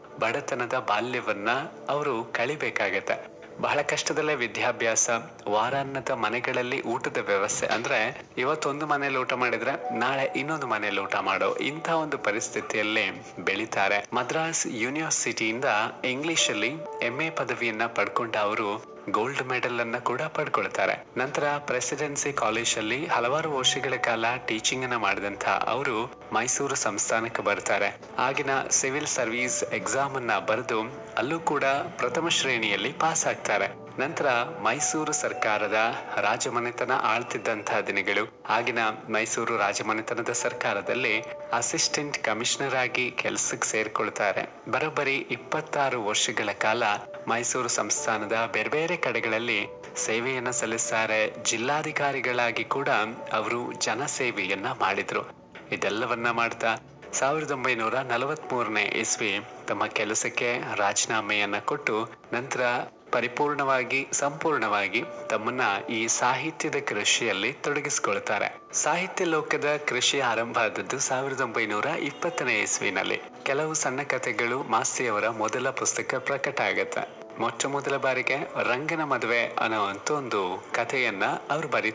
ಬಡತನದ ಬಾಲ್ಯವನ್ನ ಅವರು ಕಳಿಬೇಕಾಗತ್ತೆ ಬಹಳ ಕಷ್ಟದಲ್ಲೇ ವಿದ್ಯಾಭ್ಯಾಸ ವಾರಾನ್ನದ ಮನೆಗಳಲ್ಲಿ ಊಟದ ವ್ಯವಸ್ಥೆ ಅಂದ್ರೆ ಇವತ್ತೊಂದು ಮನೇಲಿ ಊಟ ಮಾಡಿದ್ರೆ ನಾಳೆ ಇನ್ನೊಂದು ಮನೇಲಿ ಊಟ ಮಾಡೋ ಇಂಥ ಒಂದು ಪರಿಸ್ಥಿತಿಯಲ್ಲಿ ಬೆಳಿತಾರೆ ಮದ್ರಾಸ್ ಯೂನಿವರ್ಸಿಟಿಯಿಂದ ಇಂಗ್ಲಿಷ್ ಅಲ್ಲಿ ಎಂ ಎ ಪದವಿಯನ್ನ ಪಡ್ಕೊಂಡ ಅವರು ಗೋಲ್ಡ್ ಮೆಡಲ್ ಅನ್ನ ಕೂಡ ಪಡ್ಕೊಳ್ತಾರೆ ನಂತರ ಪ್ರೆಸಿಡೆನ್ಸಿ ಕಾಲೇಜ್ ಅಲ್ಲಿ ಹಲವಾರು ವರ್ಷಗಳ ಕಾಲ ಟೀಚಿಂಗ್ ಅನ್ನ ಮಾಡಿದಂತ ಅವರು ಮೈಸೂರು ಸಂಸ್ಥಾನಕ್ಕೆ ಬರ್ತಾರೆ ಆಗಿನ ಸಿವಿಲ್ ಸರ್ವಿಸ್ ಎಕ್ಸಾಮ್ ಅನ್ನ ಬರೆದು ಅಲ್ಲೂ ಕೂಡ ಪ್ರಥಮ ಶ್ರೇಣಿಯಲ್ಲಿ ಪಾಸ್ ಆಗ್ತಾರೆ ನಂತರ ಮೈಸೂರು ಸರ್ಕಾರದ ರಾಜಮನೆತನ ಆಳ್ತಿದ್ದಂತಹ ದಿನಗಳು ಆಗಿನ ಮೈಸೂರು ರಾಜಮನೆತನದ ಸರ್ಕಾರದಲ್ಲಿ ಅಸಿಸ್ಟೆಂಟ್ ಕಮಿಷನರ್ ಆಗಿ ಕೆಲಸಕ್ಕೆ ಸೇರ್ಕೊಳ್ತಾರೆ ಬರೋಬ್ಬರಿ ಇಪ್ಪತ್ತಾರು ವರ್ಷಗಳ ಕಾಲ ಮೈಸೂರು ಸಂಸ್ಥಾನದ ಬೇರೆ ಬೇರೆ ಕಡೆಗಳಲ್ಲಿ ಸೇವೆಯನ್ನ ಸಲ್ಲಿಸ್ತಾರೆ ಜಿಲ್ಲಾಧಿಕಾರಿಗಳಾಗಿ ಕೂಡ ಅವರು ಜನಸೇವೆಯನ್ನ ಮಾಡಿದ್ರು ಇದೆಲ್ಲವನ್ನ ಮಾಡ್ತಾ ಸಾವಿರದ ಒಂಬೈನೂರ ನಲವತ್ತ್ ಮೂರನೇ ಇಸ್ವಿ ತಮ್ಮ ಕೆಲಸಕ್ಕೆ ರಾಜೀನಾಮೆಯನ್ನ ಕೊಟ್ಟು ನಂತರ ಪರಿಪೂರ್ಣವಾಗಿ ಸಂಪೂರ್ಣವಾಗಿ ತಮ್ಮನ್ನ ಈ ಸಾಹಿತ್ಯದ ಕೃಷಿಯಲ್ಲಿ ತೊಡಗಿಸಿಕೊಳ್ತಾರೆ ಸಾಹಿತ್ಯ ಲೋಕದ ಕೃಷಿ ಆರಂಭ ಆದದ್ದು ಸಾವಿರದ ಒಂಬೈನೂರ ಇಪ್ಪತ್ತನೇ ಇಸ್ವಿನಲ್ಲಿ ಕೆಲವು ಸಣ್ಣ ಕಥೆಗಳು ಮಾಸ್ತಿಯವರ ಮೊದಲ ಪುಸ್ತಕ ಪ್ರಕಟ ಆಗತ್ತೆ ಮೊಟ್ಟ ಮೊದಲ ಬಾರಿಗೆ ರಂಗನ ಮದುವೆ ಅನ್ನೋ ಒಂದು ಕಥೆಯನ್ನ ಅವ್ರು ಬರೀತಾರೆ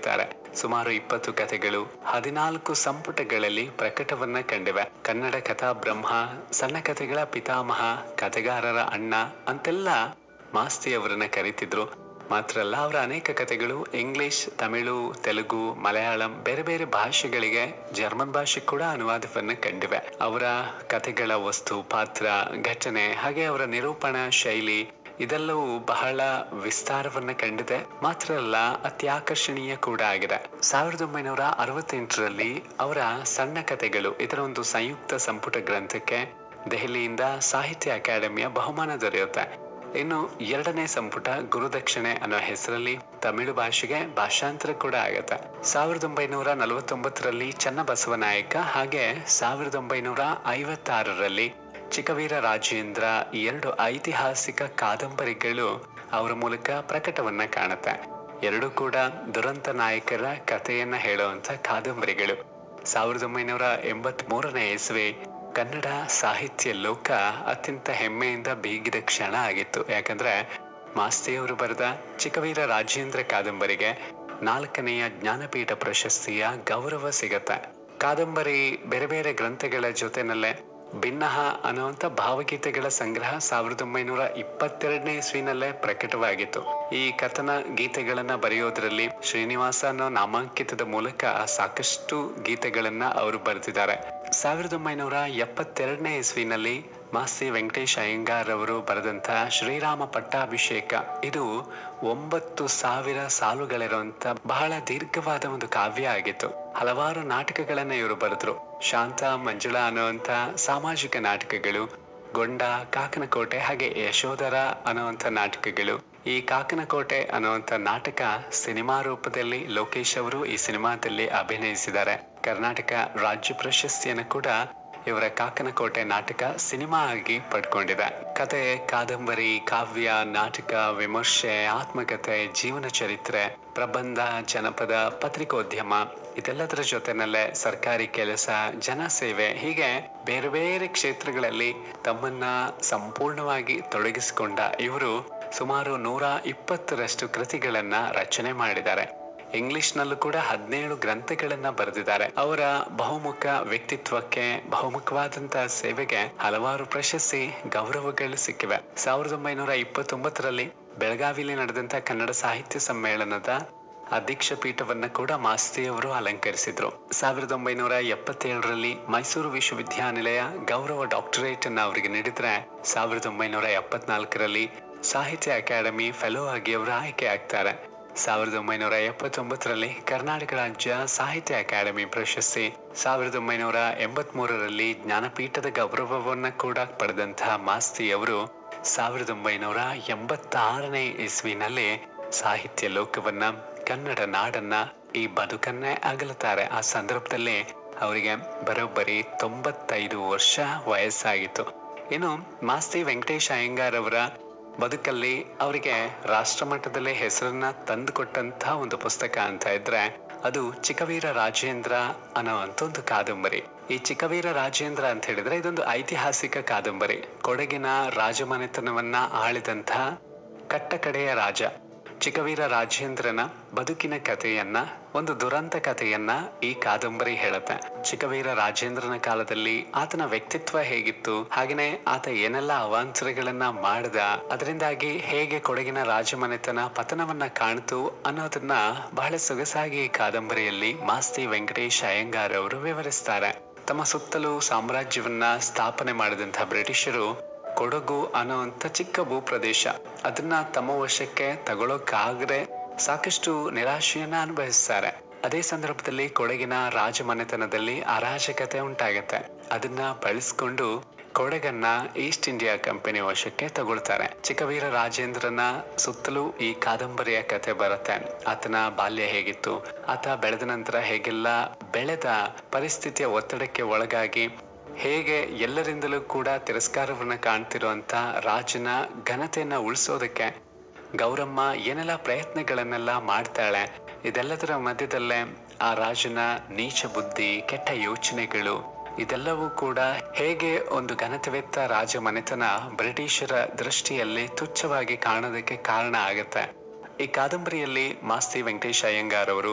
ಸುಮಾರು ಇಪ್ಪತ್ತು ಕಥೆಗಳು ಹದಿನಾಲ್ಕು ಸಂಪುಟಗಳಲ್ಲಿ ಪ್ರಕಟವನ್ನ ಕಂಡಿವೆ ಕನ್ನಡ ಕಥಾ ಬ್ರಹ್ಮ ಸಣ್ಣ ಕಥೆಗಳ ಪಿತಾಮಹ ಕಥೆಗಾರರ ಅಣ್ಣ ಅಂತೆಲ್ಲ ಮಾಸ್ತಿ ಅವರನ್ನ ಕರೀತಿದ್ರು ಮಾತ್ರ ಅಲ್ಲ ಅವರ ಅನೇಕ ಕಥೆಗಳು ಇಂಗ್ಲಿಷ್ ತಮಿಳು ತೆಲುಗು ಮಲಯಾಳಂ ಬೇರೆ ಬೇರೆ ಭಾಷೆಗಳಿಗೆ ಜರ್ಮನ್ ಭಾಷೆ ಕೂಡ ಅನುವಾದವನ್ನ ಕಂಡಿವೆ ಅವರ ಕಥೆಗಳ ವಸ್ತು ಪಾತ್ರ ಘಟನೆ ಹಾಗೆ ಅವರ ನಿರೂಪಣಾ ಶೈಲಿ ಇದೆಲ್ಲವೂ ಬಹಳ ವಿಸ್ತಾರವನ್ನ ಕಂಡಿದೆ ಮಾತ್ರ ಅಲ್ಲ ಅತಿ ಆಕರ್ಷಣೀಯ ಕೂಡ ಆಗಿದೆ ಸಾವಿರದ ಒಂಬೈನೂರ ಅರವತ್ತೆಂಟರಲ್ಲಿ ಅವರ ಸಣ್ಣ ಕಥೆಗಳು ಇದರ ಒಂದು ಸಂಯುಕ್ತ ಸಂಪುಟ ಗ್ರಂಥಕ್ಕೆ ದೆಹಲಿಯಿಂದ ಸಾಹಿತ್ಯ ಅಕಾಡೆಮಿಯ ಬಹುಮಾನ ದೊರೆಯುತ್ತೆ ಇನ್ನು ಎರಡನೇ ಸಂಪುಟ ಗುರುದಕ್ಷಿಣೆ ಅನ್ನೋ ಹೆಸರಲ್ಲಿ ತಮಿಳು ಭಾಷೆಗೆ ಭಾಷಾಂತರ ಕೂಡ ಆಗತ್ತೆ ಸಾವಿರದ ಒಂಬೈನೂರ ನಲವತ್ತೊಂಬತ್ತರಲ್ಲಿ ಚನ್ನಬಸವನಾಯಕ ಹಾಗೆ ಸಾವಿರದ ಒಂಬೈನೂರ ಐವತ್ತಾರರಲ್ಲಿ ಚಿಕ್ಕವೀರ ರಾಜೇಂದ್ರ ಈ ಎರಡು ಐತಿಹಾಸಿಕ ಕಾದಂಬರಿಗಳು ಅವರ ಮೂಲಕ ಪ್ರಕಟವನ್ನ ಕಾಣುತ್ತೆ ಎರಡು ಕೂಡ ದುರಂತ ನಾಯಕರ ಕಥೆಯನ್ನ ಹೇಳುವಂತ ಕಾದಂಬರಿಗಳು ಸಾವಿರದ ಒಂಬೈನೂರ ಎಂಬತ್ ಮೂರನೇ ಇಸ್ವಿ ಕನ್ನಡ ಸಾಹಿತ್ಯ ಲೋಕ ಅತ್ಯಂತ ಹೆಮ್ಮೆಯಿಂದ ಬೀಗಿದ ಕ್ಷಣ ಆಗಿತ್ತು ಯಾಕಂದ್ರೆ ಮಾಸ್ತಿಯವರು ಬರೆದ ಚಿಕ್ಕವೀರ ರಾಜೇಂದ್ರ ಕಾದಂಬರಿಗೆ ನಾಲ್ಕನೆಯ ಜ್ಞಾನಪೀಠ ಪ್ರಶಸ್ತಿಯ ಗೌರವ ಸಿಗತ್ತೆ ಕಾದಂಬರಿ ಬೇರೆ ಬೇರೆ ಗ್ರಂಥಗಳ ಜೊತೆನಲ್ಲೇ ಭಿನ್ನಹ ಅನ್ನುವಂತ ಭಾವಗೀತೆಗಳ ಸಂಗ್ರಹ ಸಾವಿರದ ಒಂಬೈನೂರ ಇಪ್ಪತ್ತೆರಡನೇ ಇಸ್ವಿನಲ್ಲೇ ಪ್ರಕಟವಾಗಿತ್ತು ಈ ಕಥನ ಗೀತೆಗಳನ್ನ ಬರೆಯೋದ್ರಲ್ಲಿ ಶ್ರೀನಿವಾಸ ಅನ್ನೋ ನಾಮಾಂಕಿತದ ಮೂಲಕ ಸಾಕಷ್ಟು ಗೀತೆಗಳನ್ನ ಅವರು ಬರೆದಿದ್ದಾರೆ ಸಾವಿರದ ಒಂಬೈನೂರ ಎಪ್ಪತ್ತೆರಡನೇ ಇಸ್ವಿನಲ್ಲಿ ಮಾಸ್ತಿ ವೆಂಕಟೇಶ್ ಅಯ್ಯಂಗಾರ್ ಅವರು ಬರೆದಂತ ಶ್ರೀರಾಮ ಪಟ್ಟಾಭಿಷೇಕ ಇದು ಒಂಬತ್ತು ಸಾವಿರ ಸಾಲುಗಳಿರುವಂತ ಬಹಳ ದೀರ್ಘವಾದ ಒಂದು ಕಾವ್ಯ ಆಗಿತ್ತು ಹಲವಾರು ನಾಟಕಗಳನ್ನ ಇವರು ಬರೆದ್ರು ಶಾಂತ ಮಂಜುಳಾ ಅನ್ನುವಂತ ಸಾಮಾಜಿಕ ನಾಟಕಗಳು ಗೊಂಡ ಕಾಕನಕೋಟೆ ಹಾಗೆ ಯಶೋಧರ ಅನ್ನುವಂತ ನಾಟಕಗಳು ಈ ಕಾಕನಕೋಟೆ ಅನ್ನುವಂತ ನಾಟಕ ಸಿನಿಮಾ ರೂಪದಲ್ಲಿ ಲೋಕೇಶ್ ಅವರು ಈ ಸಿನಿಮಾದಲ್ಲಿ ಅಭಿನಯಿಸಿದ್ದಾರೆ ಕರ್ನಾಟಕ ರಾಜ್ಯ ಪ್ರಶಸ್ತಿಯನ್ನು ಕೂಡ ಇವರ ಕಾಕನಕೋಟೆ ನಾಟಕ ಸಿನಿಮಾ ಆಗಿ ಪಡ್ಕೊಂಡಿದೆ ಕತೆ ಕಾದಂಬರಿ ಕಾವ್ಯ ನಾಟಕ ವಿಮರ್ಶೆ ಆತ್ಮಕಥೆ ಜೀವನ ಚರಿತ್ರೆ ಪ್ರಬಂಧ ಜನಪದ ಪತ್ರಿಕೋದ್ಯಮ ಇದೆಲ್ಲದರ ಜೊತೆನಲ್ಲೇ ಸರ್ಕಾರಿ ಕೆಲಸ ಜನಸೇವೆ ಹೀಗೆ ಬೇರೆ ಬೇರೆ ಕ್ಷೇತ್ರಗಳಲ್ಲಿ ತಮ್ಮನ್ನ ಸಂಪೂರ್ಣವಾಗಿ ತೊಡಗಿಸಿಕೊಂಡ ಇವರು ಸುಮಾರು ನೂರ ಇಪ್ಪತ್ತರಷ್ಟು ಕೃತಿಗಳನ್ನ ರಚನೆ ಮಾಡಿದ್ದಾರೆ ಇಂಗ್ಲಿಷ್ ನಲ್ಲೂ ಕೂಡ ಹದಿನೇಳು ಗ್ರಂಥಗಳನ್ನ ಬರೆದಿದ್ದಾರೆ ಅವರ ಬಹುಮುಖ ವ್ಯಕ್ತಿತ್ವಕ್ಕೆ ಬಹುಮುಖವಾದಂತಹ ಸೇವೆಗೆ ಹಲವಾರು ಪ್ರಶಸ್ತಿ ಗೌರವಗಳು ಸಿಕ್ಕಿವೆ ಸಾವಿರದ ಒಂಬೈನೂರ ಇಪ್ಪತ್ತೊಂಬತ್ತರಲ್ಲಿ ಬೆಳಗಾವಿಯಲ್ಲಿ ನಡೆದಂತ ಕನ್ನಡ ಸಾಹಿತ್ಯ ಸಮ್ಮೇಳನದ ಅಧ್ಯಕ್ಷ ಪೀಠವನ್ನ ಕೂಡ ಮಾಸ್ತಿಯವರು ಅಲಂಕರಿಸಿದ್ರು ಸಾವಿರದ ಒಂಬೈನೂರ ಎಪ್ಪತ್ತೇಳರಲ್ಲಿ ಮೈಸೂರು ವಿಶ್ವವಿದ್ಯಾನಿಲಯ ಗೌರವ ಡಾಕ್ಟರೇಟ್ ಅನ್ನ ಅವರಿಗೆ ನೀಡಿದ್ರೆ ಸಾವಿರದ ಒಂಬೈನೂರ ಎಪ್ಪತ್ನಾಲ್ಕರಲ್ಲಿ ಸಾಹಿತ್ಯ ಅಕಾಡೆಮಿ ಫೆಲೋ ಆಗಿ ಅವರು ಆಯ್ಕೆ ಆಗ್ತಾರೆ ಸಾವಿರದ ಒಂಬೈನೂರ ಎಪ್ಪತ್ತೊಂಬತ್ತರಲ್ಲಿ ಕರ್ನಾಟಕ ರಾಜ್ಯ ಸಾಹಿತ್ಯ ಅಕಾಡೆಮಿ ಪ್ರಶಸ್ತಿ ಸಾವಿರದ ಒಂಬೈನೂರ ಎಂಬತ್ ಮೂರರಲ್ಲಿ ಜ್ಞಾನಪೀಠದ ಗೌರವವನ್ನ ಕೂಡ ಪಡೆದಂತಹ ಮಾಸ್ತಿ ಅವರು ಸಾವಿರದ ಒಂಬೈನೂರ ಎಂಬತ್ತಾರನೇ ಇಸ್ವಿನಲ್ಲಿ ಸಾಹಿತ್ಯ ಲೋಕವನ್ನ ಕನ್ನಡ ನಾಡನ್ನ ಈ ಬದುಕನ್ನೇ ಅಗಲುತ್ತಾರೆ ಆ ಸಂದರ್ಭದಲ್ಲಿ ಅವರಿಗೆ ಬರೋಬ್ಬರಿ ತೊಂಬತ್ತೈದು ವರ್ಷ ವಯಸ್ಸಾಗಿತ್ತು ಇನ್ನು ಮಾಸ್ತಿ ವೆಂಕಟೇಶ್ ಅಯ್ಯಂಗಾರ್ ಅವರ ಬದುಕಲ್ಲಿ ಅವರಿಗೆ ರಾಷ್ಟ್ರಮಟ್ಟದಲ್ಲೇ ಹೆಸರನ್ನ ತಂದುಕೊಟ್ಟಂತಹ ಒಂದು ಪುಸ್ತಕ ಅಂತ ಇದ್ರೆ ಅದು ಚಿಕ್ಕವೀರ ರಾಜೇಂದ್ರ ಅನ್ನೋವಂಥ ಒಂದು ಕಾದಂಬರಿ ಈ ಚಿಕ್ಕವೀರ ರಾಜೇಂದ್ರ ಅಂತ ಹೇಳಿದ್ರೆ ಇದೊಂದು ಐತಿಹಾಸಿಕ ಕಾದಂಬರಿ ಕೊಡಗಿನ ರಾಜಮನೆತನವನ್ನ ಆಳಿದಂತಹ ಕಟ್ಟಕಡೆಯ ರಾಜ ಚಿಕ್ಕವೀರ ರಾಜೇಂದ್ರನ ಬದುಕಿನ ಕಥೆಯನ್ನ ಒಂದು ದುರಂತ ಕಥೆಯನ್ನ ಈ ಕಾದಂಬರಿ ಹೇಳುತ್ತೆ ಚಿಕ್ಕವೀರ ರಾಜೇಂದ್ರನ ಕಾಲದಲ್ಲಿ ಆತನ ವ್ಯಕ್ತಿತ್ವ ಹೇಗಿತ್ತು ಹಾಗೇನೆ ಆತ ಏನೆಲ್ಲ ಅವಾಂತರಗಳನ್ನ ಮಾಡ್ದ ಅದರಿಂದಾಗಿ ಹೇಗೆ ಕೊಡಗಿನ ರಾಜಮನೆತನ ಪತನವನ್ನ ಕಾಣ್ತು ಅನ್ನೋದನ್ನ ಬಹಳ ಸೊಗಸಾಗಿ ಈ ಕಾದಂಬರಿಯಲ್ಲಿ ಮಾಸ್ತಿ ವೆಂಕಟೇಶ್ ಅಯ್ಯಂಗಾರ್ ಅವರು ವಿವರಿಸ್ತಾರೆ ತಮ್ಮ ಸುತ್ತಲೂ ಸಾಮ್ರಾಜ್ಯವನ್ನ ಸ್ಥಾಪನೆ ಮಾಡಿದಂತಹ ಬ್ರಿಟಿಷರು ಕೊಡಗು ಅನ್ನೋಂಥ ಚಿಕ್ಕ ಭೂಪ್ರದೇಶ ಅದನ್ನ ತಮ್ಮ ವಶಕ್ಕೆ ತಗೊಳಕ್ಕಾಗದೆ ಸಾಕಷ್ಟು ನಿರಾಶೆಯನ್ನ ಅನುಭವಿಸ್ತಾರೆ ಅದೇ ಸಂದರ್ಭದಲ್ಲಿ ಕೊಡಗಿನ ರಾಜಮನೆತನದಲ್ಲಿ ಅರಾಜಕತೆ ಉಂಟಾಗತ್ತೆ ಅದನ್ನ ಬಳಸ್ಕೊಂಡು ಕೊಡಗನ್ನ ಈಸ್ಟ್ ಇಂಡಿಯಾ ಕಂಪನಿ ವಶಕ್ಕೆ ತಗೊಳ್ತಾರೆ ಚಿಕ್ಕವೀರ ರಾಜೇಂದ್ರನ ಸುತ್ತಲೂ ಈ ಕಾದಂಬರಿಯ ಕತೆ ಬರುತ್ತೆ ಆತನ ಬಾಲ್ಯ ಹೇಗಿತ್ತು ಆತ ಬೆಳೆದ ನಂತರ ಹೇಗೆಲ್ಲ ಬೆಳೆದ ಪರಿಸ್ಥಿತಿಯ ಒತ್ತಡಕ್ಕೆ ಒಳಗಾಗಿ ಹೇಗೆ ಎಲ್ಲರಿಂದಲೂ ಕೂಡ ತಿರಸ್ಕಾರವನ್ನ ಕಾಣ್ತಿರುವಂತ ರಾಜನ ಘನತೆಯನ್ನ ಉಳಿಸೋದಕ್ಕೆ ಗೌರಮ್ಮ ಏನೆಲ್ಲ ಪ್ರಯತ್ನಗಳನ್ನೆಲ್ಲ ಮಾಡ್ತಾಳೆ ಇದೆಲ್ಲದರ ಮಧ್ಯದಲ್ಲೇ ಆ ರಾಜನ ನೀಚ ಬುದ್ಧಿ ಕೆಟ್ಟ ಯೋಚನೆಗಳು ಇದೆಲ್ಲವೂ ಕೂಡ ಹೇಗೆ ಒಂದು ಘನತೆವೆತ್ತ ರಾಜ ಮನೆತನ ಬ್ರಿಟಿಷರ ದೃಷ್ಟಿಯಲ್ಲಿ ತುಚ್ಛವಾಗಿ ಕಾಣೋದಕ್ಕೆ ಕಾರಣ ಆಗತ್ತೆ ಈ ಕಾದಂಬರಿಯಲ್ಲಿ ಮಾಸ್ತಿ ವೆಂಕಟೇಶ್ ಅಯ್ಯಂಗಾರ್ ಅವರು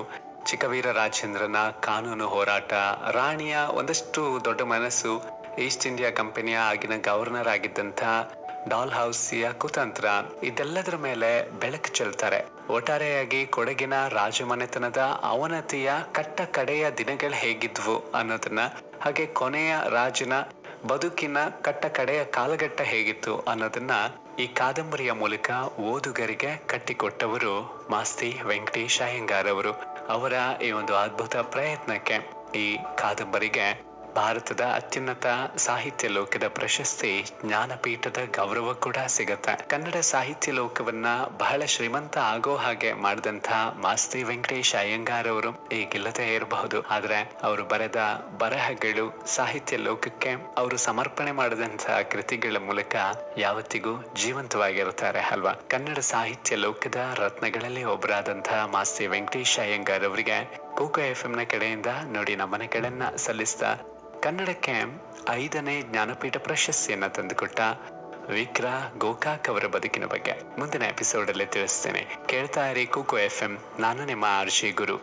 ಚಿಕ್ಕವೀರ ರಾಜೇಂದ್ರನ ಕಾನೂನು ಹೋರಾಟ ರಾಣಿಯ ಒಂದಷ್ಟು ದೊಡ್ಡ ಮನಸ್ಸು ಈಸ್ಟ್ ಇಂಡಿಯಾ ಕಂಪನಿಯ ಆಗಿನ ಗವರ್ನರ್ ಆಗಿದ್ದಂಥ ಡಾಲ್ ಹೌಸಿಯ ಕುತಂತ್ರ ಇದೆಲ್ಲದರ ಮೇಲೆ ಬೆಳಕು ಚೆಲ್ತಾರೆ ಒಟ್ಟಾರೆಯಾಗಿ ಕೊಡಗಿನ ರಾಜಮನೆತನದ ಅವನತಿಯ ಕಟ್ಟ ಕಡೆಯ ದಿನಗಳು ಹೇಗಿದ್ವು ಅನ್ನೋದನ್ನ ಹಾಗೆ ಕೊನೆಯ ರಾಜನ ಬದುಕಿನ ಕಟ್ಟ ಕಡೆಯ ಕಾಲಘಟ್ಟ ಹೇಗಿತ್ತು ಅನ್ನೋದನ್ನ ಈ ಕಾದಂಬರಿಯ ಮೂಲಕ ಓದುಗರಿಗೆ ಕಟ್ಟಿಕೊಟ್ಟವರು ಮಾಸ್ತಿ ವೆಂಕಟೇಶ್ ಅಯ್ಯಂಗಾರ್ ಅವರು ಅವರ ಈ ಒಂದು ಅದ್ಭುತ ಪ್ರಯತ್ನಕ್ಕೆ ಈ ಕಾದಂಬರಿಗೆ ಭಾರತದ ಅತ್ಯುನ್ನತ ಸಾಹಿತ್ಯ ಲೋಕದ ಪ್ರಶಸ್ತಿ ಜ್ಞಾನಪೀಠದ ಗೌರವ ಕೂಡ ಸಿಗತ್ತೆ ಕನ್ನಡ ಸಾಹಿತ್ಯ ಲೋಕವನ್ನ ಬಹಳ ಶ್ರೀಮಂತ ಆಗೋ ಹಾಗೆ ಮಾಡಿದಂತ ಮಾಸ್ತಿ ವೆಂಕಟೇಶ್ ಅಯ್ಯಂಗಾರ್ ಅವರು ಈಗಿಲ್ಲದೆ ಇರಬಹುದು ಆದ್ರೆ ಅವರು ಬರೆದ ಬರಹಗಳು ಸಾಹಿತ್ಯ ಲೋಕಕ್ಕೆ ಅವರು ಸಮರ್ಪಣೆ ಮಾಡಿದಂತಹ ಕೃತಿಗಳ ಮೂಲಕ ಯಾವತ್ತಿಗೂ ಜೀವಂತವಾಗಿರುತ್ತಾರೆ ಅಲ್ವಾ ಕನ್ನಡ ಸಾಹಿತ್ಯ ಲೋಕದ ರತ್ನಗಳಲ್ಲಿ ಒಬ್ಬರಾದಂತಹ ಮಾಸ್ತಿ ವೆಂಕಟೇಶ್ ಅಯ್ಯಂಗಾರ್ ಅವರಿಗೆ ಕೂಕ ಎಫ್ ನ ಕಡೆಯಿಂದ ನೋಡಿ ನಮನಗಳನ್ನ ಸಲ್ಲಿಸ್ತಾ ಕನ್ನಡಕ್ಕೆ ಐದನೇ ಜ್ಞಾನಪೀಠ ಪ್ರಶಸ್ತಿಯನ್ನ ತಂದುಕೊಟ್ಟ ವಿಕ್ರ ಗೋಕಾಕ್ ಅವರ ಬದುಕಿನ ಬಗ್ಗೆ ಮುಂದಿನ ಎಪಿಸೋಡ್ ಅಲ್ಲಿ ತಿಳಿಸ್ತೇನೆ ಕೇಳ್ತಾ ಇರಿ ಕೂಕು ಎಫ್ ಎಂ ನಾನು ನಿಮ್ಮ ಆರ್ಷಿ ಗುರು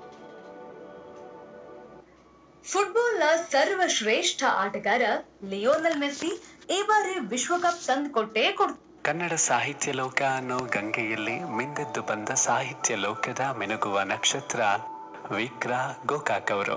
ಫುಟ್ಬಾಲ್ನ ಸರ್ವಶ್ರೇಷ್ಠ ಆಟಗಾರ ಲಿಯೋನಲ್ ಮೆಸ್ಸಿ ಈ ಬಾರಿ ವಿಶ್ವಕಪ್ ತಂದುಕೊಟ್ಟೇ ಕೊಡ್ ಕನ್ನಡ ಸಾಹಿತ್ಯ ಲೋಕ ಅನ್ನೋ ಗಂಗೆಯಲ್ಲಿ ಮಿಂದೆದ್ದು ಬಂದ ಸಾಹಿತ್ಯ ಲೋಕದ ಮಿನುಗುವ ನಕ್ಷತ್ರ ವಿಕ್ರ ಗೋಕಾಕ್ ಅವರು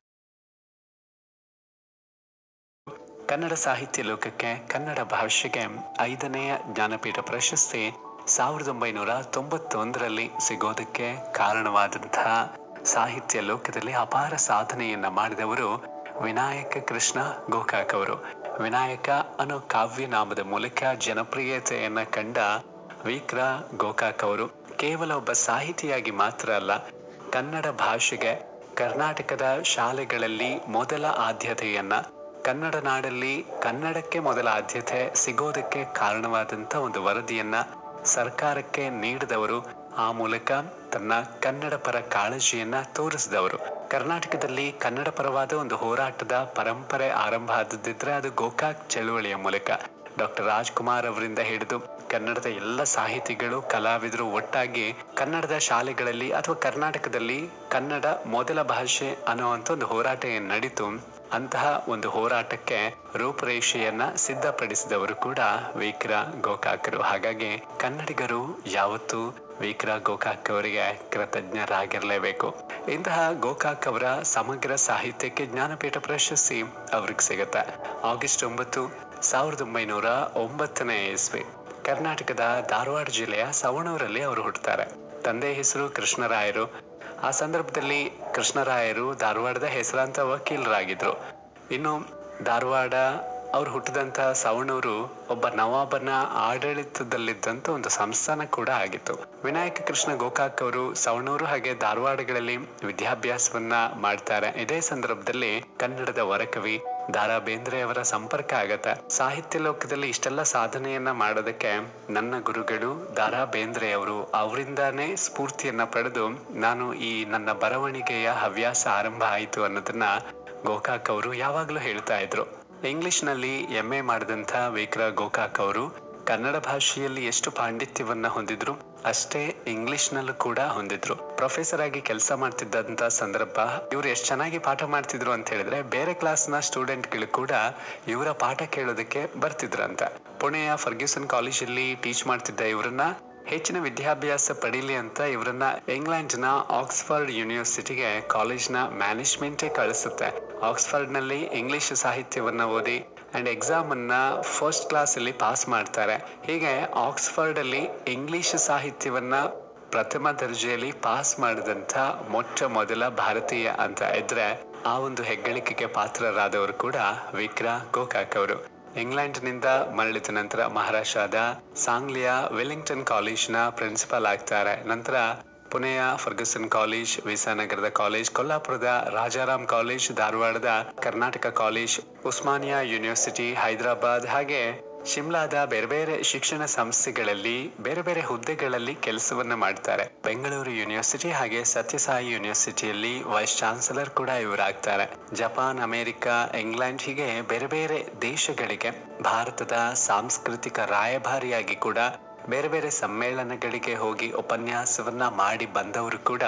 ಕನ್ನಡ ಸಾಹಿತ್ಯ ಲೋಕಕ್ಕೆ ಕನ್ನಡ ಭಾಷೆಗೆ ಐದನೆಯ ಜ್ಞಾನಪೀಠ ಪ್ರಶಸ್ತಿ ಸಾವಿರದ ಒಂಬೈನೂರ ತೊಂಬತ್ತೊಂದರಲ್ಲಿ ಸಿಗೋದಕ್ಕೆ ಕಾರಣವಾದಂತಹ ಸಾಹಿತ್ಯ ಲೋಕದಲ್ಲಿ ಅಪಾರ ಸಾಧನೆಯನ್ನ ಮಾಡಿದವರು ವಿನಾಯಕ ಕೃಷ್ಣ ಗೋಕಾಕ್ ಅವರು ವಿನಾಯಕ ಅನ್ನೋ ಕಾವ್ಯ ನಾಮದ ಮೂಲಕ ಜನಪ್ರಿಯತೆಯನ್ನ ಕಂಡ ವಿಕ್ರ ಗೋಕಾಕ್ ಅವರು ಕೇವಲ ಒಬ್ಬ ಸಾಹಿತಿಯಾಗಿ ಮಾತ್ರ ಅಲ್ಲ ಕನ್ನಡ ಭಾಷೆಗೆ ಕರ್ನಾಟಕದ ಶಾಲೆಗಳಲ್ಲಿ ಮೊದಲ ಆದ್ಯತೆಯನ್ನ ಕನ್ನಡ ನಾಡಲ್ಲಿ ಕನ್ನಡಕ್ಕೆ ಮೊದಲ ಆದ್ಯತೆ ಸಿಗೋದಕ್ಕೆ ಕಾರಣವಾದಂತ ಒಂದು ವರದಿಯನ್ನ ಸರ್ಕಾರಕ್ಕೆ ನೀಡಿದವರು ಆ ಮೂಲಕ ತನ್ನ ಕನ್ನಡ ಪರ ಕಾಳಜಿಯನ್ನ ತೋರಿಸಿದವರು ಕರ್ನಾಟಕದಲ್ಲಿ ಕನ್ನಡ ಪರವಾದ ಒಂದು ಹೋರಾಟದ ಪರಂಪರೆ ಆರಂಭ ಆದದ್ದಿದ್ರೆ ಅದು ಗೋಕಾಕ್ ಚಳುವಳಿಯ ಮೂಲಕ ಡಾಕ್ಟರ್ ರಾಜ್ಕುಮಾರ್ ಅವರಿಂದ ಹಿಡಿದು ಕನ್ನಡದ ಎಲ್ಲ ಸಾಹಿತಿಗಳು ಕಲಾವಿದರು ಒಟ್ಟಾಗಿ ಕನ್ನಡದ ಶಾಲೆಗಳಲ್ಲಿ ಅಥವಾ ಕರ್ನಾಟಕದಲ್ಲಿ ಕನ್ನಡ ಮೊದಲ ಭಾಷೆ ಅನ್ನುವಂಥ ಒಂದು ಹೋರಾಟ ಏನ್ ನಡೀತು ಅಂತಹ ಒಂದು ಹೋರಾಟಕ್ಕೆ ರೂಪರೇಷೆಯನ್ನ ಸಿದ್ಧಪಡಿಸಿದವರು ಕೂಡ ವಿಕ್ರ ಗೋಕಾಕರು ಹಾಗಾಗಿ ಕನ್ನಡಿಗರು ಯಾವತ್ತೂ ವಿಕ್ರ ಗೋಕಾಕ್ ಅವರಿಗೆ ಕೃತಜ್ಞರಾಗಿರ್ಲೇಬೇಕು ಇಂತಹ ಗೋಕಾಕ್ ಅವರ ಸಮಗ್ರ ಸಾಹಿತ್ಯಕ್ಕೆ ಜ್ಞಾನಪೀಠ ಪ್ರಶಸ್ತಿ ಅವ್ರಿಗೆ ಸಿಗುತ್ತೆ ಆಗಸ್ಟ್ ಒಂಬತ್ತು ಸಾವಿರದ ಒಂಬೈನೂರ ಒಂಬತ್ತನೇ ಇಸ್ವಿ ಕರ್ನಾಟಕದ ಧಾರವಾಡ ಜಿಲ್ಲೆಯ ಸವಣೂರಲ್ಲಿ ಅವರು ಹುಟ್ಟುತ್ತಾರೆ ತಂದೆ ಹೆಸರು ಕೃಷ್ಣರಾಯರು ಆ ಸಂದರ್ಭದಲ್ಲಿ ಕೃಷ್ಣರಾಯರು ಧಾರವಾಡದ ಹೆಸರಾಂತ ವಕೀಲರಾಗಿದ್ರು ಇನ್ನು ಧಾರವಾಡ ಅವ್ರು ಹುಟ್ಟಿದಂತ ಸವಣೂರು ಒಬ್ಬ ನವಾಬನ ಆಡಳಿತದಲ್ಲಿದ್ದಂತ ಒಂದು ಸಂಸ್ಥಾನ ಕೂಡ ಆಗಿತ್ತು ವಿನಾಯಕ ಕೃಷ್ಣ ಗೋಕಾಕ್ ಅವರು ಸವಣೂರು ಹಾಗೆ ಧಾರವಾಡಗಳಲ್ಲಿ ವಿದ್ಯಾಭ್ಯಾಸವನ್ನ ಮಾಡ್ತಾರೆ ಇದೇ ಸಂದರ್ಭದಲ್ಲಿ ಕನ್ನಡದ ವರಕವಿ ದಾರಾ ಬೇಂದ್ರೆ ಅವರ ಸಂಪರ್ಕ ಆಗತ್ತ ಸಾಹಿತ್ಯ ಲೋಕದಲ್ಲಿ ಇಷ್ಟೆಲ್ಲ ಸಾಧನೆಯನ್ನ ಮಾಡೋದಕ್ಕೆ ನನ್ನ ಗುರುಗಳು ದಾರಾ ಬೇಂದ್ರೆ ಅವರು ಅವರಿಂದಾನೇ ಸ್ಫೂರ್ತಿಯನ್ನ ಪಡೆದು ನಾನು ಈ ನನ್ನ ಬರವಣಿಗೆಯ ಹವ್ಯಾಸ ಆರಂಭ ಆಯಿತು ಅನ್ನೋದನ್ನ ಗೋಕಾಕ್ ಅವರು ಯಾವಾಗ್ಲೂ ಹೇಳ್ತಾ ಇದ್ರು ಇಂಗ್ಲಿಷ್ ನಲ್ಲಿ ಎಂ ಎ ಮಾಡಿದಂತ ವಿಕ್ರ ಗೋಕಾಕ್ ಅವರು ಕನ್ನಡ ಭಾಷೆಯಲ್ಲಿ ಎಷ್ಟು ಪಾಂಡಿತ್ಯವನ್ನ ಹೊಂದಿದ್ರು ಅಷ್ಟೇ ಇಂಗ್ಲಿಷ್ ನಲ್ಲೂ ಕೂಡ ಹೊಂದಿದ್ರು ಪ್ರೊಫೆಸರ್ ಆಗಿ ಕೆಲಸ ಮಾಡ್ತಿದ್ದಂತ ಸಂದರ್ಭ ಇವ್ರು ಎಷ್ಟು ಚೆನ್ನಾಗಿ ಪಾಠ ಮಾಡ್ತಿದ್ರು ಅಂತ ಹೇಳಿದ್ರೆ ಬೇರೆ ಕ್ಲಾಸ್ ನ ಸ್ಟೂಡೆಂಟ್ ಗಳು ಕೂಡ ಇವರ ಪಾಠ ಕೇಳೋದಕ್ಕೆ ಬರ್ತಿದ್ರಂತ ಪುಣೆಯ ಫರ್ಗ್ಯೂಸನ್ ಕಾಲೇಜಲ್ಲಿ ಟೀಚ್ ಮಾಡ್ತಿದ್ದ ಇವರನ್ನ ಹೆಚ್ಚಿನ ವಿದ್ಯಾಭ್ಯಾಸ ಪಡೀಲಿ ಅಂತ ಇವರನ್ನ ಇಂಗ್ಲೆಂಡ್ ನ ಆಕ್ಸ್ಫರ್ಡ್ ಯೂನಿವರ್ಸಿಟಿಗೆ ಕಾಲೇಜ್ ನ ಮ್ಯಾನೇಜ್ಮೆಂಟೇ ಕಳಿಸುತ್ತೆ ಆಕ್ಸ್ಫರ್ಡ್ ನಲ್ಲಿ ಇಂಗ್ಲಿಷ್ ಸಾಹಿತ್ಯವನ್ನ ಓದಿ ಅಂಡ್ ಎಕ್ಸಾಮ್ ಅನ್ನ ಫಸ್ಟ್ ಕ್ಲಾಸ್ ಅಲ್ಲಿ ಪಾಸ್ ಮಾಡ್ತಾರೆ ಹೀಗೆ ಆಕ್ಸ್ಫರ್ಡ್ ಅಲ್ಲಿ ಇಂಗ್ಲಿಷ್ ಸಾಹಿತ್ಯವನ್ನ ಪ್ರಥಮ ದರ್ಜೆಯಲ್ಲಿ ಪಾಸ್ ಮಾಡಿದಂತ ಮೊಟ್ಟ ಮೊದಲ ಭಾರತೀಯ ಅಂತ ಇದ್ರೆ ಆ ಒಂದು ಹೆಗ್ಗಳಿಕೆಗೆ ಪಾತ್ರರಾದವರು ಕೂಡ ವಿಕ್ರ ಗೋಕಾಕ್ ಅವರು ಇಂಗ್ಲೆಂಡ್ ನಿಂದ ಮರಳಿದ ನಂತರ ಮಹಾರಾಷ್ಟ್ರದ ಸಾಂಗ್ಲಿಯ ವೆಲ್ಲಿಂಗ್ಟನ್ ಕಾಲೇಜ್ ನ ಪ್ರಿನ್ಸಿಪಾಲ್ ಆಗ್ತಾರೆ ನಂತರ ಪುಣೆಯ ಫರ್ಗಸನ್ ಕಾಲೇಜ್ ವಿಸಾನಗರದ ಕಾಲೇಜ್ ಕೊಲ್ಲಾಪುರದ ರಾಜಾರಾಮ್ ಕಾಲೇಜ್ ಧಾರವಾಡದ ಕರ್ನಾಟಕ ಕಾಲೇಜ್ ಉಸ್ಮಾನಿಯಾ ಯೂನಿವರ್ಸಿಟಿ ಹೈದರಾಬಾದ್ ಹಾಗೆ ಶಿಮ್ಲಾದ ಬೇರೆ ಬೇರೆ ಶಿಕ್ಷಣ ಸಂಸ್ಥೆಗಳಲ್ಲಿ ಬೇರೆ ಬೇರೆ ಹುದ್ದೆಗಳಲ್ಲಿ ಕೆಲಸವನ್ನ ಮಾಡ್ತಾರೆ ಬೆಂಗಳೂರು ಯೂನಿವರ್ಸಿಟಿ ಹಾಗೆ ಸತ್ಯಸಾಯಿ ಯೂನಿವರ್ಸಿಟಿಯಲ್ಲಿ ವೈಸ್ ಚಾನ್ಸಲರ್ ಕೂಡ ಇವರಾಗ್ತಾರೆ ಜಪಾನ್ ಅಮೆರಿಕ ಇಂಗ್ಲೆಂಡ್ ಹೀಗೆ ಬೇರೆ ಬೇರೆ ದೇಶಗಳಿಗೆ ಭಾರತದ ಸಾಂಸ್ಕೃತಿಕ ರಾಯಭಾರಿಯಾಗಿ ಕೂಡ ಬೇರೆ ಬೇರೆ ಸಮ್ಮೇಳನಗಳಿಗೆ ಹೋಗಿ ಉಪನ್ಯಾಸವನ್ನ ಮಾಡಿ ಬಂದವರು ಕೂಡ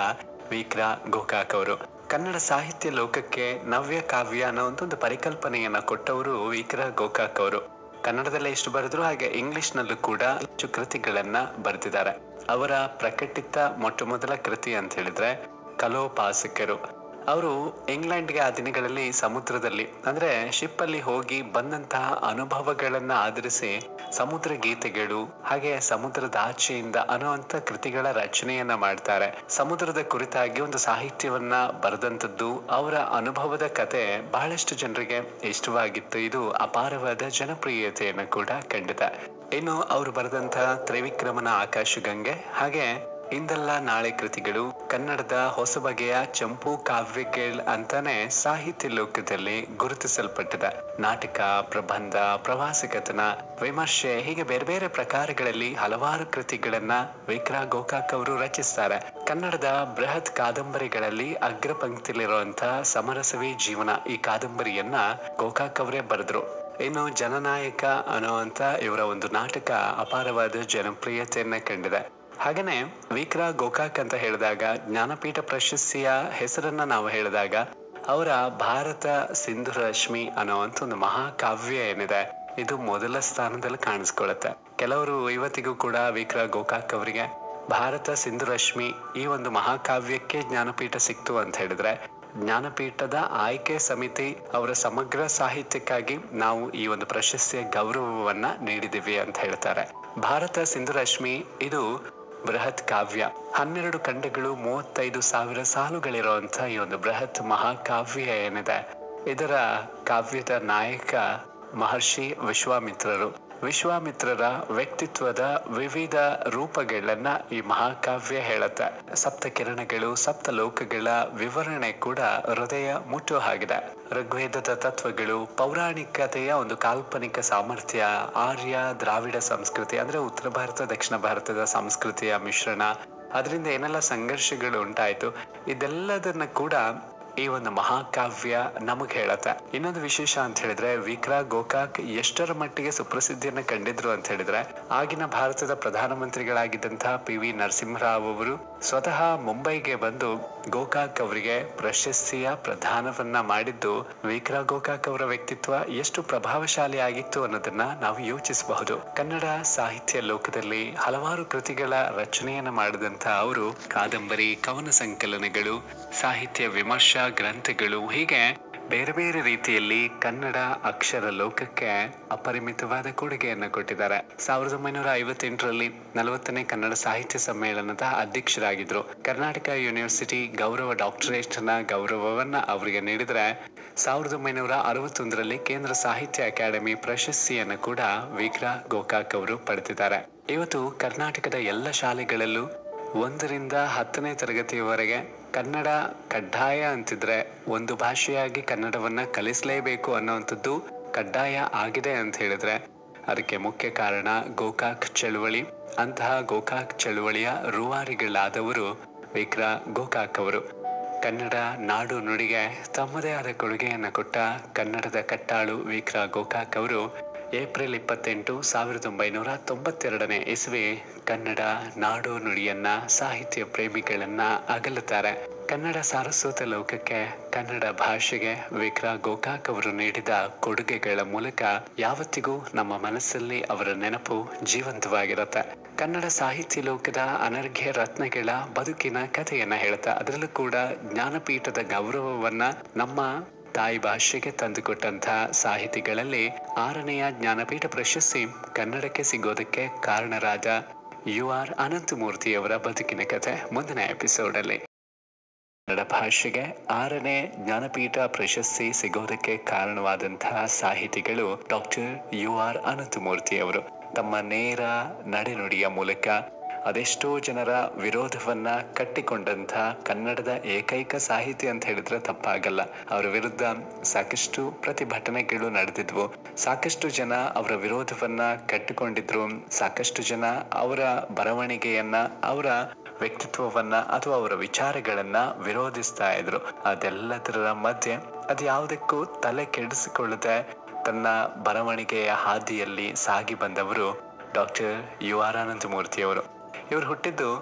ವಿಕ್ರ ಗೋಕಾಕ್ ಅವರು ಕನ್ನಡ ಸಾಹಿತ್ಯ ಲೋಕಕ್ಕೆ ನವ್ಯ ಕಾವ್ಯ ಅನ್ನೋ ಒಂದು ಪರಿಕಲ್ಪನೆಯನ್ನ ಕೊಟ್ಟವರು ವಿಕ್ರ ಗೋಕಾಕ್ ಅವರು ಕನ್ನಡದಲ್ಲೇ ಎಷ್ಟು ಬರೆದ್ರು ಹಾಗೆ ಇಂಗ್ಲಿಷ್ ನಲ್ಲೂ ಕೂಡ ಹೆಚ್ಚು ಕೃತಿಗಳನ್ನ ಬರೆದಿದ್ದಾರೆ ಅವರ ಪ್ರಕಟಿತ ಮೊಟ್ಟ ಮೊದಲ ಕೃತಿ ಅಂತ ಹೇಳಿದ್ರೆ ಕಲೋಪಾಸಕರು ಅವರು ಇಂಗ್ಲೆಂಡ್ಗೆ ಆ ದಿನಗಳಲ್ಲಿ ಸಮುದ್ರದಲ್ಲಿ ಅಂದ್ರೆ ಶಿಪ್ ಅಲ್ಲಿ ಹೋಗಿ ಬಂದಂತಹ ಅನುಭವಗಳನ್ನ ಆಧರಿಸಿ ಸಮುದ್ರ ಗೀತೆಗಳು ಹಾಗೆ ಸಮುದ್ರದ ಆಚೆಯಿಂದ ಅನ್ನುವಂತ ಕೃತಿಗಳ ರಚನೆಯನ್ನ ಮಾಡ್ತಾರೆ ಸಮುದ್ರದ ಕುರಿತಾಗಿ ಒಂದು ಸಾಹಿತ್ಯವನ್ನ ಬರೆದಂತದ್ದು ಅವರ ಅನುಭವದ ಕತೆ ಬಹಳಷ್ಟು ಜನರಿಗೆ ಇಷ್ಟವಾಗಿತ್ತು ಇದು ಅಪಾರವಾದ ಜನಪ್ರಿಯತೆಯನ್ನು ಕೂಡ ಕಂಡಿದೆ ಇನ್ನು ಅವರು ಬರೆದಂತಹ ತ್ರಿವಿಕ್ರಮನ ಆಕಾಶಗಂಗೆ ಹಾಗೆ ಇಂದಲ್ಲ ನಾಳೆ ಕೃತಿಗಳು ಕನ್ನಡದ ಹೊಸ ಬಗೆಯ ಚಂಪು ಕಾವ್ಯಗಳು ಅಂತಾನೆ ಸಾಹಿತ್ಯ ಲೋಕದಲ್ಲಿ ಗುರುತಿಸಲ್ಪಟ್ಟಿದೆ ನಾಟಕ ಪ್ರಬಂಧ ಪ್ರವಾಸಿ ಕಥನ ವಿಮರ್ಶೆ ಹೀಗೆ ಬೇರೆ ಬೇರೆ ಪ್ರಕಾರಗಳಲ್ಲಿ ಹಲವಾರು ಕೃತಿಗಳನ್ನ ವಿಕ್ರ ಗೋಕಾಕ್ ಅವರು ರಚಿಸ್ತಾರೆ ಕನ್ನಡದ ಬೃಹತ್ ಕಾದಂಬರಿಗಳಲ್ಲಿ ಅಗ್ರ ಪಂಕ್ತಿಲಿರುವಂತಹ ಸಮರಸವೇ ಜೀವನ ಈ ಕಾದಂಬರಿಯನ್ನ ಗೋಕಾಕ್ ಅವರೇ ಬರೆದ್ರು ಇನ್ನು ಜನನಾಯಕ ಅನ್ನುವಂತ ಇವರ ಒಂದು ನಾಟಕ ಅಪಾರವಾದ ಜನಪ್ರಿಯತೆಯನ್ನ ಕಂಡಿದೆ ಹಾಗೇನೆ ವಿಕ್ರ ಗೋಕಾಕ್ ಅಂತ ಹೇಳಿದಾಗ ಜ್ಞಾನಪೀಠ ಪ್ರಶಸ್ತಿಯ ಹೆಸರನ್ನ ನಾವು ಹೇಳಿದಾಗ ಅವರ ಭಾರತ ಸಿಂಧು ರಶ್ಮಿ ಅನ್ನುವಂತ ಒಂದು ಮಹಾಕಾವ್ಯ ಏನಿದೆ ಇದು ಮೊದಲ ಸ್ಥಾನದಲ್ಲಿ ಕಾಣಿಸ್ಕೊಳ್ಳುತ್ತೆ ಕೆಲವರು ಇವತ್ತಿಗೂ ಕೂಡ ವಿಕ್ರ ಗೋಕಾಕ್ ಅವರಿಗೆ ಭಾರತ ಸಿಂಧು ರಶ್ಮಿ ಈ ಒಂದು ಮಹಾಕಾವ್ಯಕ್ಕೆ ಜ್ಞಾನಪೀಠ ಸಿಕ್ತು ಅಂತ ಹೇಳಿದ್ರೆ ಜ್ಞಾನಪೀಠದ ಆಯ್ಕೆ ಸಮಿತಿ ಅವರ ಸಮಗ್ರ ಸಾಹಿತ್ಯಕ್ಕಾಗಿ ನಾವು ಈ ಒಂದು ಪ್ರಶಸ್ತಿಯ ಗೌರವವನ್ನ ನೀಡಿದ್ದೀವಿ ಅಂತ ಹೇಳ್ತಾರೆ ಭಾರತ ಸಿಂಧು ರಶ್ಮಿ ಇದು ಬೃಹತ್ ಕಾವ್ಯ ಹನ್ನೆರಡು ಖಂಡಗಳು ಮೂವತ್ತೈದು ಸಾವಿರ ಸಾಲುಗಳಿರುವಂತ ಈ ಒಂದು ಬೃಹತ್ ಮಹಾಕಾವ್ಯ ಏನಿದೆ ಇದರ ಕಾವ್ಯದ ನಾಯಕ ಮಹರ್ಷಿ ವಿಶ್ವಾಮಿತ್ರರು ವಿಶ್ವಾಮಿತ್ರರ ವ್ಯಕ್ತಿತ್ವದ ವಿವಿಧ ರೂಪಗಳನ್ನ ಈ ಮಹಾಕಾವ್ಯ ಹೇಳುತ್ತೆ ಸಪ್ತ ಕಿರಣಗಳು ಸಪ್ತ ಲೋಕಗಳ ವಿವರಣೆ ಕೂಡ ಹೃದಯ ಮುಟ್ಟುವ ಹಾಗಿದೆ ಋಗ್ವೇದದ ತತ್ವಗಳು ಪೌರಾಣಿಕತೆಯ ಒಂದು ಕಾಲ್ಪನಿಕ ಸಾಮರ್ಥ್ಯ ಆರ್ಯ ದ್ರಾವಿಡ ಸಂಸ್ಕೃತಿ ಅಂದ್ರೆ ಉತ್ತರ ಭಾರತ ದಕ್ಷಿಣ ಭಾರತದ ಸಂಸ್ಕೃತಿಯ ಮಿಶ್ರಣ ಅದರಿಂದ ಏನೆಲ್ಲ ಸಂಘರ್ಷಗಳು ಉಂಟಾಯ್ತು ಇದೆಲ್ಲದನ್ನ ಕೂಡ ಈ ಒಂದು ಮಹಾಕಾವ್ಯ ನಮಗ್ ಹೇಳತ್ತೆ ಇನ್ನೊಂದು ವಿಶೇಷ ಅಂತ ಹೇಳಿದ್ರೆ ವಿಕ್ರ ಗೋಕಾಕ್ ಎಷ್ಟರ ಮಟ್ಟಿಗೆ ಸುಪ್ರಸಿದ್ಧಿಯನ್ನ ಕಂಡಿದ್ರು ಅಂತ ಹೇಳಿದ್ರೆ ಆಗಿನ ಭಾರತದ ಪ್ರಧಾನಮಂತ್ರಿಗಳಾಗಿದ್ದಂತಹ ಪಿ ವಿ ನರಸಿಂಹರಾವ್ ಅವರು ಸ್ವತಃ ಮುಂಬೈಗೆ ಬಂದು ಗೋಕಾಕ್ ಅವರಿಗೆ ಪ್ರಶಸ್ತಿಯ ಪ್ರದಾನವನ್ನ ಮಾಡಿದ್ದು ವಿಕ್ರ ಗೋಕಾಕ್ ಅವರ ವ್ಯಕ್ತಿತ್ವ ಎಷ್ಟು ಪ್ರಭಾವಶಾಲಿ ಆಗಿತ್ತು ಅನ್ನೋದನ್ನ ನಾವು ಯೋಚಿಸಬಹುದು ಕನ್ನಡ ಸಾಹಿತ್ಯ ಲೋಕದಲ್ಲಿ ಹಲವಾರು ಕೃತಿಗಳ ರಚನೆಯನ್ನ ಮಾಡಿದಂತ ಅವರು ಕಾದಂಬರಿ ಕವನ ಸಂಕಲನಗಳು ಸಾಹಿತ್ಯ ವಿಮರ್ಶಾ ಗ್ರಂಥಗಳು ಹೀಗೆ ಬೇರೆ ಬೇರೆ ರೀತಿಯಲ್ಲಿ ಕನ್ನಡ ಅಕ್ಷರ ಲೋಕಕ್ಕೆ ಅಪರಿಮಿತವಾದ ಕೊಡುಗೆಯನ್ನು ಕೊಟ್ಟಿದ್ದಾರೆ ಸಾವಿರದ ಒಂಬೈನೂರ ಐವತ್ತೆಂಟರಲ್ಲಿ ನಲವತ್ತನೇ ಕನ್ನಡ ಸಾಹಿತ್ಯ ಸಮ್ಮೇಳನದ ಅಧ್ಯಕ್ಷರಾಗಿದ್ರು ಕರ್ನಾಟಕ ಯೂನಿವರ್ಸಿಟಿ ಗೌರವ ಡಾಕ್ಟರೇಟ್ ನ ಗೌರವವನ್ನ ಅವರಿಗೆ ನೀಡಿದ್ರೆ ಸಾವಿರದ ಒಂಬೈನೂರ ಅರವತ್ತೊಂದರಲ್ಲಿ ಕೇಂದ್ರ ಸಾಹಿತ್ಯ ಅಕಾಡೆಮಿ ಪ್ರಶಸ್ತಿಯನ್ನು ಕೂಡ ವಿಕ್ರ ಗೋಕಾಕ್ ಅವರು ಪಡೆದಿದ್ದಾರೆ ಇವತ್ತು ಕರ್ನಾಟಕದ ಎಲ್ಲ ಶಾಲೆಗಳಲ್ಲೂ ಒಂದರಿಂದ ಹತ್ತನೇ ತರಗತಿಯವರೆಗೆ ಕನ್ನಡ ಕಡ್ಡಾಯ ಅಂತಿದ್ರೆ ಒಂದು ಭಾಷೆಯಾಗಿ ಕನ್ನಡವನ್ನ ಕಲಿಸಲೇಬೇಕು ಅನ್ನುವಂಥದ್ದು ಕಡ್ಡಾಯ ಆಗಿದೆ ಅಂತ ಹೇಳಿದ್ರೆ ಅದಕ್ಕೆ ಮುಖ್ಯ ಕಾರಣ ಗೋಕಾಕ್ ಚಳುವಳಿ ಅಂತಹ ಗೋಕಾಕ್ ಚಳುವಳಿಯ ರೂವಾರಿಗಳಾದವರು ವಿಕ್ರ ಗೋಕಾಕ್ ಅವರು ಕನ್ನಡ ನಾಡು ನುಡಿಗೆ ತಮ್ಮದೇ ಆದ ಕೊಡುಗೆಯನ್ನು ಕೊಟ್ಟ ಕನ್ನಡದ ಕಟ್ಟಾಳು ವಿಕ್ರ ಗೋಕಾಕ್ ಅವರು ಏಪ್ರಿಲ್ ಇಪ್ಪತ್ತೆಂಟು ಸಾವಿರದ ಒಂಬೈನೂರ ತೊಂಬತ್ತೆರಡನೇ ಇಸ್ವಿ ಕನ್ನಡ ನಾಡು ನುಡಿಯನ್ನ ಸಾಹಿತ್ಯ ಪ್ರೇಮಿಗಳನ್ನ ಅಗಲುತ್ತಾರೆ ಕನ್ನಡ ಸಾರಸ್ವತ ಲೋಕಕ್ಕೆ ಕನ್ನಡ ಭಾಷೆಗೆ ವಿಕ್ರ ಗೋಕಾಕ್ ಅವರು ನೀಡಿದ ಕೊಡುಗೆಗಳ ಮೂಲಕ ಯಾವತ್ತಿಗೂ ನಮ್ಮ ಮನಸ್ಸಲ್ಲಿ ಅವರ ನೆನಪು ಜೀವಂತವಾಗಿರುತ್ತೆ ಕನ್ನಡ ಸಾಹಿತ್ಯ ಲೋಕದ ಅನರ್ಘ್ಯ ರತ್ನಗಳ ಬದುಕಿನ ಕಥೆಯನ್ನ ಹೇಳ್ತಾ ಅದರಲ್ಲೂ ಕೂಡ ಜ್ಞಾನಪೀಠದ ಗೌರವವನ್ನ ನಮ್ಮ ತಾಯಿ ಭಾಷೆಗೆ ತಂದುಕೊಟ್ಟಂತಹ ಸಾಹಿತಿಗಳಲ್ಲಿ ಆರನೆಯ ಜ್ಞಾನಪೀಠ ಪ್ರಶಸ್ತಿ ಕನ್ನಡಕ್ಕೆ ಸಿಗೋದಕ್ಕೆ ಕಾರಣರಾದ ಯು ಆರ್ ಅನಂತಮೂರ್ತಿಯವರ ಬದುಕಿನ ಕಥೆ ಮುಂದಿನ ಎಪಿಸೋಡ್ ಅಲ್ಲಿ ಕನ್ನಡ ಭಾಷೆಗೆ ಆರನೇ ಜ್ಞಾನಪೀಠ ಪ್ರಶಸ್ತಿ ಸಿಗೋದಕ್ಕೆ ಕಾರಣವಾದಂತಹ ಸಾಹಿತಿಗಳು ಡಾಕ್ಟರ್ ಯು ಆರ್ ಅನಂತಮೂರ್ತಿ ಅವರು ತಮ್ಮ ನೇರ ನಡೆನುಡಿಯ ಮೂಲಕ ಅದೆಷ್ಟೋ ಜನರ ವಿರೋಧವನ್ನ ಕಟ್ಟಿಕೊಂಡಂತ ಕನ್ನಡದ ಏಕೈಕ ಸಾಹಿತಿ ಅಂತ ಹೇಳಿದ್ರೆ ತಪ್ಪಾಗಲ್ಲ ಅವರ ವಿರುದ್ಧ ಸಾಕಷ್ಟು ಪ್ರತಿಭಟನೆಗಳು ನಡೆದಿದ್ವು ಸಾಕಷ್ಟು ಜನ ಅವರ ವಿರೋಧವನ್ನ ಕಟ್ಟಿಕೊಂಡಿದ್ರು ಸಾಕಷ್ಟು ಜನ ಅವರ ಬರವಣಿಗೆಯನ್ನ ಅವರ ವ್ಯಕ್ತಿತ್ವವನ್ನ ಅಥವಾ ಅವರ ವಿಚಾರಗಳನ್ನ ವಿರೋಧಿಸ್ತಾ ಇದ್ರು ಅದೆಲ್ಲದರ ಮಧ್ಯೆ ಅದು ಯಾವುದಕ್ಕೂ ತಲೆ ಕೆಡಿಸಿಕೊಳ್ಳದೆ ತನ್ನ ಬರವಣಿಗೆಯ ಹಾದಿಯಲ್ಲಿ ಸಾಗಿ ಬಂದವರು ಡಾಕ್ಟರ್ ಯು ಆರ್ ಅನಂತಮೂರ್ತಿ ಅವರು ಇವರು ಹುಟ್ಟಿದ್ದು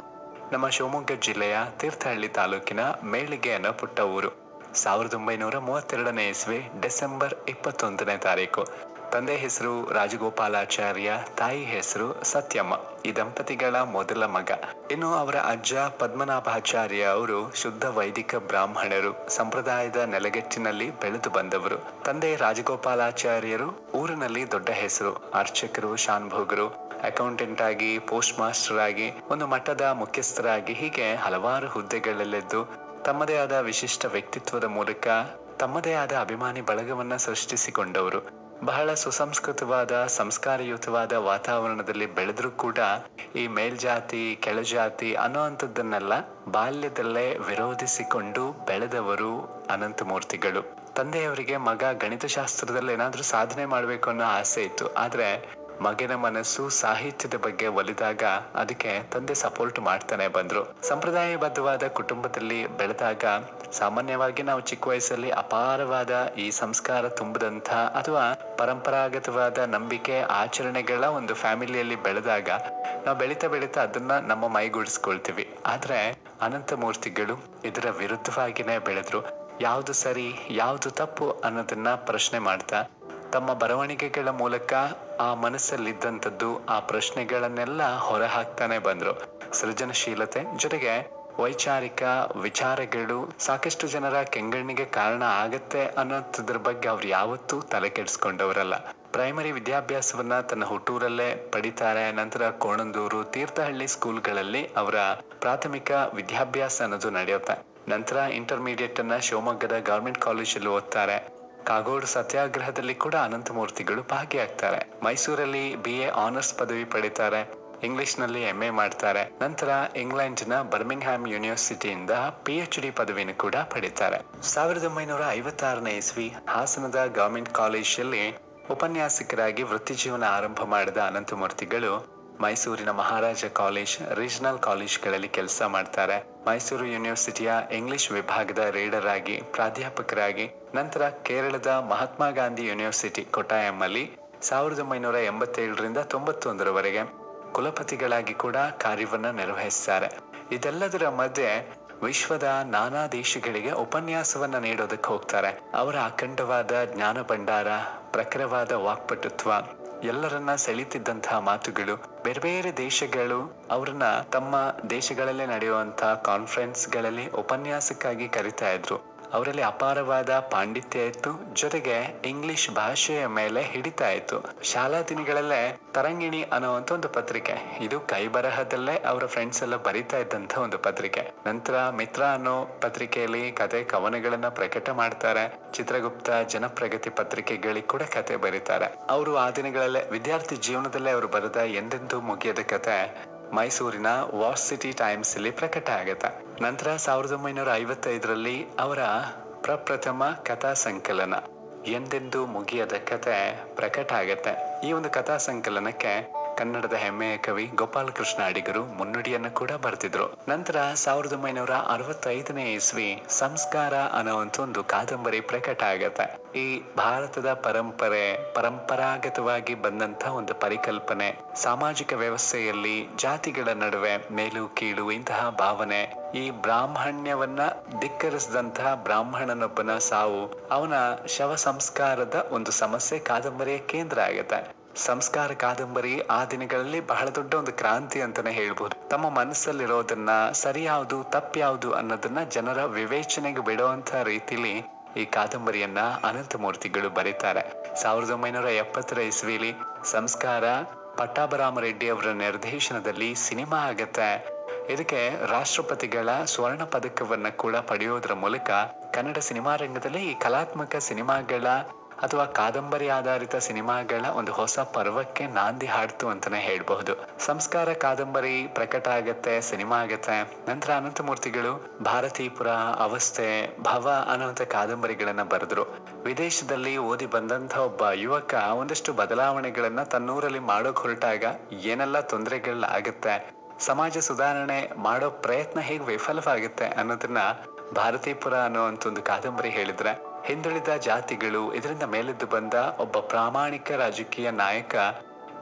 ನಮ್ಮ ಶಿವಮೊಗ್ಗ ಜಿಲ್ಲೆಯ ತೀರ್ಥಹಳ್ಳಿ ತಾಲೂಕಿನ ಮೇಳಿಗೆ ಅನ್ನೋ ಪುಟ್ಟ ಊರು ಸಾವಿರದ ಒಂಬೈನೂರ ಮೂವತ್ತೆರಡನೇ ಇಸ್ವಿ ಡಿಸೆಂಬರ್ ಇಪ್ಪತ್ತೊಂದನೇ ತಾರೀಕು ತಂದೆ ಹೆಸರು ರಾಜಗೋಪಾಲಾಚಾರ್ಯ ತಾಯಿ ಹೆಸರು ಸತ್ಯಮ್ಮ ಈ ದಂಪತಿಗಳ ಮೊದಲ ಮಗ ಇನ್ನು ಅವರ ಅಜ್ಜ ಪದ್ಮನಾಭಾಚಾರ್ಯ ಅವರು ಶುದ್ಧ ವೈದಿಕ ಬ್ರಾಹ್ಮಣರು ಸಂಪ್ರದಾಯದ ನೆಲೆಗಟ್ಟಿನಲ್ಲಿ ಬೆಳೆದು ಬಂದವರು ತಂದೆ ರಾಜಗೋಪಾಲಾಚಾರ್ಯರು ಊರಿನಲ್ಲಿ ದೊಡ್ಡ ಹೆಸರು ಅರ್ಚಕರು ಶಾನ್ಭೋಗರು ಅಕೌಂಟೆಂಟ್ ಆಗಿ ಪೋಸ್ಟ್ ಮಾಸ್ಟರ್ ಆಗಿ ಒಂದು ಮಠದ ಮುಖ್ಯಸ್ಥರಾಗಿ ಹೀಗೆ ಹಲವಾರು ಹುದ್ದೆಗಳಲ್ಲಿದ್ದು ತಮ್ಮದೇ ಆದ ವಿಶಿಷ್ಟ ವ್ಯಕ್ತಿತ್ವದ ಮೂಲಕ ತಮ್ಮದೇ ಆದ ಅಭಿಮಾನಿ ಬಳಗವನ್ನ ಸೃಷ್ಟಿಸಿಕೊಂಡವರು ಬಹಳ ಸುಸಂಸ್ಕೃತವಾದ ಸಂಸ್ಕಾರಯುತವಾದ ವಾತಾವರಣದಲ್ಲಿ ಬೆಳೆದ್ರೂ ಕೂಡ ಈ ಮೇಲ್ಜಾತಿ ಕೆಳಜಾತಿ ಅನ್ನೋವಂಥದ್ದನ್ನೆಲ್ಲ ಬಾಲ್ಯದಲ್ಲೇ ವಿರೋಧಿಸಿಕೊಂಡು ಬೆಳೆದವರು ಅನಂತಮೂರ್ತಿಗಳು ತಂದೆಯವರಿಗೆ ಮಗ ಗಣಿತಶಾಸ್ತ್ರದಲ್ಲಿ ಏನಾದ್ರೂ ಸಾಧನೆ ಮಾಡ್ಬೇಕು ಅನ್ನೋ ಆಸೆ ಇತ್ತು ಆದ್ರೆ ಮಗನ ಮನಸ್ಸು ಸಾಹಿತ್ಯದ ಬಗ್ಗೆ ಒಲಿದಾಗ ಅದಕ್ಕೆ ತಂದೆ ಸಪೋರ್ಟ್ ಮಾಡ್ತಾನೆ ಬಂದ್ರು ಸಂಪ್ರದಾಯಬದ್ಧವಾದ ಕುಟುಂಬದಲ್ಲಿ ಬೆಳೆದಾಗ ಸಾಮಾನ್ಯವಾಗಿ ನಾವು ಚಿಕ್ಕ ವಯಸ್ಸಲ್ಲಿ ಅಪಾರವಾದ ಈ ಸಂಸ್ಕಾರ ತುಂಬದಂತ ಅಥವಾ ಪರಂಪರಾಗತವಾದ ನಂಬಿಕೆ ಆಚರಣೆಗಳ ಒಂದು ಫ್ಯಾಮಿಲಿಯಲ್ಲಿ ಬೆಳೆದಾಗ ನಾವು ಬೆಳೀತಾ ಬೆಳೀತಾ ಅದನ್ನ ನಮ್ಮ ಮೈಗೂಡಿಸ್ಕೊಳ್ತೀವಿ ಆದ್ರೆ ಅನಂತ ಮೂರ್ತಿಗಳು ಇದರ ವಿರುದ್ಧವಾಗಿನೇ ಬೆಳೆದ್ರು ಯಾವುದು ಸರಿ ಯಾವುದು ತಪ್ಪು ಅನ್ನೋದನ್ನ ಪ್ರಶ್ನೆ ಮಾಡ್ತಾ ತಮ್ಮ ಬರವಣಿಗೆಗಳ ಮೂಲಕ ಆ ಮನಸ್ಸಲ್ಲಿದ್ದಂಥದ್ದು ಆ ಪ್ರಶ್ನೆಗಳನ್ನೆಲ್ಲ ಹೊರಹಾಕ್ತಾನೆ ಬಂದ್ರು ಸೃಜನಶೀಲತೆ ಜೊತೆಗೆ ವೈಚಾರಿಕ ವಿಚಾರಗಳು ಸಾಕಷ್ಟು ಜನರ ಕೆಂಗಣ್ಣಿಗೆ ಕಾರಣ ಆಗತ್ತೆ ಅನ್ನೋದ್ರ ಬಗ್ಗೆ ಅವ್ರು ಯಾವತ್ತೂ ತಲೆ ಕೆಡಿಸ್ಕೊಂಡವರಲ್ಲ ಪ್ರೈಮರಿ ವಿದ್ಯಾಭ್ಯಾಸವನ್ನ ತನ್ನ ಹುಟ್ಟೂರಲ್ಲೇ ಪಡಿತಾರೆ ನಂತರ ಕೋಣಂದೂರು ತೀರ್ಥಹಳ್ಳಿ ಸ್ಕೂಲ್ಗಳಲ್ಲಿ ಅವರ ಪ್ರಾಥಮಿಕ ವಿದ್ಯಾಭ್ಯಾಸ ಅನ್ನೋದು ನಡೆಯುತ್ತೆ ನಂತರ ಇಂಟರ್ಮೀಡಿಯೇಟ್ ಅನ್ನ ಶಿವಮೊಗ್ಗದ ಗವರ್ಮೆಂಟ್ ಕಾಲೇಜಲ್ಲಿ ಓದ್ತಾರೆ ಕಾಗೋಡು ಸತ್ಯಾಗ್ರಹದಲ್ಲಿ ಕೂಡ ಅನಂತಮೂರ್ತಿಗಳು ಭಾಗಿಯಾಗ್ತಾರೆ ಮೈಸೂರಲ್ಲಿ ಬಿ ಎ ಆನರ್ಸ್ ಪದವಿ ಪಡಿತಾರೆ ಇಂಗ್ಲಿಷ್ ನಲ್ಲಿ ಎಂ ಎ ಮಾಡ್ತಾರೆ ನಂತರ ಇಂಗ್ಲೆಂಡ್ನ ಬರ್ಮಿಂಗ್ಹ್ಯಾಮ್ ಯೂನಿವರ್ಸಿಟಿಯಿಂದ ಪಿ ಎಚ್ ಡಿ ಪದವಿಯನ್ನು ಕೂಡ ಪಡಿತಾರೆ ಸಾವಿರದ ಒಂಬೈನೂರ ಐವತ್ತಾರನೇ ಇಸ್ವಿ ಹಾಸನದ ಗವರ್ಮೆಂಟ್ ಕಾಲೇಜಲ್ಲಿ ಉಪನ್ಯಾಸಕರಾಗಿ ವೃತ್ತಿ ಜೀವನ ಆರಂಭ ಮಾಡಿದ ಅನಂತಮೂರ್ತಿಗಳು ಮೈಸೂರಿನ ಮಹಾರಾಜ ಕಾಲೇಜ್ ರೀಜನಲ್ ಕಾಲೇಜ್ಗಳಲ್ಲಿ ಕೆಲಸ ಮಾಡ್ತಾರೆ ಮೈಸೂರು ಯೂನಿವರ್ಸಿಟಿಯ ಇಂಗ್ಲಿಷ್ ವಿಭಾಗದ ರೀಡರ್ ಆಗಿ ಪ್ರಾಧ್ಯಾಪಕರಾಗಿ ನಂತರ ಕೇರಳದ ಮಹಾತ್ಮ ಗಾಂಧಿ ಯೂನಿವರ್ಸಿಟಿ ಕೊಟ್ಟಾಯಂನಲ್ಲಿ ಸಾವಿರದ ಒಂಬೈನೂರ ಎಂಬತ್ತೇಳರಿಂದ ತೊಂಬತ್ತೊಂದರವರೆಗೆ ಕುಲಪತಿಗಳಾಗಿ ಕೂಡ ಕಾರ್ಯವನ್ನ ನಿರ್ವಹಿಸ್ತಾರೆ ಇದೆಲ್ಲದರ ಮಧ್ಯೆ ವಿಶ್ವದ ನಾನಾ ದೇಶಗಳಿಗೆ ಉಪನ್ಯಾಸವನ್ನ ನೀಡೋದಕ್ಕೆ ಹೋಗ್ತಾರೆ ಅವರ ಅಖಂಡವಾದ ಜ್ಞಾನ ಭಂಡಾರ ಪ್ರಖರವಾದ ವಾಕ್ಪಟುತ್ವ ಎಲ್ಲರನ್ನ ಸೆಳೀತಿದ್ದಂತಹ ಮಾತುಗಳು ಬೇರೆ ಬೇರೆ ದೇಶಗಳು ಅವ್ರನ್ನ ತಮ್ಮ ದೇಶಗಳಲ್ಲೇ ನಡೆಯುವಂತಹ ಕಾನ್ಫರೆನ್ಸ್ಗಳಲ್ಲಿ ಉಪನ್ಯಾಸಕ್ಕಾಗಿ ಕರಿತಾ ಇದ್ರು ಅವರಲ್ಲಿ ಅಪಾರವಾದ ಪಾಂಡಿತ್ಯ ಇತ್ತು ಜೊತೆಗೆ ಇಂಗ್ಲಿಷ್ ಭಾಷೆಯ ಮೇಲೆ ಹಿಡಿತಾ ಇತ್ತು ಶಾಲಾ ದಿನಗಳಲ್ಲೇ ತರಂಗಿಣಿ ಅನ್ನುವಂತ ಒಂದು ಪತ್ರಿಕೆ ಇದು ಕೈ ಬರಹದಲ್ಲೇ ಅವರ ಫ್ರೆಂಡ್ಸ್ ಎಲ್ಲ ಬರಿತಾ ಇದ್ದಂತ ಒಂದು ಪತ್ರಿಕೆ ನಂತರ ಮಿತ್ರ ಅನ್ನೋ ಪತ್ರಿಕೆಯಲ್ಲಿ ಕತೆ ಕವನಗಳನ್ನ ಪ್ರಕಟ ಮಾಡ್ತಾರೆ ಚಿತ್ರಗುಪ್ತ ಜನಪ್ರಗತಿ ಪತ್ರಿಕೆಗಳಿಗೆ ಕೂಡ ಕತೆ ಬರೀತಾರೆ ಅವರು ಆ ದಿನಗಳಲ್ಲೇ ವಿದ್ಯಾರ್ಥಿ ಜೀವನದಲ್ಲೇ ಅವರು ಬರೆದ ಎಂದೆಂದೂ ಮುಗಿಯದ ಕತೆ ಮೈಸೂರಿನ ವಾಸ್ ಸಿಟಿ ಟೈಮ್ಸ್ ಅಲ್ಲಿ ಪ್ರಕಟ ಆಗುತ್ತೆ ನಂತರ ಸಾವಿರದ ಒಂಬೈನೂರ ಐವತ್ತೈದರಲ್ಲಿ ಅವರ ಪ್ರಪ್ರಥಮ ಕಥಾ ಸಂಕಲನ ಎಂದೆಂದೂ ಮುಗಿಯದ ಕತೆ ಪ್ರಕಟ ಆಗತ್ತೆ ಈ ಒಂದು ಕಥಾ ಸಂಕಲನಕ್ಕೆ ಕನ್ನಡದ ಹೆಮ್ಮೆಯ ಕವಿ ಗೋಪಾಲಕೃಷ್ಣ ಅಡಿಗರು ಮುನ್ನುಡಿಯನ್ನು ಕೂಡ ಬರೆದಿದ್ರು ನಂತರ ಸಾವಿರದ ಒಂಬೈನೂರ ಅರವತ್ತೈದನೇ ಇಸ್ವಿ ಸಂಸ್ಕಾರ ಅನ್ನುವಂತ ಒಂದು ಕಾದಂಬರಿ ಪ್ರಕಟ ಆಗತ್ತೆ ಈ ಭಾರತದ ಪರಂಪರೆ ಪರಂಪರಾಗತವಾಗಿ ಬಂದಂತ ಒಂದು ಪರಿಕಲ್ಪನೆ ಸಾಮಾಜಿಕ ವ್ಯವಸ್ಥೆಯಲ್ಲಿ ಜಾತಿಗಳ ನಡುವೆ ಮೇಲು ಕೀಳು ಇಂತಹ ಭಾವನೆ ಈ ಬ್ರಾಹ್ಮಣ್ಯವನ್ನ ಧಿಕ್ಕರಿಸಿದಂತಹ ಬ್ರಾಹ್ಮಣನೊಬ್ಬನ ಸಾವು ಅವನ ಶವ ಸಂಸ್ಕಾರದ ಒಂದು ಸಮಸ್ಯೆ ಕಾದಂಬರಿಯ ಕೇಂದ್ರ ಆಗತ್ತೆ ಸಂಸ್ಕಾರ ಕಾದಂಬರಿ ಆ ದಿನಗಳಲ್ಲಿ ಬಹಳ ದೊಡ್ಡ ಒಂದು ಕ್ರಾಂತಿ ಅಂತಾನೆ ಹೇಳ್ಬೋದು ತಮ್ಮ ಮನಸ್ಸಲ್ಲಿರೋದನ್ನ ಸರಿ ಯಾವುದು ತಪ್ಪು ಯಾವುದು ಅನ್ನೋದನ್ನ ಜನರ ವಿವೇಚನೆಗೆ ಬಿಡುವಂತ ರೀತಿಲಿ ಈ ಕಾದಂಬರಿಯನ್ನ ಅನಂತಮೂರ್ತಿಗಳು ಬರೀತಾರೆ ಸಾವಿರದ ಒಂಬೈನೂರ ಎಪ್ಪತ್ತರ ಇಸ್ವಿಲಿ ಸಂಸ್ಕಾರ ಪಟ್ಟಾಭರಾಮರೆಡ್ಡಿ ಅವರ ನಿರ್ದೇಶನದಲ್ಲಿ ಸಿನಿಮಾ ಆಗತ್ತೆ ಇದಕ್ಕೆ ರಾಷ್ಟ್ರಪತಿಗಳ ಸ್ವರ್ಣ ಪದಕವನ್ನ ಕೂಡ ಪಡೆಯೋದ್ರ ಮೂಲಕ ಕನ್ನಡ ಸಿನಿಮಾ ರಂಗದಲ್ಲಿ ಈ ಕಲಾತ್ಮಕ ಸಿನಿಮಾಗಳ ಅಥವಾ ಕಾದಂಬರಿ ಆಧಾರಿತ ಸಿನಿಮಾಗಳ ಒಂದು ಹೊಸ ಪರ್ವಕ್ಕೆ ನಾಂದಿ ಹಾಡ್ತು ಅಂತಾನೆ ಹೇಳ್ಬಹುದು ಸಂಸ್ಕಾರ ಕಾದಂಬರಿ ಪ್ರಕಟ ಆಗತ್ತೆ ಸಿನಿಮಾ ಆಗತ್ತೆ ನಂತರ ಅನಂತಮೂರ್ತಿಗಳು ಭಾರತೀಪುರ ಅವಸ್ಥೆ ಭವ ಅನ್ನುವಂತ ಕಾದಂಬರಿಗಳನ್ನ ಬರೆದ್ರು ವಿದೇಶದಲ್ಲಿ ಓದಿ ಬಂದಂತ ಒಬ್ಬ ಯುವಕ ಒಂದಷ್ಟು ಬದಲಾವಣೆಗಳನ್ನ ತನ್ನೂರಲ್ಲಿ ಮಾಡೋಕ್ ಹೊರಟಾಗ ಏನೆಲ್ಲ ತೊಂದರೆಗಳು ಆಗತ್ತೆ ಸಮಾಜ ಸುಧಾರಣೆ ಮಾಡೋ ಪ್ರಯತ್ನ ಹೇಗೆ ವಿಫಲವಾಗುತ್ತೆ ಅನ್ನೋದನ್ನ ಭಾರತೀಪುರ ಅನ್ನುವಂತ ಒಂದು ಕಾದಂಬರಿ ಹೇಳಿದ್ರೆ ಹಿಂದುಳಿದ ಜಾತಿಗಳು ಇದರಿಂದ ಮೇಲೆದ್ದು ಬಂದ ಒಬ್ಬ ಪ್ರಾಮಾಣಿಕ ರಾಜಕೀಯ ನಾಯಕ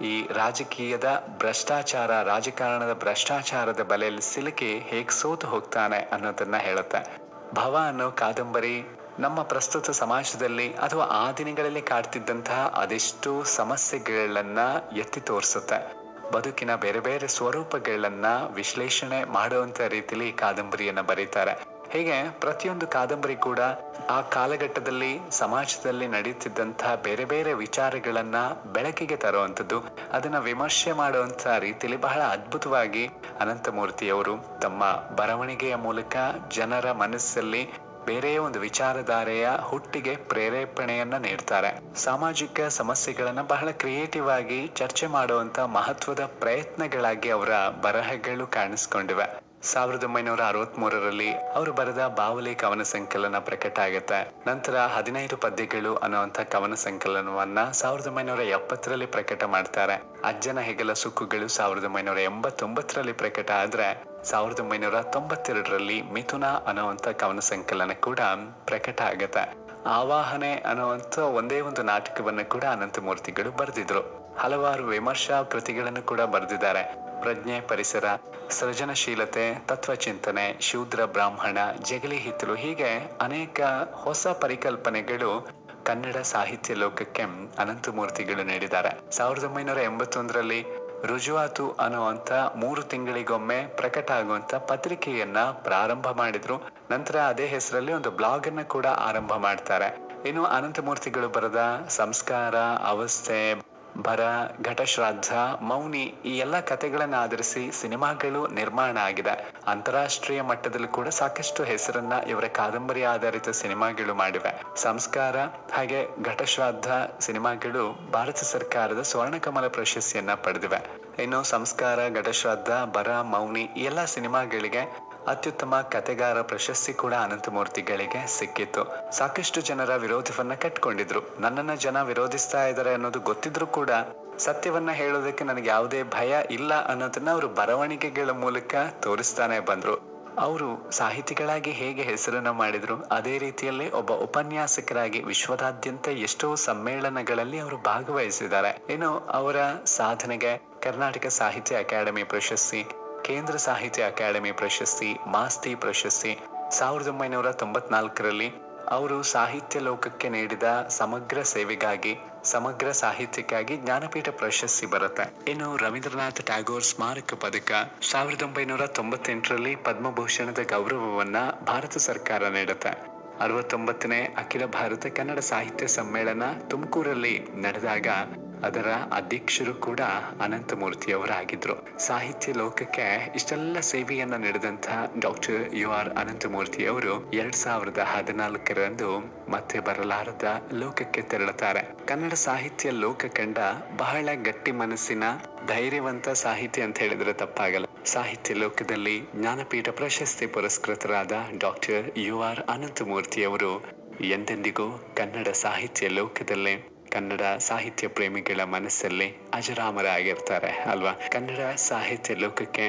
ಈ ರಾಜಕೀಯದ ಭ್ರಷ್ಟಾಚಾರ ರಾಜಕಾರಣದ ಭ್ರಷ್ಟಾಚಾರದ ಬಲೆಯಲ್ಲಿ ಸಿಲುಕಿ ಹೇಗೆ ಸೋತು ಹೋಗ್ತಾನೆ ಅನ್ನೋದನ್ನ ಹೇಳುತ್ತೆ ಭವ ಅನ್ನೋ ಕಾದಂಬರಿ ನಮ್ಮ ಪ್ರಸ್ತುತ ಸಮಾಜದಲ್ಲಿ ಅಥವಾ ಆ ದಿನಗಳಲ್ಲಿ ಕಾಡ್ತಿದ್ದಂತಹ ಅದೆಷ್ಟೋ ಸಮಸ್ಯೆಗಳನ್ನ ಎತ್ತಿ ತೋರಿಸುತ್ತೆ ಬದುಕಿನ ಬೇರೆ ಬೇರೆ ಸ್ವರೂಪಗಳನ್ನ ವಿಶ್ಲೇಷಣೆ ಮಾಡುವಂತ ರೀತಿಯಲ್ಲಿ ಈ ಕಾದಂಬರಿಯನ್ನ ಬರೀತಾರೆ ಹೀಗೆ ಪ್ರತಿಯೊಂದು ಕಾದಂಬರಿ ಕೂಡ ಆ ಕಾಲಘಟ್ಟದಲ್ಲಿ ಸಮಾಜದಲ್ಲಿ ನಡೀತಿದ್ದಂತಹ ಬೇರೆ ಬೇರೆ ವಿಚಾರಗಳನ್ನ ಬೆಳಕಿಗೆ ತರುವಂಥದ್ದು ಅದನ್ನ ವಿಮರ್ಶೆ ಮಾಡುವಂತ ರೀತಿಯಲ್ಲಿ ಬಹಳ ಅದ್ಭುತವಾಗಿ ಅನಂತಮೂರ್ತಿಯವರು ತಮ್ಮ ಬರವಣಿಗೆಯ ಮೂಲಕ ಜನರ ಮನಸ್ಸಲ್ಲಿ ಬೇರೆ ಒಂದು ವಿಚಾರಧಾರೆಯ ಹುಟ್ಟಿಗೆ ಪ್ರೇರೇಪಣೆಯನ್ನ ನೀಡ್ತಾರೆ ಸಾಮಾಜಿಕ ಸಮಸ್ಯೆಗಳನ್ನ ಬಹಳ ಕ್ರಿಯೇಟಿವ್ ಆಗಿ ಚರ್ಚೆ ಮಾಡುವಂತ ಮಹತ್ವದ ಪ್ರಯತ್ನಗಳಾಗಿ ಅವರ ಬರಹಗಳು ಕಾಣಿಸ್ಕೊಂಡಿವೆ ಸಾವಿರದ ಒಂಬೈನೂರ ಅರವತ್ ಮೂರರಲ್ಲಿ ಅವರು ಬರೆದ ಬಾವಲಿ ಕವನ ಸಂಕಲನ ಪ್ರಕಟ ಆಗುತ್ತೆ ನಂತರ ಹದಿನೈದು ಪದ್ಯಗಳು ಅನ್ನುವಂತ ಕವನ ಸಂಕಲನವನ್ನ ಸಾವಿರದ ಒಂಬೈನೂರ ಎಪ್ಪತ್ತರಲ್ಲಿ ಪ್ರಕಟ ಮಾಡ್ತಾರೆ ಅಜ್ಜನ ಹೆಗಲ ಸುಕ್ಕುಗಳು ಸಾವಿರದ ಒಂಬೈನೂರ ಎಂಬತ್ತೊಂಬತ್ತರಲ್ಲಿ ಪ್ರಕಟ ಆದ್ರೆ ಸಾವಿರದ ಒಂಬೈನೂರ ತೊಂಬತ್ತೆರಡರಲ್ಲಿ ಮಿಥುನ ಅನ್ನುವಂತ ಕವನ ಸಂಕಲನ ಕೂಡ ಪ್ರಕಟ ಆಗತ್ತೆ ಆವಾಹನೆ ಅನ್ನುವಂತ ಒಂದೇ ಒಂದು ನಾಟಕವನ್ನು ಕೂಡ ಅನಂತಮೂರ್ತಿಗಳು ಬರೆದಿದ್ರು ಹಲವಾರು ವಿಮರ್ಶಾ ಕೃತಿಗಳನ್ನು ಕೂಡ ಬರೆದಿದ್ದಾರೆ ಪ್ರಜ್ಞೆ ಪರಿಸರ ಸೃಜನಶೀಲತೆ ತತ್ವಚಿಂತನೆ ಶೂದ್ರ ಬ್ರಾಹ್ಮಣ ಜಗಲಿ ಹಿತ್ತಲು ಹೀಗೆ ಅನೇಕ ಹೊಸ ಪರಿಕಲ್ಪನೆಗಳು ಕನ್ನಡ ಸಾಹಿತ್ಯ ಲೋಕಕ್ಕೆ ಅನಂತಮೂರ್ತಿಗಳು ನೀಡಿದ್ದಾರೆ ಸಾವಿರದ ಒಂಬೈನೂರ ಎಂಬತ್ತೊಂದರಲ್ಲಿ ರುಜುವಾತು ಅನ್ನುವಂತ ಮೂರು ತಿಂಗಳಿಗೊಮ್ಮೆ ಪ್ರಕಟ ಆಗುವಂತ ಪತ್ರಿಕೆಯನ್ನ ಪ್ರಾರಂಭ ಮಾಡಿದ್ರು ನಂತರ ಅದೇ ಹೆಸರಲ್ಲಿ ಒಂದು ಬ್ಲಾಗ್ ಅನ್ನ ಕೂಡ ಆರಂಭ ಮಾಡ್ತಾರೆ ಇನ್ನು ಅನಂತಮೂರ್ತಿಗಳು ಬರೆದ ಸಂಸ್ಕಾರ ಅವಸ್ಥೆ ಬರ ಘಟಶ್ರಾದ್ದ ಮೌನಿ ಈ ಎಲ್ಲ ಕಥೆಗಳನ್ನ ಆಧರಿಸಿ ಸಿನಿಮಾಗಳು ನಿರ್ಮಾಣ ಆಗಿದೆ ಅಂತಾರಾಷ್ಟ್ರೀಯ ಮಟ್ಟದಲ್ಲಿ ಕೂಡ ಸಾಕಷ್ಟು ಹೆಸರನ್ನ ಇವರ ಕಾದಂಬರಿ ಆಧಾರಿತ ಸಿನಿಮಾಗಳು ಮಾಡಿವೆ ಸಂಸ್ಕಾರ ಹಾಗೆ ಘಟಶ್ರಾದ್ದ ಸಿನಿಮಾಗಳು ಭಾರತ ಸರ್ಕಾರದ ಸ್ವರ್ಣಕಮಲ ಪ್ರಶಸ್ತಿಯನ್ನ ಪಡೆದಿವೆ ಇನ್ನು ಸಂಸ್ಕಾರ ಘಟಶ್ರಾದ್ದ ಬರ ಮೌನಿ ಈ ಎಲ್ಲ ಸಿನಿಮಾಗಳಿಗೆ ಅತ್ಯುತ್ತಮ ಕತೆಗಾರ ಪ್ರಶಸ್ತಿ ಕೂಡ ಅನಂತಮೂರ್ತಿಗಳಿಗೆ ಸಿಕ್ಕಿತ್ತು ಸಾಕಷ್ಟು ಜನರ ವಿರೋಧವನ್ನ ಕಟ್ಕೊಂಡಿದ್ರು ನನ್ನನ್ನ ಜನ ವಿರೋಧಿಸ್ತಾ ಇದ್ದಾರೆ ಅನ್ನೋದು ಗೊತ್ತಿದ್ರು ಕೂಡ ಸತ್ಯವನ್ನ ಹೇಳೋದಕ್ಕೆ ನನಗೆ ಯಾವುದೇ ಭಯ ಇಲ್ಲ ಅನ್ನೋದನ್ನ ಅವರು ಬರವಣಿಗೆಗಳ ಮೂಲಕ ತೋರಿಸ್ತಾನೆ ಬಂದ್ರು ಅವರು ಸಾಹಿತಿಗಳಾಗಿ ಹೇಗೆ ಹೆಸರನ್ನ ಮಾಡಿದ್ರು ಅದೇ ರೀತಿಯಲ್ಲಿ ಒಬ್ಬ ಉಪನ್ಯಾಸಕರಾಗಿ ವಿಶ್ವದಾದ್ಯಂತ ಎಷ್ಟೋ ಸಮ್ಮೇಳನಗಳಲ್ಲಿ ಅವರು ಭಾಗವಹಿಸಿದ್ದಾರೆ ಇನ್ನು ಅವರ ಸಾಧನೆಗೆ ಕರ್ನಾಟಕ ಸಾಹಿತ್ಯ ಅಕಾಡೆಮಿ ಪ್ರಶಸ್ತಿ ಕೇಂದ್ರ ಸಾಹಿತ್ಯ ಅಕಾಡೆಮಿ ಪ್ರಶಸ್ತಿ ಮಾಸ್ತಿ ಪ್ರಶಸ್ತಿ ಸಾವಿರದ ಒಂಬೈನೂರ ತೊಂಬತ್ನಾಲ್ಕರಲ್ಲಿ ಅವರು ಸಾಹಿತ್ಯ ಲೋಕಕ್ಕೆ ನೀಡಿದ ಸಮಗ್ರ ಸೇವೆಗಾಗಿ ಸಮಗ್ರ ಸಾಹಿತ್ಯಕ್ಕಾಗಿ ಜ್ಞಾನಪೀಠ ಪ್ರಶಸ್ತಿ ಬರುತ್ತೆ ಇನ್ನು ರವೀಂದ್ರನಾಥ್ ಟ್ಯಾಗೋರ್ ಸ್ಮಾರಕ ಪದಕ ಸಾವಿರದ ಒಂಬೈನೂರ ತೊಂಬತ್ತೆಂಟರಲ್ಲಿ ಪದ್ಮಭೂಷಣದ ಗೌರವವನ್ನ ಭಾರತ ಸರ್ಕಾರ ನೀಡುತ್ತೆ ಅರವತ್ತೊಂಬತ್ತನೇ ಅಖಿಲ ಭಾರತ ಕನ್ನಡ ಸಾಹಿತ್ಯ ಸಮ್ಮೇಳನ ತುಮಕೂರಲ್ಲಿ ನಡೆದಾಗ ಅದರ ಅಧ್ಯಕ್ಷರು ಕೂಡ ಅನಂತಮೂರ್ತಿಯವರಾಗಿದ್ರು ಸಾಹಿತ್ಯ ಲೋಕಕ್ಕೆ ಇಷ್ಟೆಲ್ಲ ಸೇವೆಯನ್ನ ನೀಡಿದಂತ ಡಾಕ್ಟರ್ ಯು ಆರ್ ಅನಂತಮೂರ್ತಿ ಅವರು ಎರಡ್ ಸಾವಿರದ ಹದಿನಾಲ್ಕರಂದು ಮತ್ತೆ ಬರಲಾರದ ಲೋಕಕ್ಕೆ ತೆರಳುತ್ತಾರೆ ಕನ್ನಡ ಸಾಹಿತ್ಯ ಲೋಕ ಕಂಡ ಬಹಳ ಗಟ್ಟಿ ಮನಸ್ಸಿನ ಧೈರ್ಯವಂತ ಸಾಹಿತಿ ಅಂತ ಹೇಳಿದ್ರೆ ತಪ್ಪಾಗಲ್ಲ ಸಾಹಿತ್ಯ ಲೋಕದಲ್ಲಿ ಜ್ಞಾನಪೀಠ ಪ್ರಶಸ್ತಿ ಪುರಸ್ಕೃತರಾದ ಡಾಕ್ಟರ್ ಯು ಆರ್ ಅನಂತಮೂರ್ತಿ ಅವರು ಎಂದೆಂದಿಗೂ ಕನ್ನಡ ಸಾಹಿತ್ಯ ಲೋಕದಲ್ಲೇ ಕನ್ನಡ ಸಾಹಿತ್ಯ ಪ್ರೇಮಿಗಳ ಮನಸ್ಸಲ್ಲಿ ಅಜರಾಮರಾಗಿರ್ತಾರೆ ಅಲ್ವಾ ಕನ್ನಡ ಸಾಹಿತ್ಯ ಲೋಕಕ್ಕೆ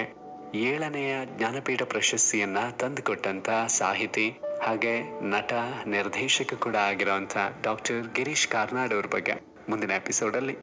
ಏಳನೆಯ ಜ್ಞಾನಪೀಠ ಪ್ರಶಸ್ತಿಯನ್ನ ತಂದುಕೊಟ್ಟಂತ ಸಾಹಿತಿ ಹಾಗೆ ನಟ ನಿರ್ದೇಶಕ ಕೂಡ ಆಗಿರುವಂತ ಡಾಕ್ಟರ್ ಗಿರೀಶ್ ಕಾರ್ನಾಡ್ ಅವ್ರ ಬಗ್ಗೆ ಮುಂದಿನ ಎಪಿಸೋಡ್ ಅಲ್ಲಿ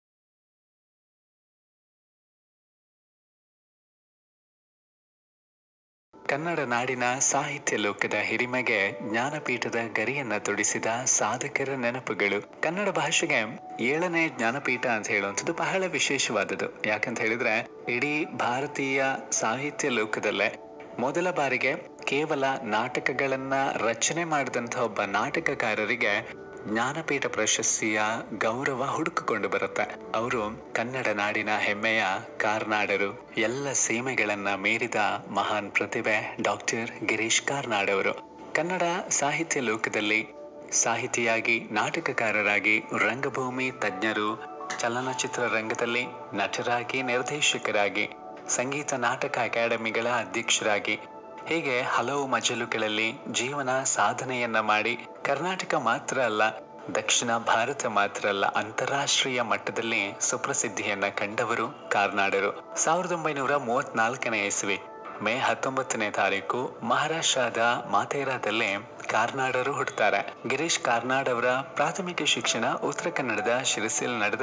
ಕನ್ನಡ ನಾಡಿನ ಸಾಹಿತ್ಯ ಲೋಕದ ಹಿರಿಮೆಗೆ ಜ್ಞಾನಪೀಠದ ಗರಿಯನ್ನ ತೊಡಿಸಿದ ಸಾಧಕರ ನೆನಪುಗಳು ಕನ್ನಡ ಭಾಷೆಗೆ ಏಳನೇ ಜ್ಞಾನಪೀಠ ಅಂತ ಹೇಳುವಂಥದ್ದು ಬಹಳ ವಿಶೇಷವಾದದ್ದು ಯಾಕಂತ ಹೇಳಿದ್ರೆ ಇಡೀ ಭಾರತೀಯ ಸಾಹಿತ್ಯ ಲೋಕದಲ್ಲೇ ಮೊದಲ ಬಾರಿಗೆ ಕೇವಲ ನಾಟಕಗಳನ್ನ ರಚನೆ ಮಾಡಿದಂಥ ಒಬ್ಬ ನಾಟಕಕಾರರಿಗೆ ಜ್ಞಾನಪೀಠ ಪ್ರಶಸ್ತಿಯ ಗೌರವ ಹುಡುಕಿಕೊಂಡು ಬರುತ್ತೆ ಅವರು ಕನ್ನಡ ನಾಡಿನ ಹೆಮ್ಮೆಯ ಕಾರ್ನಾಡರು ಎಲ್ಲ ಸೀಮೆಗಳನ್ನ ಮೀರಿದ ಮಹಾನ್ ಪ್ರತಿಭೆ ಡಾಕ್ಟರ್ ಗಿರೀಶ್ ಕಾರ್ನಾಡ್ ಅವರು ಕನ್ನಡ ಸಾಹಿತ್ಯ ಲೋಕದಲ್ಲಿ ಸಾಹಿತಿಯಾಗಿ ನಾಟಕಕಾರರಾಗಿ ರಂಗಭೂಮಿ ತಜ್ಞರು ಚಲನಚಿತ್ರ ರಂಗದಲ್ಲಿ ನಟರಾಗಿ ನಿರ್ದೇಶಕರಾಗಿ ಸಂಗೀತ ನಾಟಕ ಅಕಾಡೆಮಿಗಳ ಅಧ್ಯಕ್ಷರಾಗಿ ಹೀಗೆ ಹಲವು ಮಜಲುಗಳಲ್ಲಿ ಜೀವನ ಸಾಧನೆಯನ್ನ ಮಾಡಿ ಕರ್ನಾಟಕ ಮಾತ್ರ ಅಲ್ಲ ದಕ್ಷಿಣ ಭಾರತ ಮಾತ್ರ ಅಲ್ಲ ಅಂತಾರಾಷ್ಟ್ರೀಯ ಮಟ್ಟದಲ್ಲಿ ಸುಪ್ರಸಿದ್ಧಿಯನ್ನ ಕಂಡವರು ಕಾರ್ನಾಡರು ಸಾವಿರದ ಒಂಬೈನೂರ ಮೂವತ್ನಾಲ್ಕನೇ ಇಸ್ವಿ ಮೇ ಹತ್ತೊಂಬತ್ತನೇ ತಾರೀಕು ಮಹಾರಾಷ್ಟ್ರದ ಮಾತೇರಾದಲ್ಲಿ ಕಾರ್ನಾಡರು ಹುಟ್ಟುತ್ತಾರೆ ಗಿರೀಶ್ ಕಾರ್ನಾಡ್ ಅವರ ಪ್ರಾಥಮಿಕ ಶಿಕ್ಷಣ ಉತ್ತರ ಕನ್ನಡದ ಶಿರಸಿಯಲ್ಲಿ ನಡೆದ್ರೆ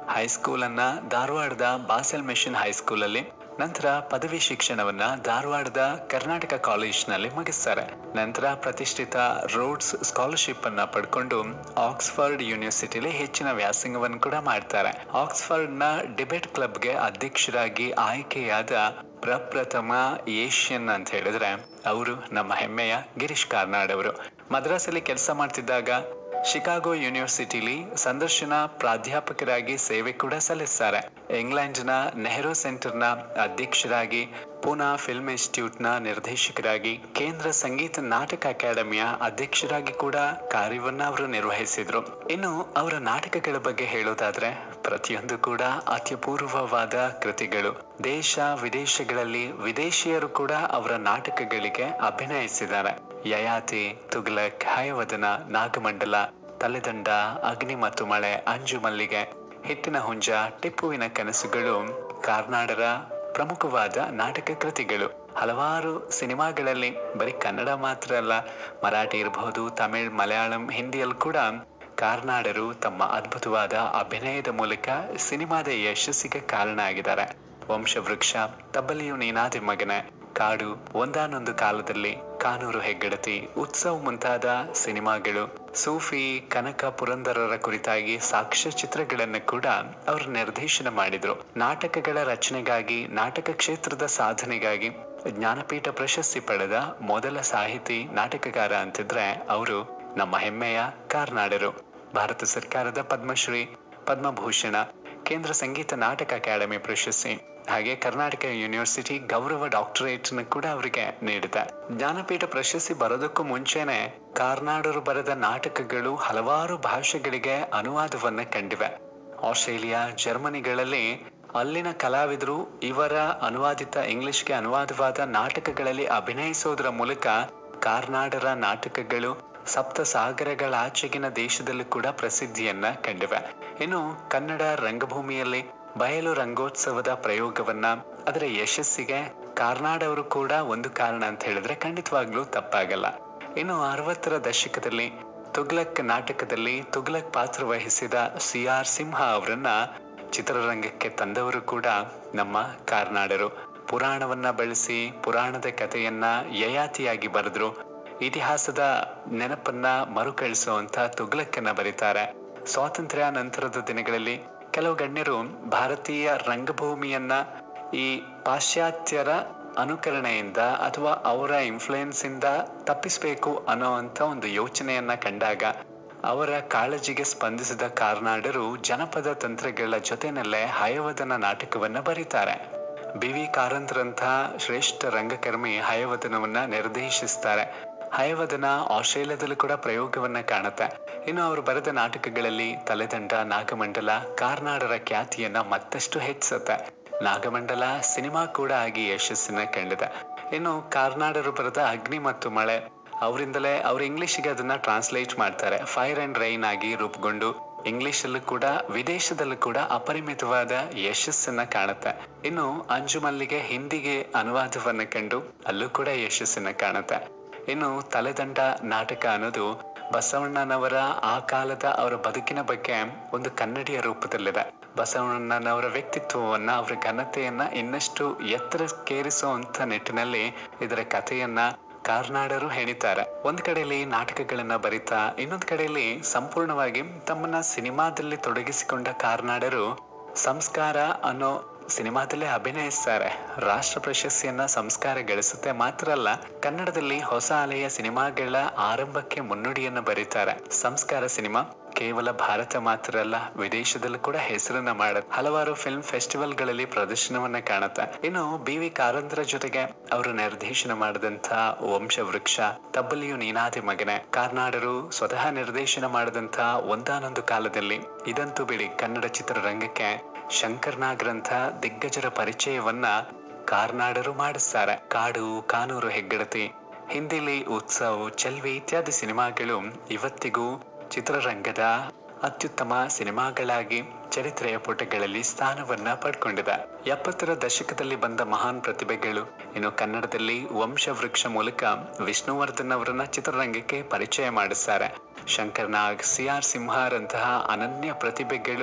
ಹೈಸ್ಕೂಲ್ ಅನ್ನ ಧಾರವಾಡದ ಬಾಸೆಲ್ ಮಿಷನ್ ಹೈಸ್ಕೂಲಲ್ಲಿ ನಂತರ ಪದವಿ ಶಿಕ್ಷಣವನ್ನ ಧಾರವಾಡದ ಕರ್ನಾಟಕ ಕಾಲೇಜ್ನಲ್ಲಿ ಮುಗಿಸ್ತಾರೆ ನಂತರ ಪ್ರತಿಷ್ಠಿತ ರೋಡ್ಸ್ ಸ್ಕಾಲರ್ಶಿಪ್ ಅನ್ನ ಪಡ್ಕೊಂಡು ಆಕ್ಸ್ಫರ್ಡ್ ಯೂನಿವರ್ಸಿಟಿಲಿ ಹೆಚ್ಚಿನ ವ್ಯಾಸಂಗವನ್ನು ಕೂಡ ಮಾಡ್ತಾರೆ ಆಕ್ಸ್ಫರ್ಡ್ ನ ಡಿಬೇಟ್ ಕ್ಲಬ್ಗೆ ಅಧ್ಯಕ್ಷರಾಗಿ ಆಯ್ಕೆಯಾದ ಪ್ರಪ್ರಥಮ ಏಷ್ಯನ್ ಅಂತ ಹೇಳಿದ್ರೆ ಅವರು ನಮ್ಮ ಹೆಮ್ಮೆಯ ಗಿರೀಶ್ ಕಾರ್ನಾಡ್ ಅವರು ಮದ್ರಾಸಲ್ಲಿ ಕೆಲಸ ಮಾಡ್ತಿದ್ದಾಗ ಶಿಕಾಗೋ ಯೂನಿವರ್ಸಿಟಿಲಿ ಸಂದರ್ಶನ ಪ್ರಾಧ್ಯಾಪಕರಾಗಿ ಸೇವೆ ಕೂಡ ಸಲ್ಲಿಸ್ತಾರೆ ಇಂಗ್ಲೆಂಡ್ನ ನೆಹರು ಸೆಂಟರ್ನ ಅಧ್ಯಕ್ಷರಾಗಿ ಪೂನಾ ಫಿಲ್ಮ್ ಇನ್ಸ್ಟಿಟ್ಯೂಟ್ನ ನಿರ್ದೇಶಕರಾಗಿ ಕೇಂದ್ರ ಸಂಗೀತ ನಾಟಕ ಅಕಾಡೆಮಿಯ ಅಧ್ಯಕ್ಷರಾಗಿ ಕೂಡ ಕಾರ್ಯವನ್ನ ಅವರು ನಿರ್ವಹಿಸಿದ್ರು ಇನ್ನು ಅವರ ನಾಟಕಗಳ ಬಗ್ಗೆ ಹೇಳೋದಾದ್ರೆ ಪ್ರತಿಯೊಂದು ಕೂಡ ಅತ್ಯಪೂರ್ವವಾದ ಕೃತಿಗಳು ದೇಶ ವಿದೇಶಗಳಲ್ಲಿ ವಿದೇಶಿಯರು ಕೂಡ ಅವರ ನಾಟಕಗಳಿಗೆ ಅಭಿನಯಿಸಿದ್ದಾರೆ ಯಯಾತಿ ತುಗ್ಲಕ್ ಹಯವದನ ನಾಗಮಂಡಲ ತಲೆದಂಡ ಅಗ್ನಿ ಮತ್ತು ಮಳೆ ಅಂಜು ಮಲ್ಲಿಗೆ ಹಿಟ್ಟಿನ ಹುಂಜ ಟಿಪ್ಪುವಿನ ಕನಸುಗಳು ಕಾರ್ನಾಡರ ಪ್ರಮುಖವಾದ ನಾಟಕ ಕೃತಿಗಳು ಹಲವಾರು ಸಿನಿಮಾಗಳಲ್ಲಿ ಬರೀ ಕನ್ನಡ ಮಾತ್ರ ಅಲ್ಲ ಮರಾಠಿ ಇರಬಹುದು ತಮಿಳ್ ಮಲಯಾಳಂ ಹಿಂದಿಯಲ್ಲಿ ಕೂಡ ಕಾರ್ನಾಡರು ತಮ್ಮ ಅದ್ಭುತವಾದ ಅಭಿನಯದ ಮೂಲಕ ಸಿನಿಮಾದ ಯಶಸ್ಸಿಗೆ ಕಾರಣ ಆಗಿದ್ದಾರೆ ವಂಶವೃಕ್ಷ ತಬ್ಬಲಿಯು ನೀನಾದೆ ಮಗನ ಕಾಡು ಒಂದಾನೊಂದು ಕಾಲದಲ್ಲಿ ಕಾನೂರು ಹೆಗ್ಗಡತಿ ಉತ್ಸವ್ ಮುಂತಾದ ಸಿನಿಮಾಗಳು ಸೂಫಿ ಕನಕ ಪುರಂದರರ ಕುರಿತಾಗಿ ಸಾಕ್ಷ್ಯ ಚಿತ್ರಗಳನ್ನು ಕೂಡ ಅವರು ನಿರ್ದೇಶನ ಮಾಡಿದ್ರು ನಾಟಕಗಳ ರಚನೆಗಾಗಿ ನಾಟಕ ಕ್ಷೇತ್ರದ ಸಾಧನೆಗಾಗಿ ಜ್ಞಾನಪೀಠ ಪ್ರಶಸ್ತಿ ಪಡೆದ ಮೊದಲ ಸಾಹಿತಿ ನಾಟಕಕಾರ ಅಂತಿದ್ರೆ ಅವರು ನಮ್ಮ ಹೆಮ್ಮೆಯ ಕಾರ್ನಾಡರು ಭಾರತ ಸರ್ಕಾರದ ಪದ್ಮಶ್ರೀ ಪದ್ಮಭೂಷಣ ಕೇಂದ್ರ ಸಂಗೀತ ನಾಟಕ ಅಕಾಡೆಮಿ ಪ್ರಶಸ್ತಿ ಹಾಗೆ ಕರ್ನಾಟಕ ಯೂನಿವರ್ಸಿಟಿ ಗೌರವ ಡಾಕ್ಟರೇಟ್ ಕೂಡ ಅವರಿಗೆ ನೀಡಿದೆ ಜ್ಞಾನಪೀಠ ಪ್ರಶಸ್ತಿ ಬರೋದಕ್ಕೂ ಮುಂಚೆನೆ ಕಾರ್ನಾಡರು ಬರೆದ ನಾಟಕಗಳು ಹಲವಾರು ಭಾಷೆಗಳಿಗೆ ಅನುವಾದವನ್ನ ಕಂಡಿವೆ ಆಸ್ಟ್ರೇಲಿಯಾ ಜರ್ಮನಿಗಳಲ್ಲಿ ಅಲ್ಲಿನ ಕಲಾವಿದರು ಇವರ ಅನುವಾದಿತ ಇಂಗ್ಲಿಷ್ಗೆ ಅನುವಾದವಾದ ನಾಟಕಗಳಲ್ಲಿ ಅಭಿನಯಿಸೋದ್ರ ಮೂಲಕ ಕಾರ್ನಾಡರ ನಾಟಕಗಳು ಸಪ್ತ ಸಾಗರಗಳಾಚೆಗಿನ ದೇಶದಲ್ಲೂ ಕೂಡ ಪ್ರಸಿದ್ಧಿಯನ್ನ ಕಂಡಿವೆ ಇನ್ನು ಕನ್ನಡ ರಂಗಭೂಮಿಯಲ್ಲಿ ಬಯಲು ರಂಗೋತ್ಸವದ ಪ್ರಯೋಗವನ್ನ ಅದರ ಯಶಸ್ಸಿಗೆ ಕಾರ್ನಾಡ್ ಅವರು ಕೂಡ ಒಂದು ಕಾರಣ ಅಂತ ಹೇಳಿದ್ರೆ ಖಂಡಿತವಾಗ್ಲೂ ತಪ್ಪಾಗಲ್ಲ ಇನ್ನು ಅರವತ್ತರ ದಶಕದಲ್ಲಿ ತುಗ್ಲಕ್ ನಾಟಕದಲ್ಲಿ ತುಗ್ಲಕ್ ಪಾತ್ರ ವಹಿಸಿದ ಸಿ ಆರ್ ಸಿಂಹ ಅವರನ್ನ ಚಿತ್ರರಂಗಕ್ಕೆ ತಂದವರು ಕೂಡ ನಮ್ಮ ಕಾರ್ನಾಡರು ಪುರಾಣವನ್ನ ಬಳಸಿ ಪುರಾಣದ ಕಥೆಯನ್ನ ಯಯಾತಿಯಾಗಿ ಬರೆದ್ರು ಇತಿಹಾಸದ ನೆನಪನ್ನ ಮರುಕಳಿಸುವಂತ ತುಗ್ಲಕ್ಕನ್ನ ಬರೀತಾರೆ ಸ್ವಾತಂತ್ರ್ಯ ನಂತರದ ದಿನಗಳಲ್ಲಿ ಕೆಲವು ಗಣ್ಯರು ಭಾರತೀಯ ರಂಗಭೂಮಿಯನ್ನ ಈ ಪಾಶ್ಚಾತ್ಯರ ಅನುಕರಣೆಯಿಂದ ಅಥವಾ ಅವರ ಇನ್ಫ್ಲುಯೆನ್ಸ್ ಇಂದ ತಪ್ಪಿಸ್ಬೇಕು ಅನ್ನೋ ಅಂತ ಒಂದು ಯೋಚನೆಯನ್ನ ಕಂಡಾಗ ಅವರ ಕಾಳಜಿಗೆ ಸ್ಪಂದಿಸಿದ ಕಾರ್ನಾಡರು ಜನಪದ ತಂತ್ರಗಳ ಜೊತೆನಲ್ಲೇ ಹಯವದನ ನಾಟಕವನ್ನ ಬರೀತಾರೆ ಬಿ ವಿ ಕಾರಂತರಂತಹ ಶ್ರೇಷ್ಠ ರಂಗಕರ್ಮಿ ಹಯವದನವನ್ನ ನಿರ್ದೇಶಿಸ್ತಾರೆ ಹಯವದನ ಆಸ್ಟ್ರೇಲಿಯಾದಲ್ಲೂ ಕೂಡ ಪ್ರಯೋಗವನ್ನ ಕಾಣುತ್ತೆ ಇನ್ನು ಅವರು ಬರೆದ ನಾಟಕಗಳಲ್ಲಿ ತಲೆದಂಡ ನಾಗಮಂಡಲ ಕಾರ್ನಾಡರ ಖ್ಯಾತಿಯನ್ನ ಮತ್ತಷ್ಟು ಹೆಚ್ಚಿಸುತ್ತೆ ನಾಗಮಂಡಲ ಸಿನಿಮಾ ಕೂಡ ಆಗಿ ಯಶಸ್ಸನ್ನ ಕಂಡಿದೆ ಇನ್ನು ಕಾರ್ನಾಡರು ಬರೆದ ಅಗ್ನಿ ಮತ್ತು ಮಳೆ ಅವರಿಂದಲೇ ಅವ್ರು ಇಂಗ್ಲಿಷ್ಗೆ ಅದನ್ನ ಟ್ರಾನ್ಸ್ಲೇಟ್ ಮಾಡ್ತಾರೆ ಫೈರ್ ಅಂಡ್ ರೈನ್ ಆಗಿ ರೂಪುಗೊಂಡು ಇಂಗ್ಲಿಷ್ ಅಲ್ಲೂ ಕೂಡ ವಿದೇಶದಲ್ಲೂ ಕೂಡ ಅಪರಿಮಿತವಾದ ಯಶಸ್ಸನ್ನ ಕಾಣುತ್ತೆ ಇನ್ನು ಅಂಜು ಮಲ್ಲಿಗೆ ಹಿಂದಿಗೆ ಅನುವಾದವನ್ನ ಕಂಡು ಅಲ್ಲೂ ಕೂಡ ಯಶಸ್ಸನ್ನ ಕಾಣುತ್ತೆ ಇನ್ನು ತಲೆದಂಡ ನಾಟಕ ಅನ್ನೋದು ಬಸವಣ್ಣನವರ ಆ ಕಾಲದ ಅವರ ಬದುಕಿನ ಬಗ್ಗೆ ಒಂದು ಕನ್ನಡಿಯ ರೂಪದಲ್ಲಿದೆ ಬಸವಣ್ಣನವರ ವ್ಯಕ್ತಿತ್ವವನ್ನ ಅವರ ಘನತೆಯನ್ನ ಇನ್ನಷ್ಟು ಎತ್ತರಕ್ಕೇರಿಸುವಂತ ನಿಟ್ಟಿನಲ್ಲಿ ಇದರ ಕಥೆಯನ್ನ ಕಾರ್ನಾಡರು ಹೆಣಿತಾರೆ ಒಂದ್ ಕಡೆಯಲ್ಲಿ ನಾಟಕಗಳನ್ನ ಬರಿತಾ ಇನ್ನೊಂದ್ ಕಡೆಯಲ್ಲಿ ಸಂಪೂರ್ಣವಾಗಿ ತಮ್ಮನ್ನ ಸಿನಿಮಾದಲ್ಲಿ ತೊಡಗಿಸಿಕೊಂಡ ಕಾರ್ನಾಡರು ಸಂಸ್ಕಾರ ಅನ್ನೋ ಸಿನಿಮಾದಲ್ಲೇ ಅಭಿನಯಿಸ್ತಾರೆ ರಾಷ್ಟ್ರ ಪ್ರಶಸ್ತಿಯನ್ನ ಸಂಸ್ಕಾರ ಗಳಿಸುತ್ತೆ ಮಾತ್ರ ಅಲ್ಲ ಕನ್ನಡದಲ್ಲಿ ಹೊಸ ಅಲೆಯ ಸಿನಿಮಾಗಳ ಆರಂಭಕ್ಕೆ ಮುನ್ನುಡಿಯನ್ನ ಬರೀತಾರೆ ಸಂಸ್ಕಾರ ಸಿನಿಮಾ ಕೇವಲ ಭಾರತ ಮಾತ್ರ ಅಲ್ಲ ವಿದೇಶದಲ್ಲೂ ಕೂಡ ಹೆಸರನ್ನ ಮಾಡುತ್ತೆ ಹಲವಾರು ಫಿಲ್ಮ್ ಫೆಸ್ಟಿವಲ್ ಗಳಲ್ಲಿ ಪ್ರದರ್ಶನವನ್ನ ಕಾಣುತ್ತೆ ಇನ್ನು ಬಿ ವಿ ಕಾರಂತರ ಜೊತೆಗೆ ಅವರು ನಿರ್ದೇಶನ ಮಾಡಿದಂತ ವಂಶವೃಕ್ಷ ತಬ್ಬಲಿಯು ನೀನಾದೆ ಮಗನೆ ಕಾರ್ನಾಡರು ಸ್ವತಃ ನಿರ್ದೇಶನ ಮಾಡಿದಂತ ಒಂದಾನೊಂದು ಕಾಲದಲ್ಲಿ ಇದಂತೂ ಬಿಡಿ ಕನ್ನಡ ಚಿತ್ರರಂಗಕ್ಕೆ ಶಂಕರ್ನಾಗ್ರಂಥ ದಿಗ್ಗಜರ ಪರಿಚಯವನ್ನ ಕಾರ್ನಾಡರು ಮಾಡಿಸ್ತಾರೆ ಕಾಡು ಕಾನೂರು ಹೆಗ್ಗಡತಿ ಹಿಂದಿಲಿ ಉತ್ಸವ್ ಚೆಲ್ವಿ ಇತ್ಯಾದಿ ಸಿನಿಮಾಗಳು ಇವತ್ತಿಗೂ ಚಿತ್ರರಂಗದ ಅತ್ಯುತ್ತಮ ಸಿನಿಮಾಗಳಾಗಿ ಚರಿತ್ರೆಯ ಪುಟಗಳಲ್ಲಿ ಸ್ಥಾನವನ್ನ ಪಡ್ಕೊಂಡಿದೆ ಎಪ್ಪತ್ತರ ದಶಕದಲ್ಲಿ ಬಂದ ಮಹಾನ್ ಪ್ರತಿಭೆಗಳು ಇನ್ನು ಕನ್ನಡದಲ್ಲಿ ವಂಶವೃಕ್ಷ ಮೂಲಕ ವಿಷ್ಣುವರ್ಧನ್ ಅವರನ್ನ ಚಿತ್ರರಂಗಕ್ಕೆ ಪರಿಚಯ ಮಾಡಿಸ್ತಾರೆ ಶಂಕರ್ ನಾಗ್ ಸಿ ಆರ್ ಸಿಂಹಾರಂತಹ ಅನನ್ಯ ಪ್ರತಿಭೆಗಳು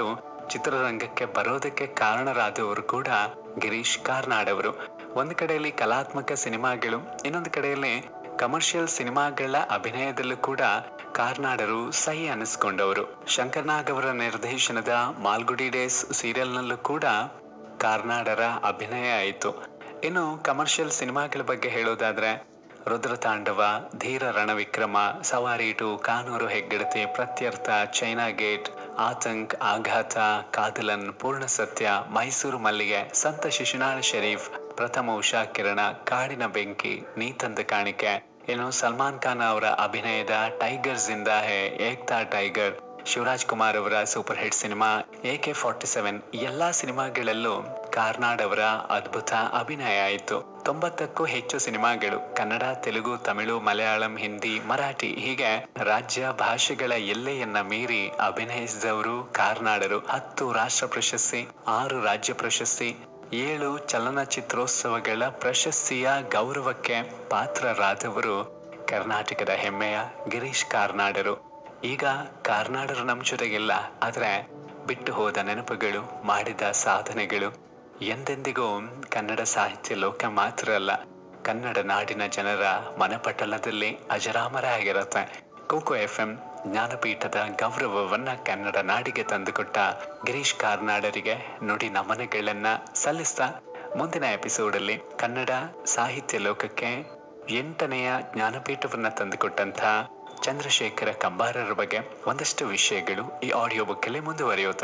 ಚಿತ್ರರಂಗಕ್ಕೆ ಬರೋದಕ್ಕೆ ಕಾರಣರಾದವರು ಕೂಡ ಗಿರೀಶ್ ಕಾರ್ನಾಡ್ ಅವರು ಒಂದು ಕಡೆಯಲ್ಲಿ ಕಲಾತ್ಮಕ ಸಿನಿಮಾಗಳು ಇನ್ನೊಂದು ಕಡೆಯಲ್ಲಿ ಕಮರ್ಷಿಯಲ್ ಸಿನಿಮಾಗಳ ಅಭಿನಯದಲ್ಲೂ ಕೂಡ ಕಾರ್ನಾಡರು ಸೈ ಅನಿಸ್ಕೊಂಡವರು ಶಂಕರ್ನಾಗ್ ಅವರ ನಿರ್ದೇಶನದ ಮಾಲ್ಗುಡಿ ಡೇಸ್ ಸೀರಿಯಲ್ನಲ್ಲೂ ಕೂಡ ಕಾರ್ನಾಡರ ಅಭಿನಯ ಆಯಿತು ಇನ್ನು ಕಮರ್ಷಿಯಲ್ ಸಿನಿಮಾಗಳ ಬಗ್ಗೆ ಹೇಳೋದಾದ್ರೆ Rudra Tandava Dheera Ranavikrama Savaari two Kanooru Heggadathi Prathyartha China Gate Aatank Aaghaata Kadhalan ಪೂರ್ಣ ಸತ್ಯ ಮೈಸೂರು ಮಲ್ಲಿಗೆ ಸಂತ ಶಿಶುನಾಳ ಶರೀಫ್ ಪ್ರಥಮ ಉಷಾ ಕಿರಣ ಕಾಡಿನ ಬೆಂಕಿ ನೀತಂದ ಕಾಣಿಕೆ ಇನ್ನು ಸಲ್ಮಾನ್ ಖಾನ್ ಅವರ ಅಭಿನಯದ ಟೈಗರ್ ಜಿಂದಾ ಹೇ ಏಕ್ತಾ ಟೈಗರ್ ಶಿವರಾಜ್ ಕುಮಾರ್ ಅವರ super hit cinema A K forty seven ಎಲ್ಲಾ ಸಿನಿಮಾಗಳಲ್ಲೂ ಕಾರ್ನಾಡ್ ಅವರ ಅದ್ಭುತ ಅಭಿನಯ ಆಯಿತು ತೊಂಬತ್ತಕ್ಕೂ ಹೆಚ್ಚು ಸಿನಿಮಾಗಳು ಕನ್ನಡ ತೆಲುಗು ತಮಿಳು ಮಲಯಾಳಂ ಹಿಂದಿ ಮರಾಠಿ ಹೀಗೆ ರಾಜ್ಯ ಭಾಷೆಗಳ ಎಲ್ಲೆಯನ್ನ ಮೀರಿ ಅಭಿನಯಿಸಿದವರು ಕಾರ್ನಾಡರು ಹತ್ತು ರಾಷ್ಟ್ರ ಪ್ರಶಸ್ತಿ ಆರು ರಾಜ್ಯ ಪ್ರಶಸ್ತಿ ಏಳು ಚಲನಚಿತ್ರೋತ್ಸವಗಳ ಪ್ರಶಸ್ತಿಯ ಗೌರವಕ್ಕೆ ಪಾತ್ರರಾದವರು ಕರ್ನಾಟಕದ ಹೆಮ್ಮೆಯ ಗಿರೀಶ್ ಕಾರ್ನಾಡರು ಈಗ ಕಾರ್ನಾಡರು ನಮ್ಮ ಜೊತೆಗಿಲ್ಲ ಆದ್ರೆ ಬಿಟ್ಟು ಹೋದ ನೆನಪುಗಳು ಮಾಡಿದ ಸಾಧನೆಗಳು ಎಂದೆಂದಿಗೂ ಕನ್ನಡ ಸಾಹಿತ್ಯ ಲೋಕ ಮಾತ್ರ ಅಲ್ಲ ಕನ್ನಡ ನಾಡಿನ ಜನರ ಮನಪಟಲದಲ್ಲಿ ಅಜರಾಮರ ಆಗಿರುತ್ತೆ ಕೋಕೋ ಎಫ್ ಎಂ ಜ್ಞಾನಪೀಠದ ಗೌರವವನ್ನ ಕನ್ನಡ ನಾಡಿಗೆ ತಂದುಕೊಟ್ಟ ಗಿರೀಶ್ ಕಾರ್ನಾಡರಿಗೆ ನುಡಿ ನಮನಗಳನ್ನ ಸಲ್ಲಿಸ್ತಾ ಮುಂದಿನ ಎಪಿಸೋಡಲ್ಲಿ ಕನ್ನಡ ಸಾಹಿತ್ಯ ಲೋಕಕ್ಕೆ ಎಂಟನೆಯ ಜ್ಞಾನಪೀಠವನ್ನ ತಂದುಕೊಟ್ಟಂತ ಚಂದ್ರಶೇಖರ ಕಂಬಾರರ ಬಗ್ಗೆ ಒಂದಷ್ಟು ವಿಷಯಗಳು ಈ ಆಡಿಯೋ ಬುಕ್ಕಲ್ಲಿ ಮುಂದುವರಿಯುತ್ತೆ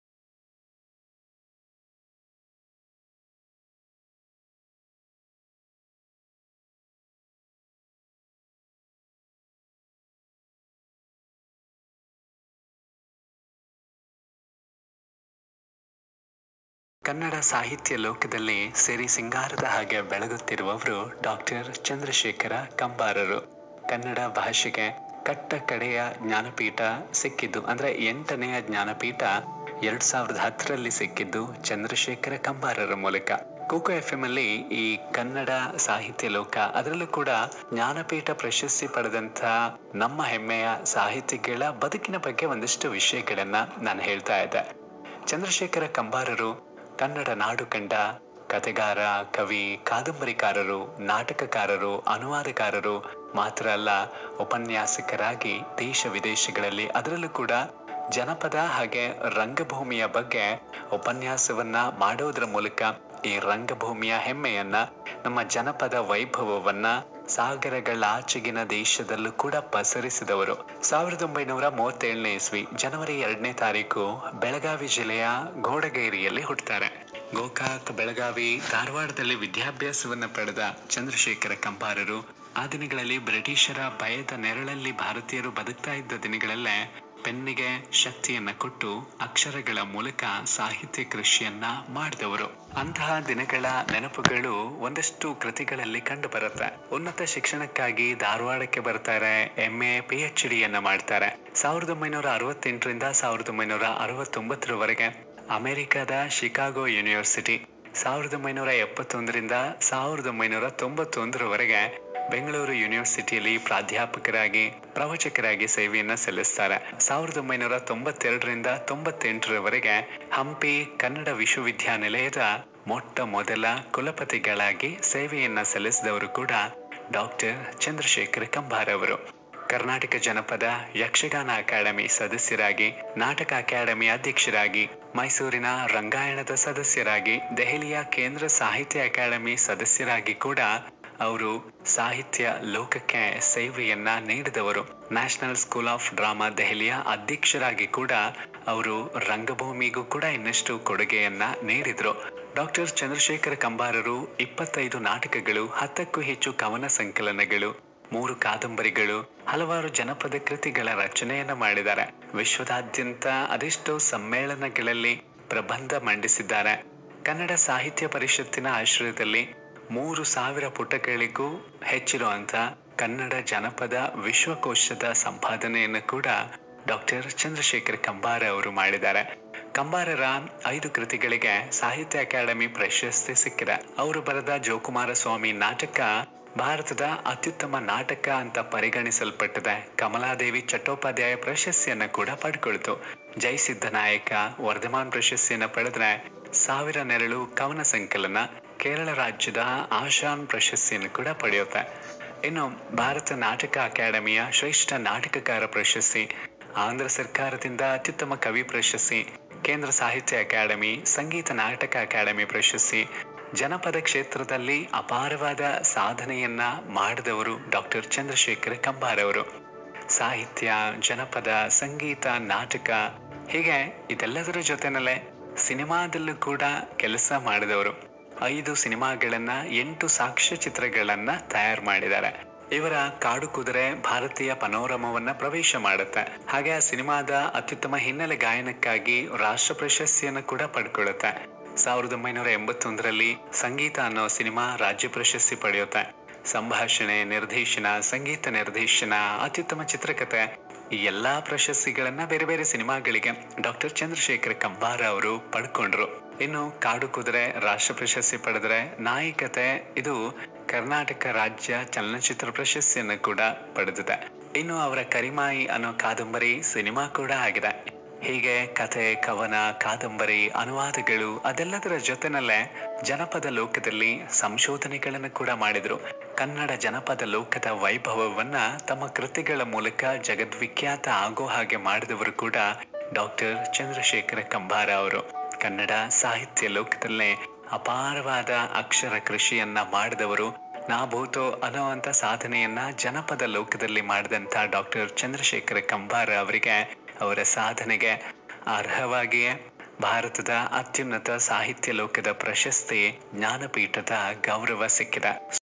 ಕನ್ನಡ ಸಾಹಿತ್ಯ ಲೋಕದಲ್ಲಿ ಸಿರಿ ಸಿಂಗಾರದ ಹಾಗೆ ಬೆಳಗುತ್ತಿರುವವರು ಡಾಕ್ಟರ್ ಚಂದ್ರಶೇಖರ ಕಂಬಾರರು ಕನ್ನಡ ಭಾಷೆಗೆ ಕಟ್ಟ ಕಡೆಯ ಜ್ಞಾನಪೀಠ ಸಿಕ್ಕಿದ್ದು ಅಂದ್ರೆ ಎಂಟನೆಯ ಜ್ಞಾನಪೀಠ ಎರಡ್ ಸಾವಿರದ ಹತ್ತರಲ್ಲಿ ಸಿಕ್ಕಿದ್ದು ಚಂದ್ರಶೇಖರ ಕಂಬಾರರ ಮೂಲಕ ಕೋಕೋ ಎಫ್ ಎಂ ಅಲ್ಲಿ ಈ ಕನ್ನಡ ಸಾಹಿತ್ಯ ಲೋಕ ಅದರಲ್ಲೂ ಕೂಡ ಜ್ಞಾನಪೀಠ ಪ್ರಶಸ್ತಿ ಪಡೆದಂತ ನಮ್ಮ ಹೆಮ್ಮೆಯ ಸಾಹಿತಿಗಳ ಬದುಕಿನ ಬಗ್ಗೆ ಒಂದಿಷ್ಟು ವಿಷಯಗಳನ್ನ ನಾನು ಹೇಳ್ತಾ ಇದ್ದೆ ಚಂದ್ರಶೇಖರ ಕಂಬಾರರು ಕನ್ನಡ ನಾಡು ಕಂಡ ಕತೆಗಾರ ಕವಿ ಕಾದಂಬರಿಕಾರರು ನಾಟಕಕಾರರು ಅನುವಾದಕಾರರು ಮಾತ್ರ ಅಲ್ಲ ಉಪನ್ಯಾಸಕರಾಗಿ ದೇಶ ವಿದೇಶಗಳಲ್ಲಿ ಅದರಲ್ಲೂ ಕೂಡ ಜನಪದ ಹಾಗೆ ರಂಗಭೂಮಿಯ ಬಗ್ಗೆ ಉಪನ್ಯಾಸವನ್ನ ಮಾಡೋದ್ರ ಮೂಲಕ ಈ ರಂಗಭೂಮಿಯ ಹೆಮ್ಮೆಯನ್ನ ನಮ್ಮ ಜನಪದ ವೈಭವವನ್ನ ಸಾಗರಗಳಾಚೆಗಿನ ದೇಶದಲ್ಲೂ ಕೂಡ ಪಸರಿಸಿದವರು ಸಾವಿರದ ಒಂಬೈನೂರ ಮೂವತ್ತೇಳನೇ ಇಸ್ವಿ ಜನವರಿ ಎರಡನೇ ತಾರೀಕು ಬೆಳಗಾವಿ ಜಿಲ್ಲೆಯ ಘೋಡಗೇರಿಯಲ್ಲಿ ಹುಟ್ಟುತ್ತಾರೆ ಗೋಕಾಕ್ ಬೆಳಗಾವಿ ಧಾರವಾಡದಲ್ಲಿ ವಿದ್ಯಾಭ್ಯಾಸವನ್ನ ಪಡೆದ ಚಂದ್ರಶೇಖರ ಕಂಬಾರರು ಆ ದಿನಗಳಲ್ಲಿ ಬ್ರಿಟಿಷರ ಭಯದ ನೆರಳಲ್ಲಿ ಭಾರತೀಯರು ಬದುಕ್ತಾ ಇದ್ದ ದಿನಗಳಲ್ಲೇ ಪೆನ್ನಿಗೆ ಶಕ್ತಿಯನ್ನ ಕೊಟ್ಟು ಅಕ್ಷರಗಳ ಮೂಲಕ ಸಾಹಿತ್ಯ ಕೃಷಿಯನ್ನ ಮಾಡಿದವರು ಅಂತಹ ದಿನಗಳ ನೆನಪುಗಳು ಒಂದಷ್ಟು ಕೃತಿಗಳಲ್ಲಿ ಕಂಡು ಬರುತ್ತೆ ಉನ್ನತ ಶಿಕ್ಷಣಕ್ಕಾಗಿ ಧಾರವಾಡಕ್ಕೆ ಬರ್ತಾರೆ ಎಂ ಎ ಪಿ ಎಚ್ ಡಿಯನ್ನ ಮಾಡ್ತಾರೆ ಸಾವಿರದ ಒಂಬೈನೂರ ಅರವತ್ತೆಂಟರಿಂದ ಸಾವಿರದ ಒಂಬೈನೂರ ಅರವತ್ತೊಂಬತ್ತರವರೆಗೆ ಅಮೆರಿಕದ ಶಿಕಾಗೋ ಯೂನಿವರ್ಸಿಟಿ ಸಾವಿರದ ಒಂಬೈನೂರ ಎಪ್ಪತ್ತೊಂದರಿಂದ ಸಾವಿರದ ಒಂಬೈನೂರ ತೊಂಬತ್ತೊಂದರವರೆಗೆ ಬೆಂಗಳೂರು ಯೂನಿವರ್ಸಿಟಿಯಲ್ಲಿ ಪ್ರಾಧ್ಯಾಪಕರಾಗಿ ಪ್ರವಚಕರಾಗಿ ಸೇವೆಯನ್ನ ಸಲ್ಲಿಸ್ತಾರೆ ಸಾವಿರದ ಒಂಬೈನೂರ ತೊಂಬತ್ತೆರಡರಿಂದ ತೊಂಬತ್ತೆಂಟರವರೆಗೆ ಹಂಪಿ ಕನ್ನಡ ವಿಶ್ವವಿದ್ಯಾನಿಲಯದ ಮೊಟ್ಟ ಮೊದಲ ಕುಲಪತಿಗಳಾಗಿ ಸೇವೆಯನ್ನ ಸಲ್ಲಿಸಿದವರು ಕೂಡ ಡಾಕ್ಟರ್ ಚಂದ್ರಶೇಖರ ಕಂಬಾರ ಅವರು ಕರ್ನಾಟಕ ಜನಪದ ಯಕ್ಷಗಾನ ಅಕಾಡೆಮಿ ಸದಸ್ಯರಾಗಿ ನಾಟಕ ಅಕಾಡೆಮಿ ಅಧ್ಯಕ್ಷರಾಗಿ ಮೈಸೂರಿನ ರಂಗಾಯಣದ ಸದಸ್ಯರಾಗಿ ದೆಹಲಿಯ ಕೇಂದ್ರ ಸಾಹಿತ್ಯ ಅಕಾಡೆಮಿ ಸದಸ್ಯರಾಗಿ ಕೂಡ ಅವರು ಸಾಹಿತ್ಯ ಲೋಕಕ್ಕೆ ಸೇವೆಯನ್ನ ನೀಡಿದವರು ನ್ಯಾಷನಲ್ ಸ್ಕೂಲ್ ಆಫ್ ಡ್ರಾಮಾ ದೆಹಲಿಯ ಅಧ್ಯಕ್ಷರಾಗಿ ಕೂಡ ಅವರು ರಂಗಭೂಮಿಗೂ ಕೂಡ ಇನ್ನಷ್ಟು ಕೊಡುಗೆಯನ್ನ ನೀಡಿದ್ರು ಡಾಕ್ಟರ್ ಚಂದ್ರಶೇಖರ ಕಂಬಾರರು ಇಪ್ಪತ್ತೈದು ನಾಟಕಗಳು ಹತ್ತಕ್ಕೂ ಹೆಚ್ಚು ಕವನ ಸಂಕಲನಗಳು ಮೂರು ಕಾದಂಬರಿಗಳು ಹಲವಾರು ಜನಪದ ಕೃತಿಗಳ ರಚನೆಯನ್ನ ಮಾಡಿದ್ದಾರೆ ವಿಶ್ವದಾದ್ಯಂತ ಅದೆಷ್ಟೋ ಸಮ್ಮೇಳನಗಳಲ್ಲಿ ಪ್ರಬಂಧ ಮಂಡಿಸಿದ್ದಾರೆ ಕನ್ನಡ ಸಾಹಿತ್ಯ ಪರಿಷತ್ತಿನ ಆಶ್ರಯದಲ್ಲಿ ಮೂರು ಸಾವಿರ ಪುಟಗಳಿಗೂ ಹೆಚ್ಚಿರುವಂತ ಕನ್ನಡ ಜನಪದ ವಿಶ್ವಕೋಶದ ಸಂಪಾದನೆಯನ್ನು ಕೂಡ ಡಾಕ್ಟರ್ ಚಂದ್ರಶೇಖರ್ ಕಂಬಾರ ಅವರು ಮಾಡಿದ್ದಾರೆ ಕಂಬಾರರ ಐದು ಕೃತಿಗಳಿಗೆ ಸಾಹಿತ್ಯ ಅಕಾಡೆಮಿ ಪ್ರಶಸ್ತಿ ಸಿಕ್ಕಿದೆ ಅವರು ಬರೆದ ಜೋಕುಮಾರ ಸ್ವಾಮಿ ನಾಟಕ ಭಾರತದ ಅತ್ಯುತ್ತಮ ನಾಟಕ ಅಂತ ಪರಿಗಣಿಸಲ್ಪಟ್ಟಿದೆ ಕಮಲಾದೇವಿ ಚಟ್ಟೋಪಾಧ್ಯಾಯ ಪ್ರಶಸ್ತಿಯನ್ನ ಕೂಡ ಪಡ್ಕೊಳ್ತು ಜಯಸಿದ್ಧ ನಾಯಕ ವರ್ಧಮಾನ್ ಪ್ರಶಸ್ತಿಯನ್ನು ಪಡೆದ್ರೆ ಸಾವಿರ ನೆರಳು ಕವನ ಸಂಕಲನ ಕೇರಳ ರಾಜ್ಯದ ಆಶಾನ್ ಪ್ರಶಸ್ತಿಯನ್ನು ಕೂಡ ಪಡೆಯುತ್ತೆ ಇನ್ನು ಭಾರತ ನಾಟಕ ಅಕಾಡೆಮಿಯ ಶ್ರೇಷ್ಠ ನಾಟಕಕಾರ ಪ್ರಶಸ್ತಿ ಆಂಧ್ರ ಸರ್ಕಾರದಿಂದ ಅತ್ಯುತ್ತಮ ಕವಿ ಪ್ರಶಸ್ತಿ ಕೇಂದ್ರ ಸಾಹಿತ್ಯ ಅಕಾಡೆಮಿ ಸಂಗೀತ ನಾಟಕ ಅಕಾಡೆಮಿ ಪ್ರಶಸ್ತಿ ಜನಪದ ಕ್ಷೇತ್ರದಲ್ಲಿ ಅಪಾರವಾದ ಸಾಧನೆಯನ್ನ ಮಾಡಿದವರು ಡಾಕ್ಟರ್ ಚಂದ್ರಶೇಖರ ಕಂಬಾರ್ ಅವರು ಸಾಹಿತ್ಯ ಜನಪದ ಸಂಗೀತ ನಾಟಕ ಹೀಗೆ ಇದೆಲ್ಲದರ ಜೊತೆನಲ್ಲೇ ಸಿನಿಮಾದಲ್ಲೂ ಕೂಡ ಕೆಲಸ ಮಾಡಿದವರು ಐದು ಸಿನಿಮಾಗಳನ್ನ ಎಂಟು ಸಾಕ್ಷ್ಯ ಚಿತ್ರಗಳನ್ನ ತಯಾರು ಮಾಡಿದ್ದಾರೆ ಇವರ ಕಾಡು ಕುದುರೆ ಭಾರತೀಯ ಪನೋರಮವನ್ನ ಪ್ರವೇಶ ಮಾಡುತ್ತೆ ಹಾಗೆ ಆ ಸಿನಿಮಾದ ಅತ್ಯುತ್ತಮ ಹಿನ್ನೆಲೆ ಗಾಯನಕ್ಕಾಗಿ ರಾಷ್ಟ್ರ ಪ್ರಶಸ್ತಿಯನ್ನು ಕೂಡ ಪಡ್ಕೊಳ್ಳುತ್ತೆ ಸಾವಿರದ ಒಂಬೈನೂರ ಎಂಬತ್ತೊಂದರಲ್ಲಿ ಸಂಗೀತ ಅನ್ನೋ ಸಿನಿಮಾ ರಾಜ್ಯ ಪ್ರಶಸ್ತಿ ಪಡೆಯುತ್ತೆ ಸಂಭಾಷಣೆ ನಿರ್ದೇಶನ ಸಂಗೀತ ನಿರ್ದೇಶನ ಅತ್ಯುತ್ತಮ ಚಿತ್ರಕಥೆ ಈ ಎಲ್ಲಾ ಪ್ರಶಸ್ತಿಗಳನ್ನ ಬೇರೆ ಬೇರೆ ಸಿನಿಮಾಗಳಿಗೆ ಡಾಕ್ಟರ್ ಚಂದ್ರಶೇಖರ್ ಕಂಬಾರ ಅವರು ಪಡ್ಕೊಂಡ್ರು ಇನ್ನು ಕಾಡು ಕುದುರೆ ರಾಷ್ಟ್ರ ಪ್ರಶಸ್ತಿ ಪಡೆದ್ರೆ ನಾಯಕತೆ ಇದು ಕರ್ನಾಟಕ ರಾಜ್ಯ ಚಲನಚಿತ್ರ ಪ್ರಶಸ್ತಿಯನ್ನು ಕೂಡ ಪಡೆದಿದೆ ಇನ್ನು ಅವರ ಕರಿಮಾಯಿ ಅನ್ನೋ ಕಾದಂಬರಿ ಸಿನಿಮಾ ಕೂಡ ಆಗಿದೆ ಹೀಗೆ ಕಥೆ ಕವನ ಕಾದಂಬರಿ ಅನುವಾದಗಳು ಅದೆಲ್ಲದರ ಜೊತೆನಲ್ಲೇ ಜನಪದ ಲೋಕದಲ್ಲಿ ಸಂಶೋಧನೆಗಳನ್ನು ಕೂಡ ಮಾಡಿದ್ರು ಕನ್ನಡ ಜನಪದ ಲೋಕದ ವೈಭವವನ್ನ ತಮ್ಮ ಕೃತಿಗಳ ಮೂಲಕ ಜಗದ್ವಿಖ್ಯಾತ ಆಗೋ ಹಾಗೆ ಮಾಡಿದವರು ಕೂಡ ಡಾಕ್ಟರ್ ಚಂದ್ರಶೇಖರ ಕಂಬಾರ ಅವರು ಕನ್ನಡ ಸಾಹಿತ್ಯ ಲೋಕದಲ್ಲೇ ಅಪಾರವಾದ ಅಕ್ಷರ ಕೃಷಿಯನ್ನ ಮಾಡಿದವರು ನಾಭೂತೋ ಅನ್ನುವಂತ ಸಾಧನೆಯನ್ನ ಜನಪದ ಲೋಕದಲ್ಲಿ ಮಾಡಿದಂತ ಡಾಕ್ಟರ್ ಚಂದ್ರಶೇಖರ ಕಂಬಾರ ಅವರಿಗೆ ಅವರ ಸಾಧನೆಗೆ ಅರ್ಹವಾಗಿಯೇ ಭಾರತದ ಅತ್ಯುನ್ನತ ಸಾಹಿತ್ಯ ಲೋಕದ ಪ್ರಶಸ್ತಿ ಜ್ಞಾನಪೀಠದ ಗೌರವ ಸಿಕ್ಕಿದೆ